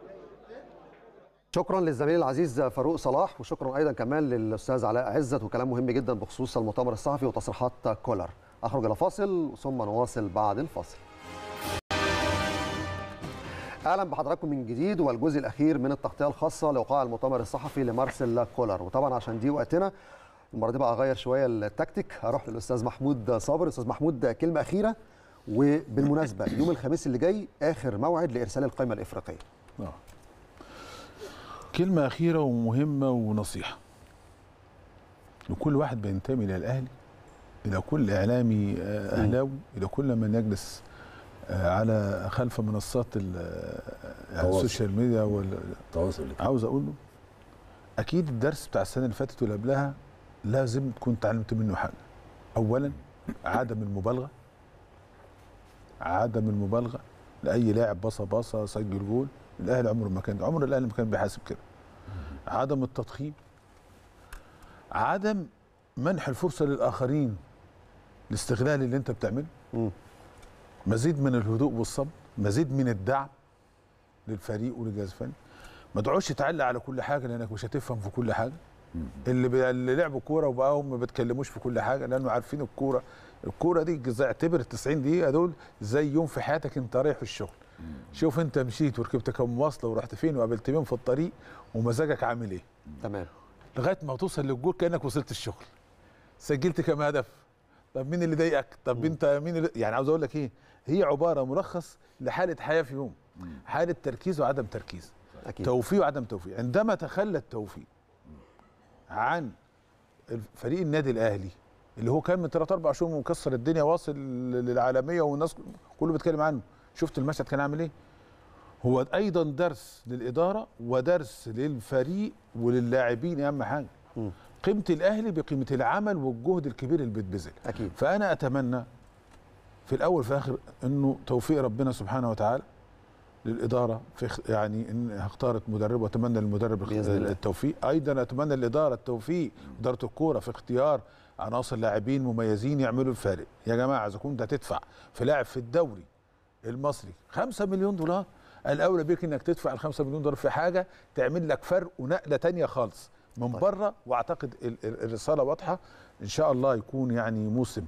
شكرا للزميل العزيز فاروق صلاح وشكرا ايضا كمان للاستاذ علاء عزت وكلام مهم جدا بخصوص المؤتمر الصحفي وتصريحات كولر اخرج الى فاصل ثم نواصل بعد الفاصل اهلا بحضراتكم من جديد والجزء الاخير من التغطيه الخاصه لوقاع المؤتمر الصحفي لمارسيل كولر وطبعا عشان دي وقتنا المره دي بقى اغير شويه التكتيك هروح للاستاذ محمود صابر استاذ محمود كلمه اخيره وبالمناسبه يوم الخميس اللي جاي اخر موعد لارسال القائمه الافريقيه آه. كلمة أخيرة ومهمة ونصيحة لكل واحد بينتمي للأهلي إلى كل إعلامي أهلاوي إلى كل من يجلس على خلف منصات يعني السوشيال ميديا والتواصل عاوز أقول له أكيد الدرس بتاع السنة اللي فاتت واللي قبلها لازم تكون تعلمت منه حاجة أولا عدم المبالغة عدم المبالغة لأي لاعب باصة باصة سجل جول الاهلي عمره ما كان عمر الاهلي ما كان بيحاسب كده عدم التضخيم عدم منح الفرصه للاخرين الاستغلال اللي انت بتعمله مزيد من الهدوء والصبر مزيد من الدعم للفريق وللجهاز الفني ما تقعدش تعلق على كل حاجه لانك مش هتفهم في كل حاجه اللي بي... اللي لعبوا كوره وبقى هم ما بيتكلموش في كل حاجه لانه عارفين الكوره الكوره دي اعتبر ال 90 دقيقه دول زي يوم في حياتك انت رايح الشغل شوف انت مشيت وركبت كم مواصله ورحت فين وقابلت مين في الطريق ومزاجك عامل ايه تمام لغايه ما توصل للجول كانك وصلت الشغل سجلت كم هدف طب مين اللي ضايقك طب انت مين اللي يعني عاوز اقول لك ايه هي عباره ملخص لحاله حياه في يوم حاله تركيز وعدم تركيز أكيد. توفيق وعدم توفيق عندما تخلى التوفيق عن فريق النادي الاهلي اللي هو كان من ثلاث اربع شهور مكسر الدنيا واصل للعالميه والناس كله بيتكلم عنه شفت المشهد كان عامل ايه هو ايضا درس للاداره ودرس للفريق وللاعبين اهم حاجه م. قيمه الاهلي بقيمه العمل والجهد الكبير اللي بيتبذل اكيد فانا اتمنى في الاول في الاخر انه توفيق ربنا سبحانه وتعالى للاداره في يعني ان اختارت مدرب واتمنى للمدرب التوفيق ايضا اتمنى للاداره التوفيق اداره الكوره في اختيار عناصر لاعبين مميزين يعملوا الفارق يا جماعه اذا كنت هتدفع في لاعب في الدوري المصري 5 مليون دولار الاولى بيك انك تدفع ال 5 مليون دولار في حاجه تعمل لك فرق ونقله تانية خالص من طيب. بره واعتقد الرساله واضحه ان شاء الله يكون يعني موسم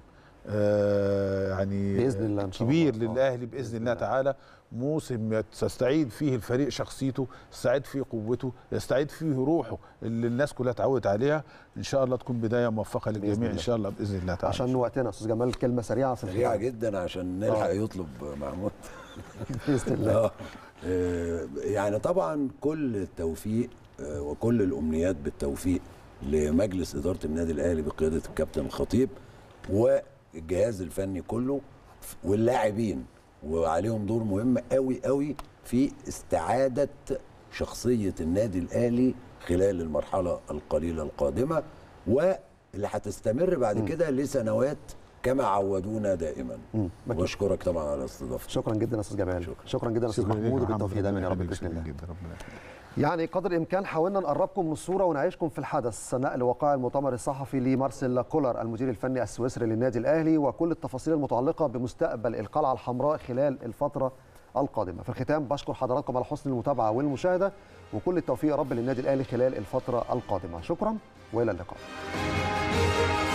آه يعني باذن الله إن شاء كبير الله. للاهلي باذن, بإذن الله تعالى موسم يستعيد فيه الفريق شخصيته يستعيد فيه قوته يستعيد فيه روحه اللي الناس كلها اتعودت عليها ان شاء الله تكون بدايه موفقه للجميع ان شاء الله باذن الله تعالى عشان وقتنا استاذ جمال كلمه سريعه في سريعه جدا عشان نلحق آه. يطلب محمود باذن الله آه يعني طبعا كل التوفيق آه وكل الامنيات بالتوفيق لمجلس اداره النادي الاهلي بقياده الكابتن الخطيب والجهاز الفني كله واللاعبين وعليهم دور مهم قوي قوي في استعاده شخصيه النادي الاهلي خلال المرحله القليله القادمه واللي هتستمر بعد كده لسنوات كما عودونا دائما واشكرك طبعا على استضافتك شكرا جدا يا استاذ جمال شكرا, شكرا جدا يا استاذ شكرا ليك محمود يا محمد. وبالتوفيق دايما يا رب ربنا باذن يخليك الله جدا ربنا يخليك. يعني قدر الامكان حاولنا نقربكم من الصوره ونعيشكم في الحدث نقل وقائع المؤتمر الصحفي لمارسيل كولر المدير الفني السويسري للنادي الاهلي وكل التفاصيل المتعلقه بمستقبل القلعه الحمراء خلال الفتره القادمه في الختام بشكر حضراتكم على حسن المتابعه والمشاهده وكل التوفيق يا رب للنادي الاهلي خلال الفتره القادمه شكرا والى اللقاء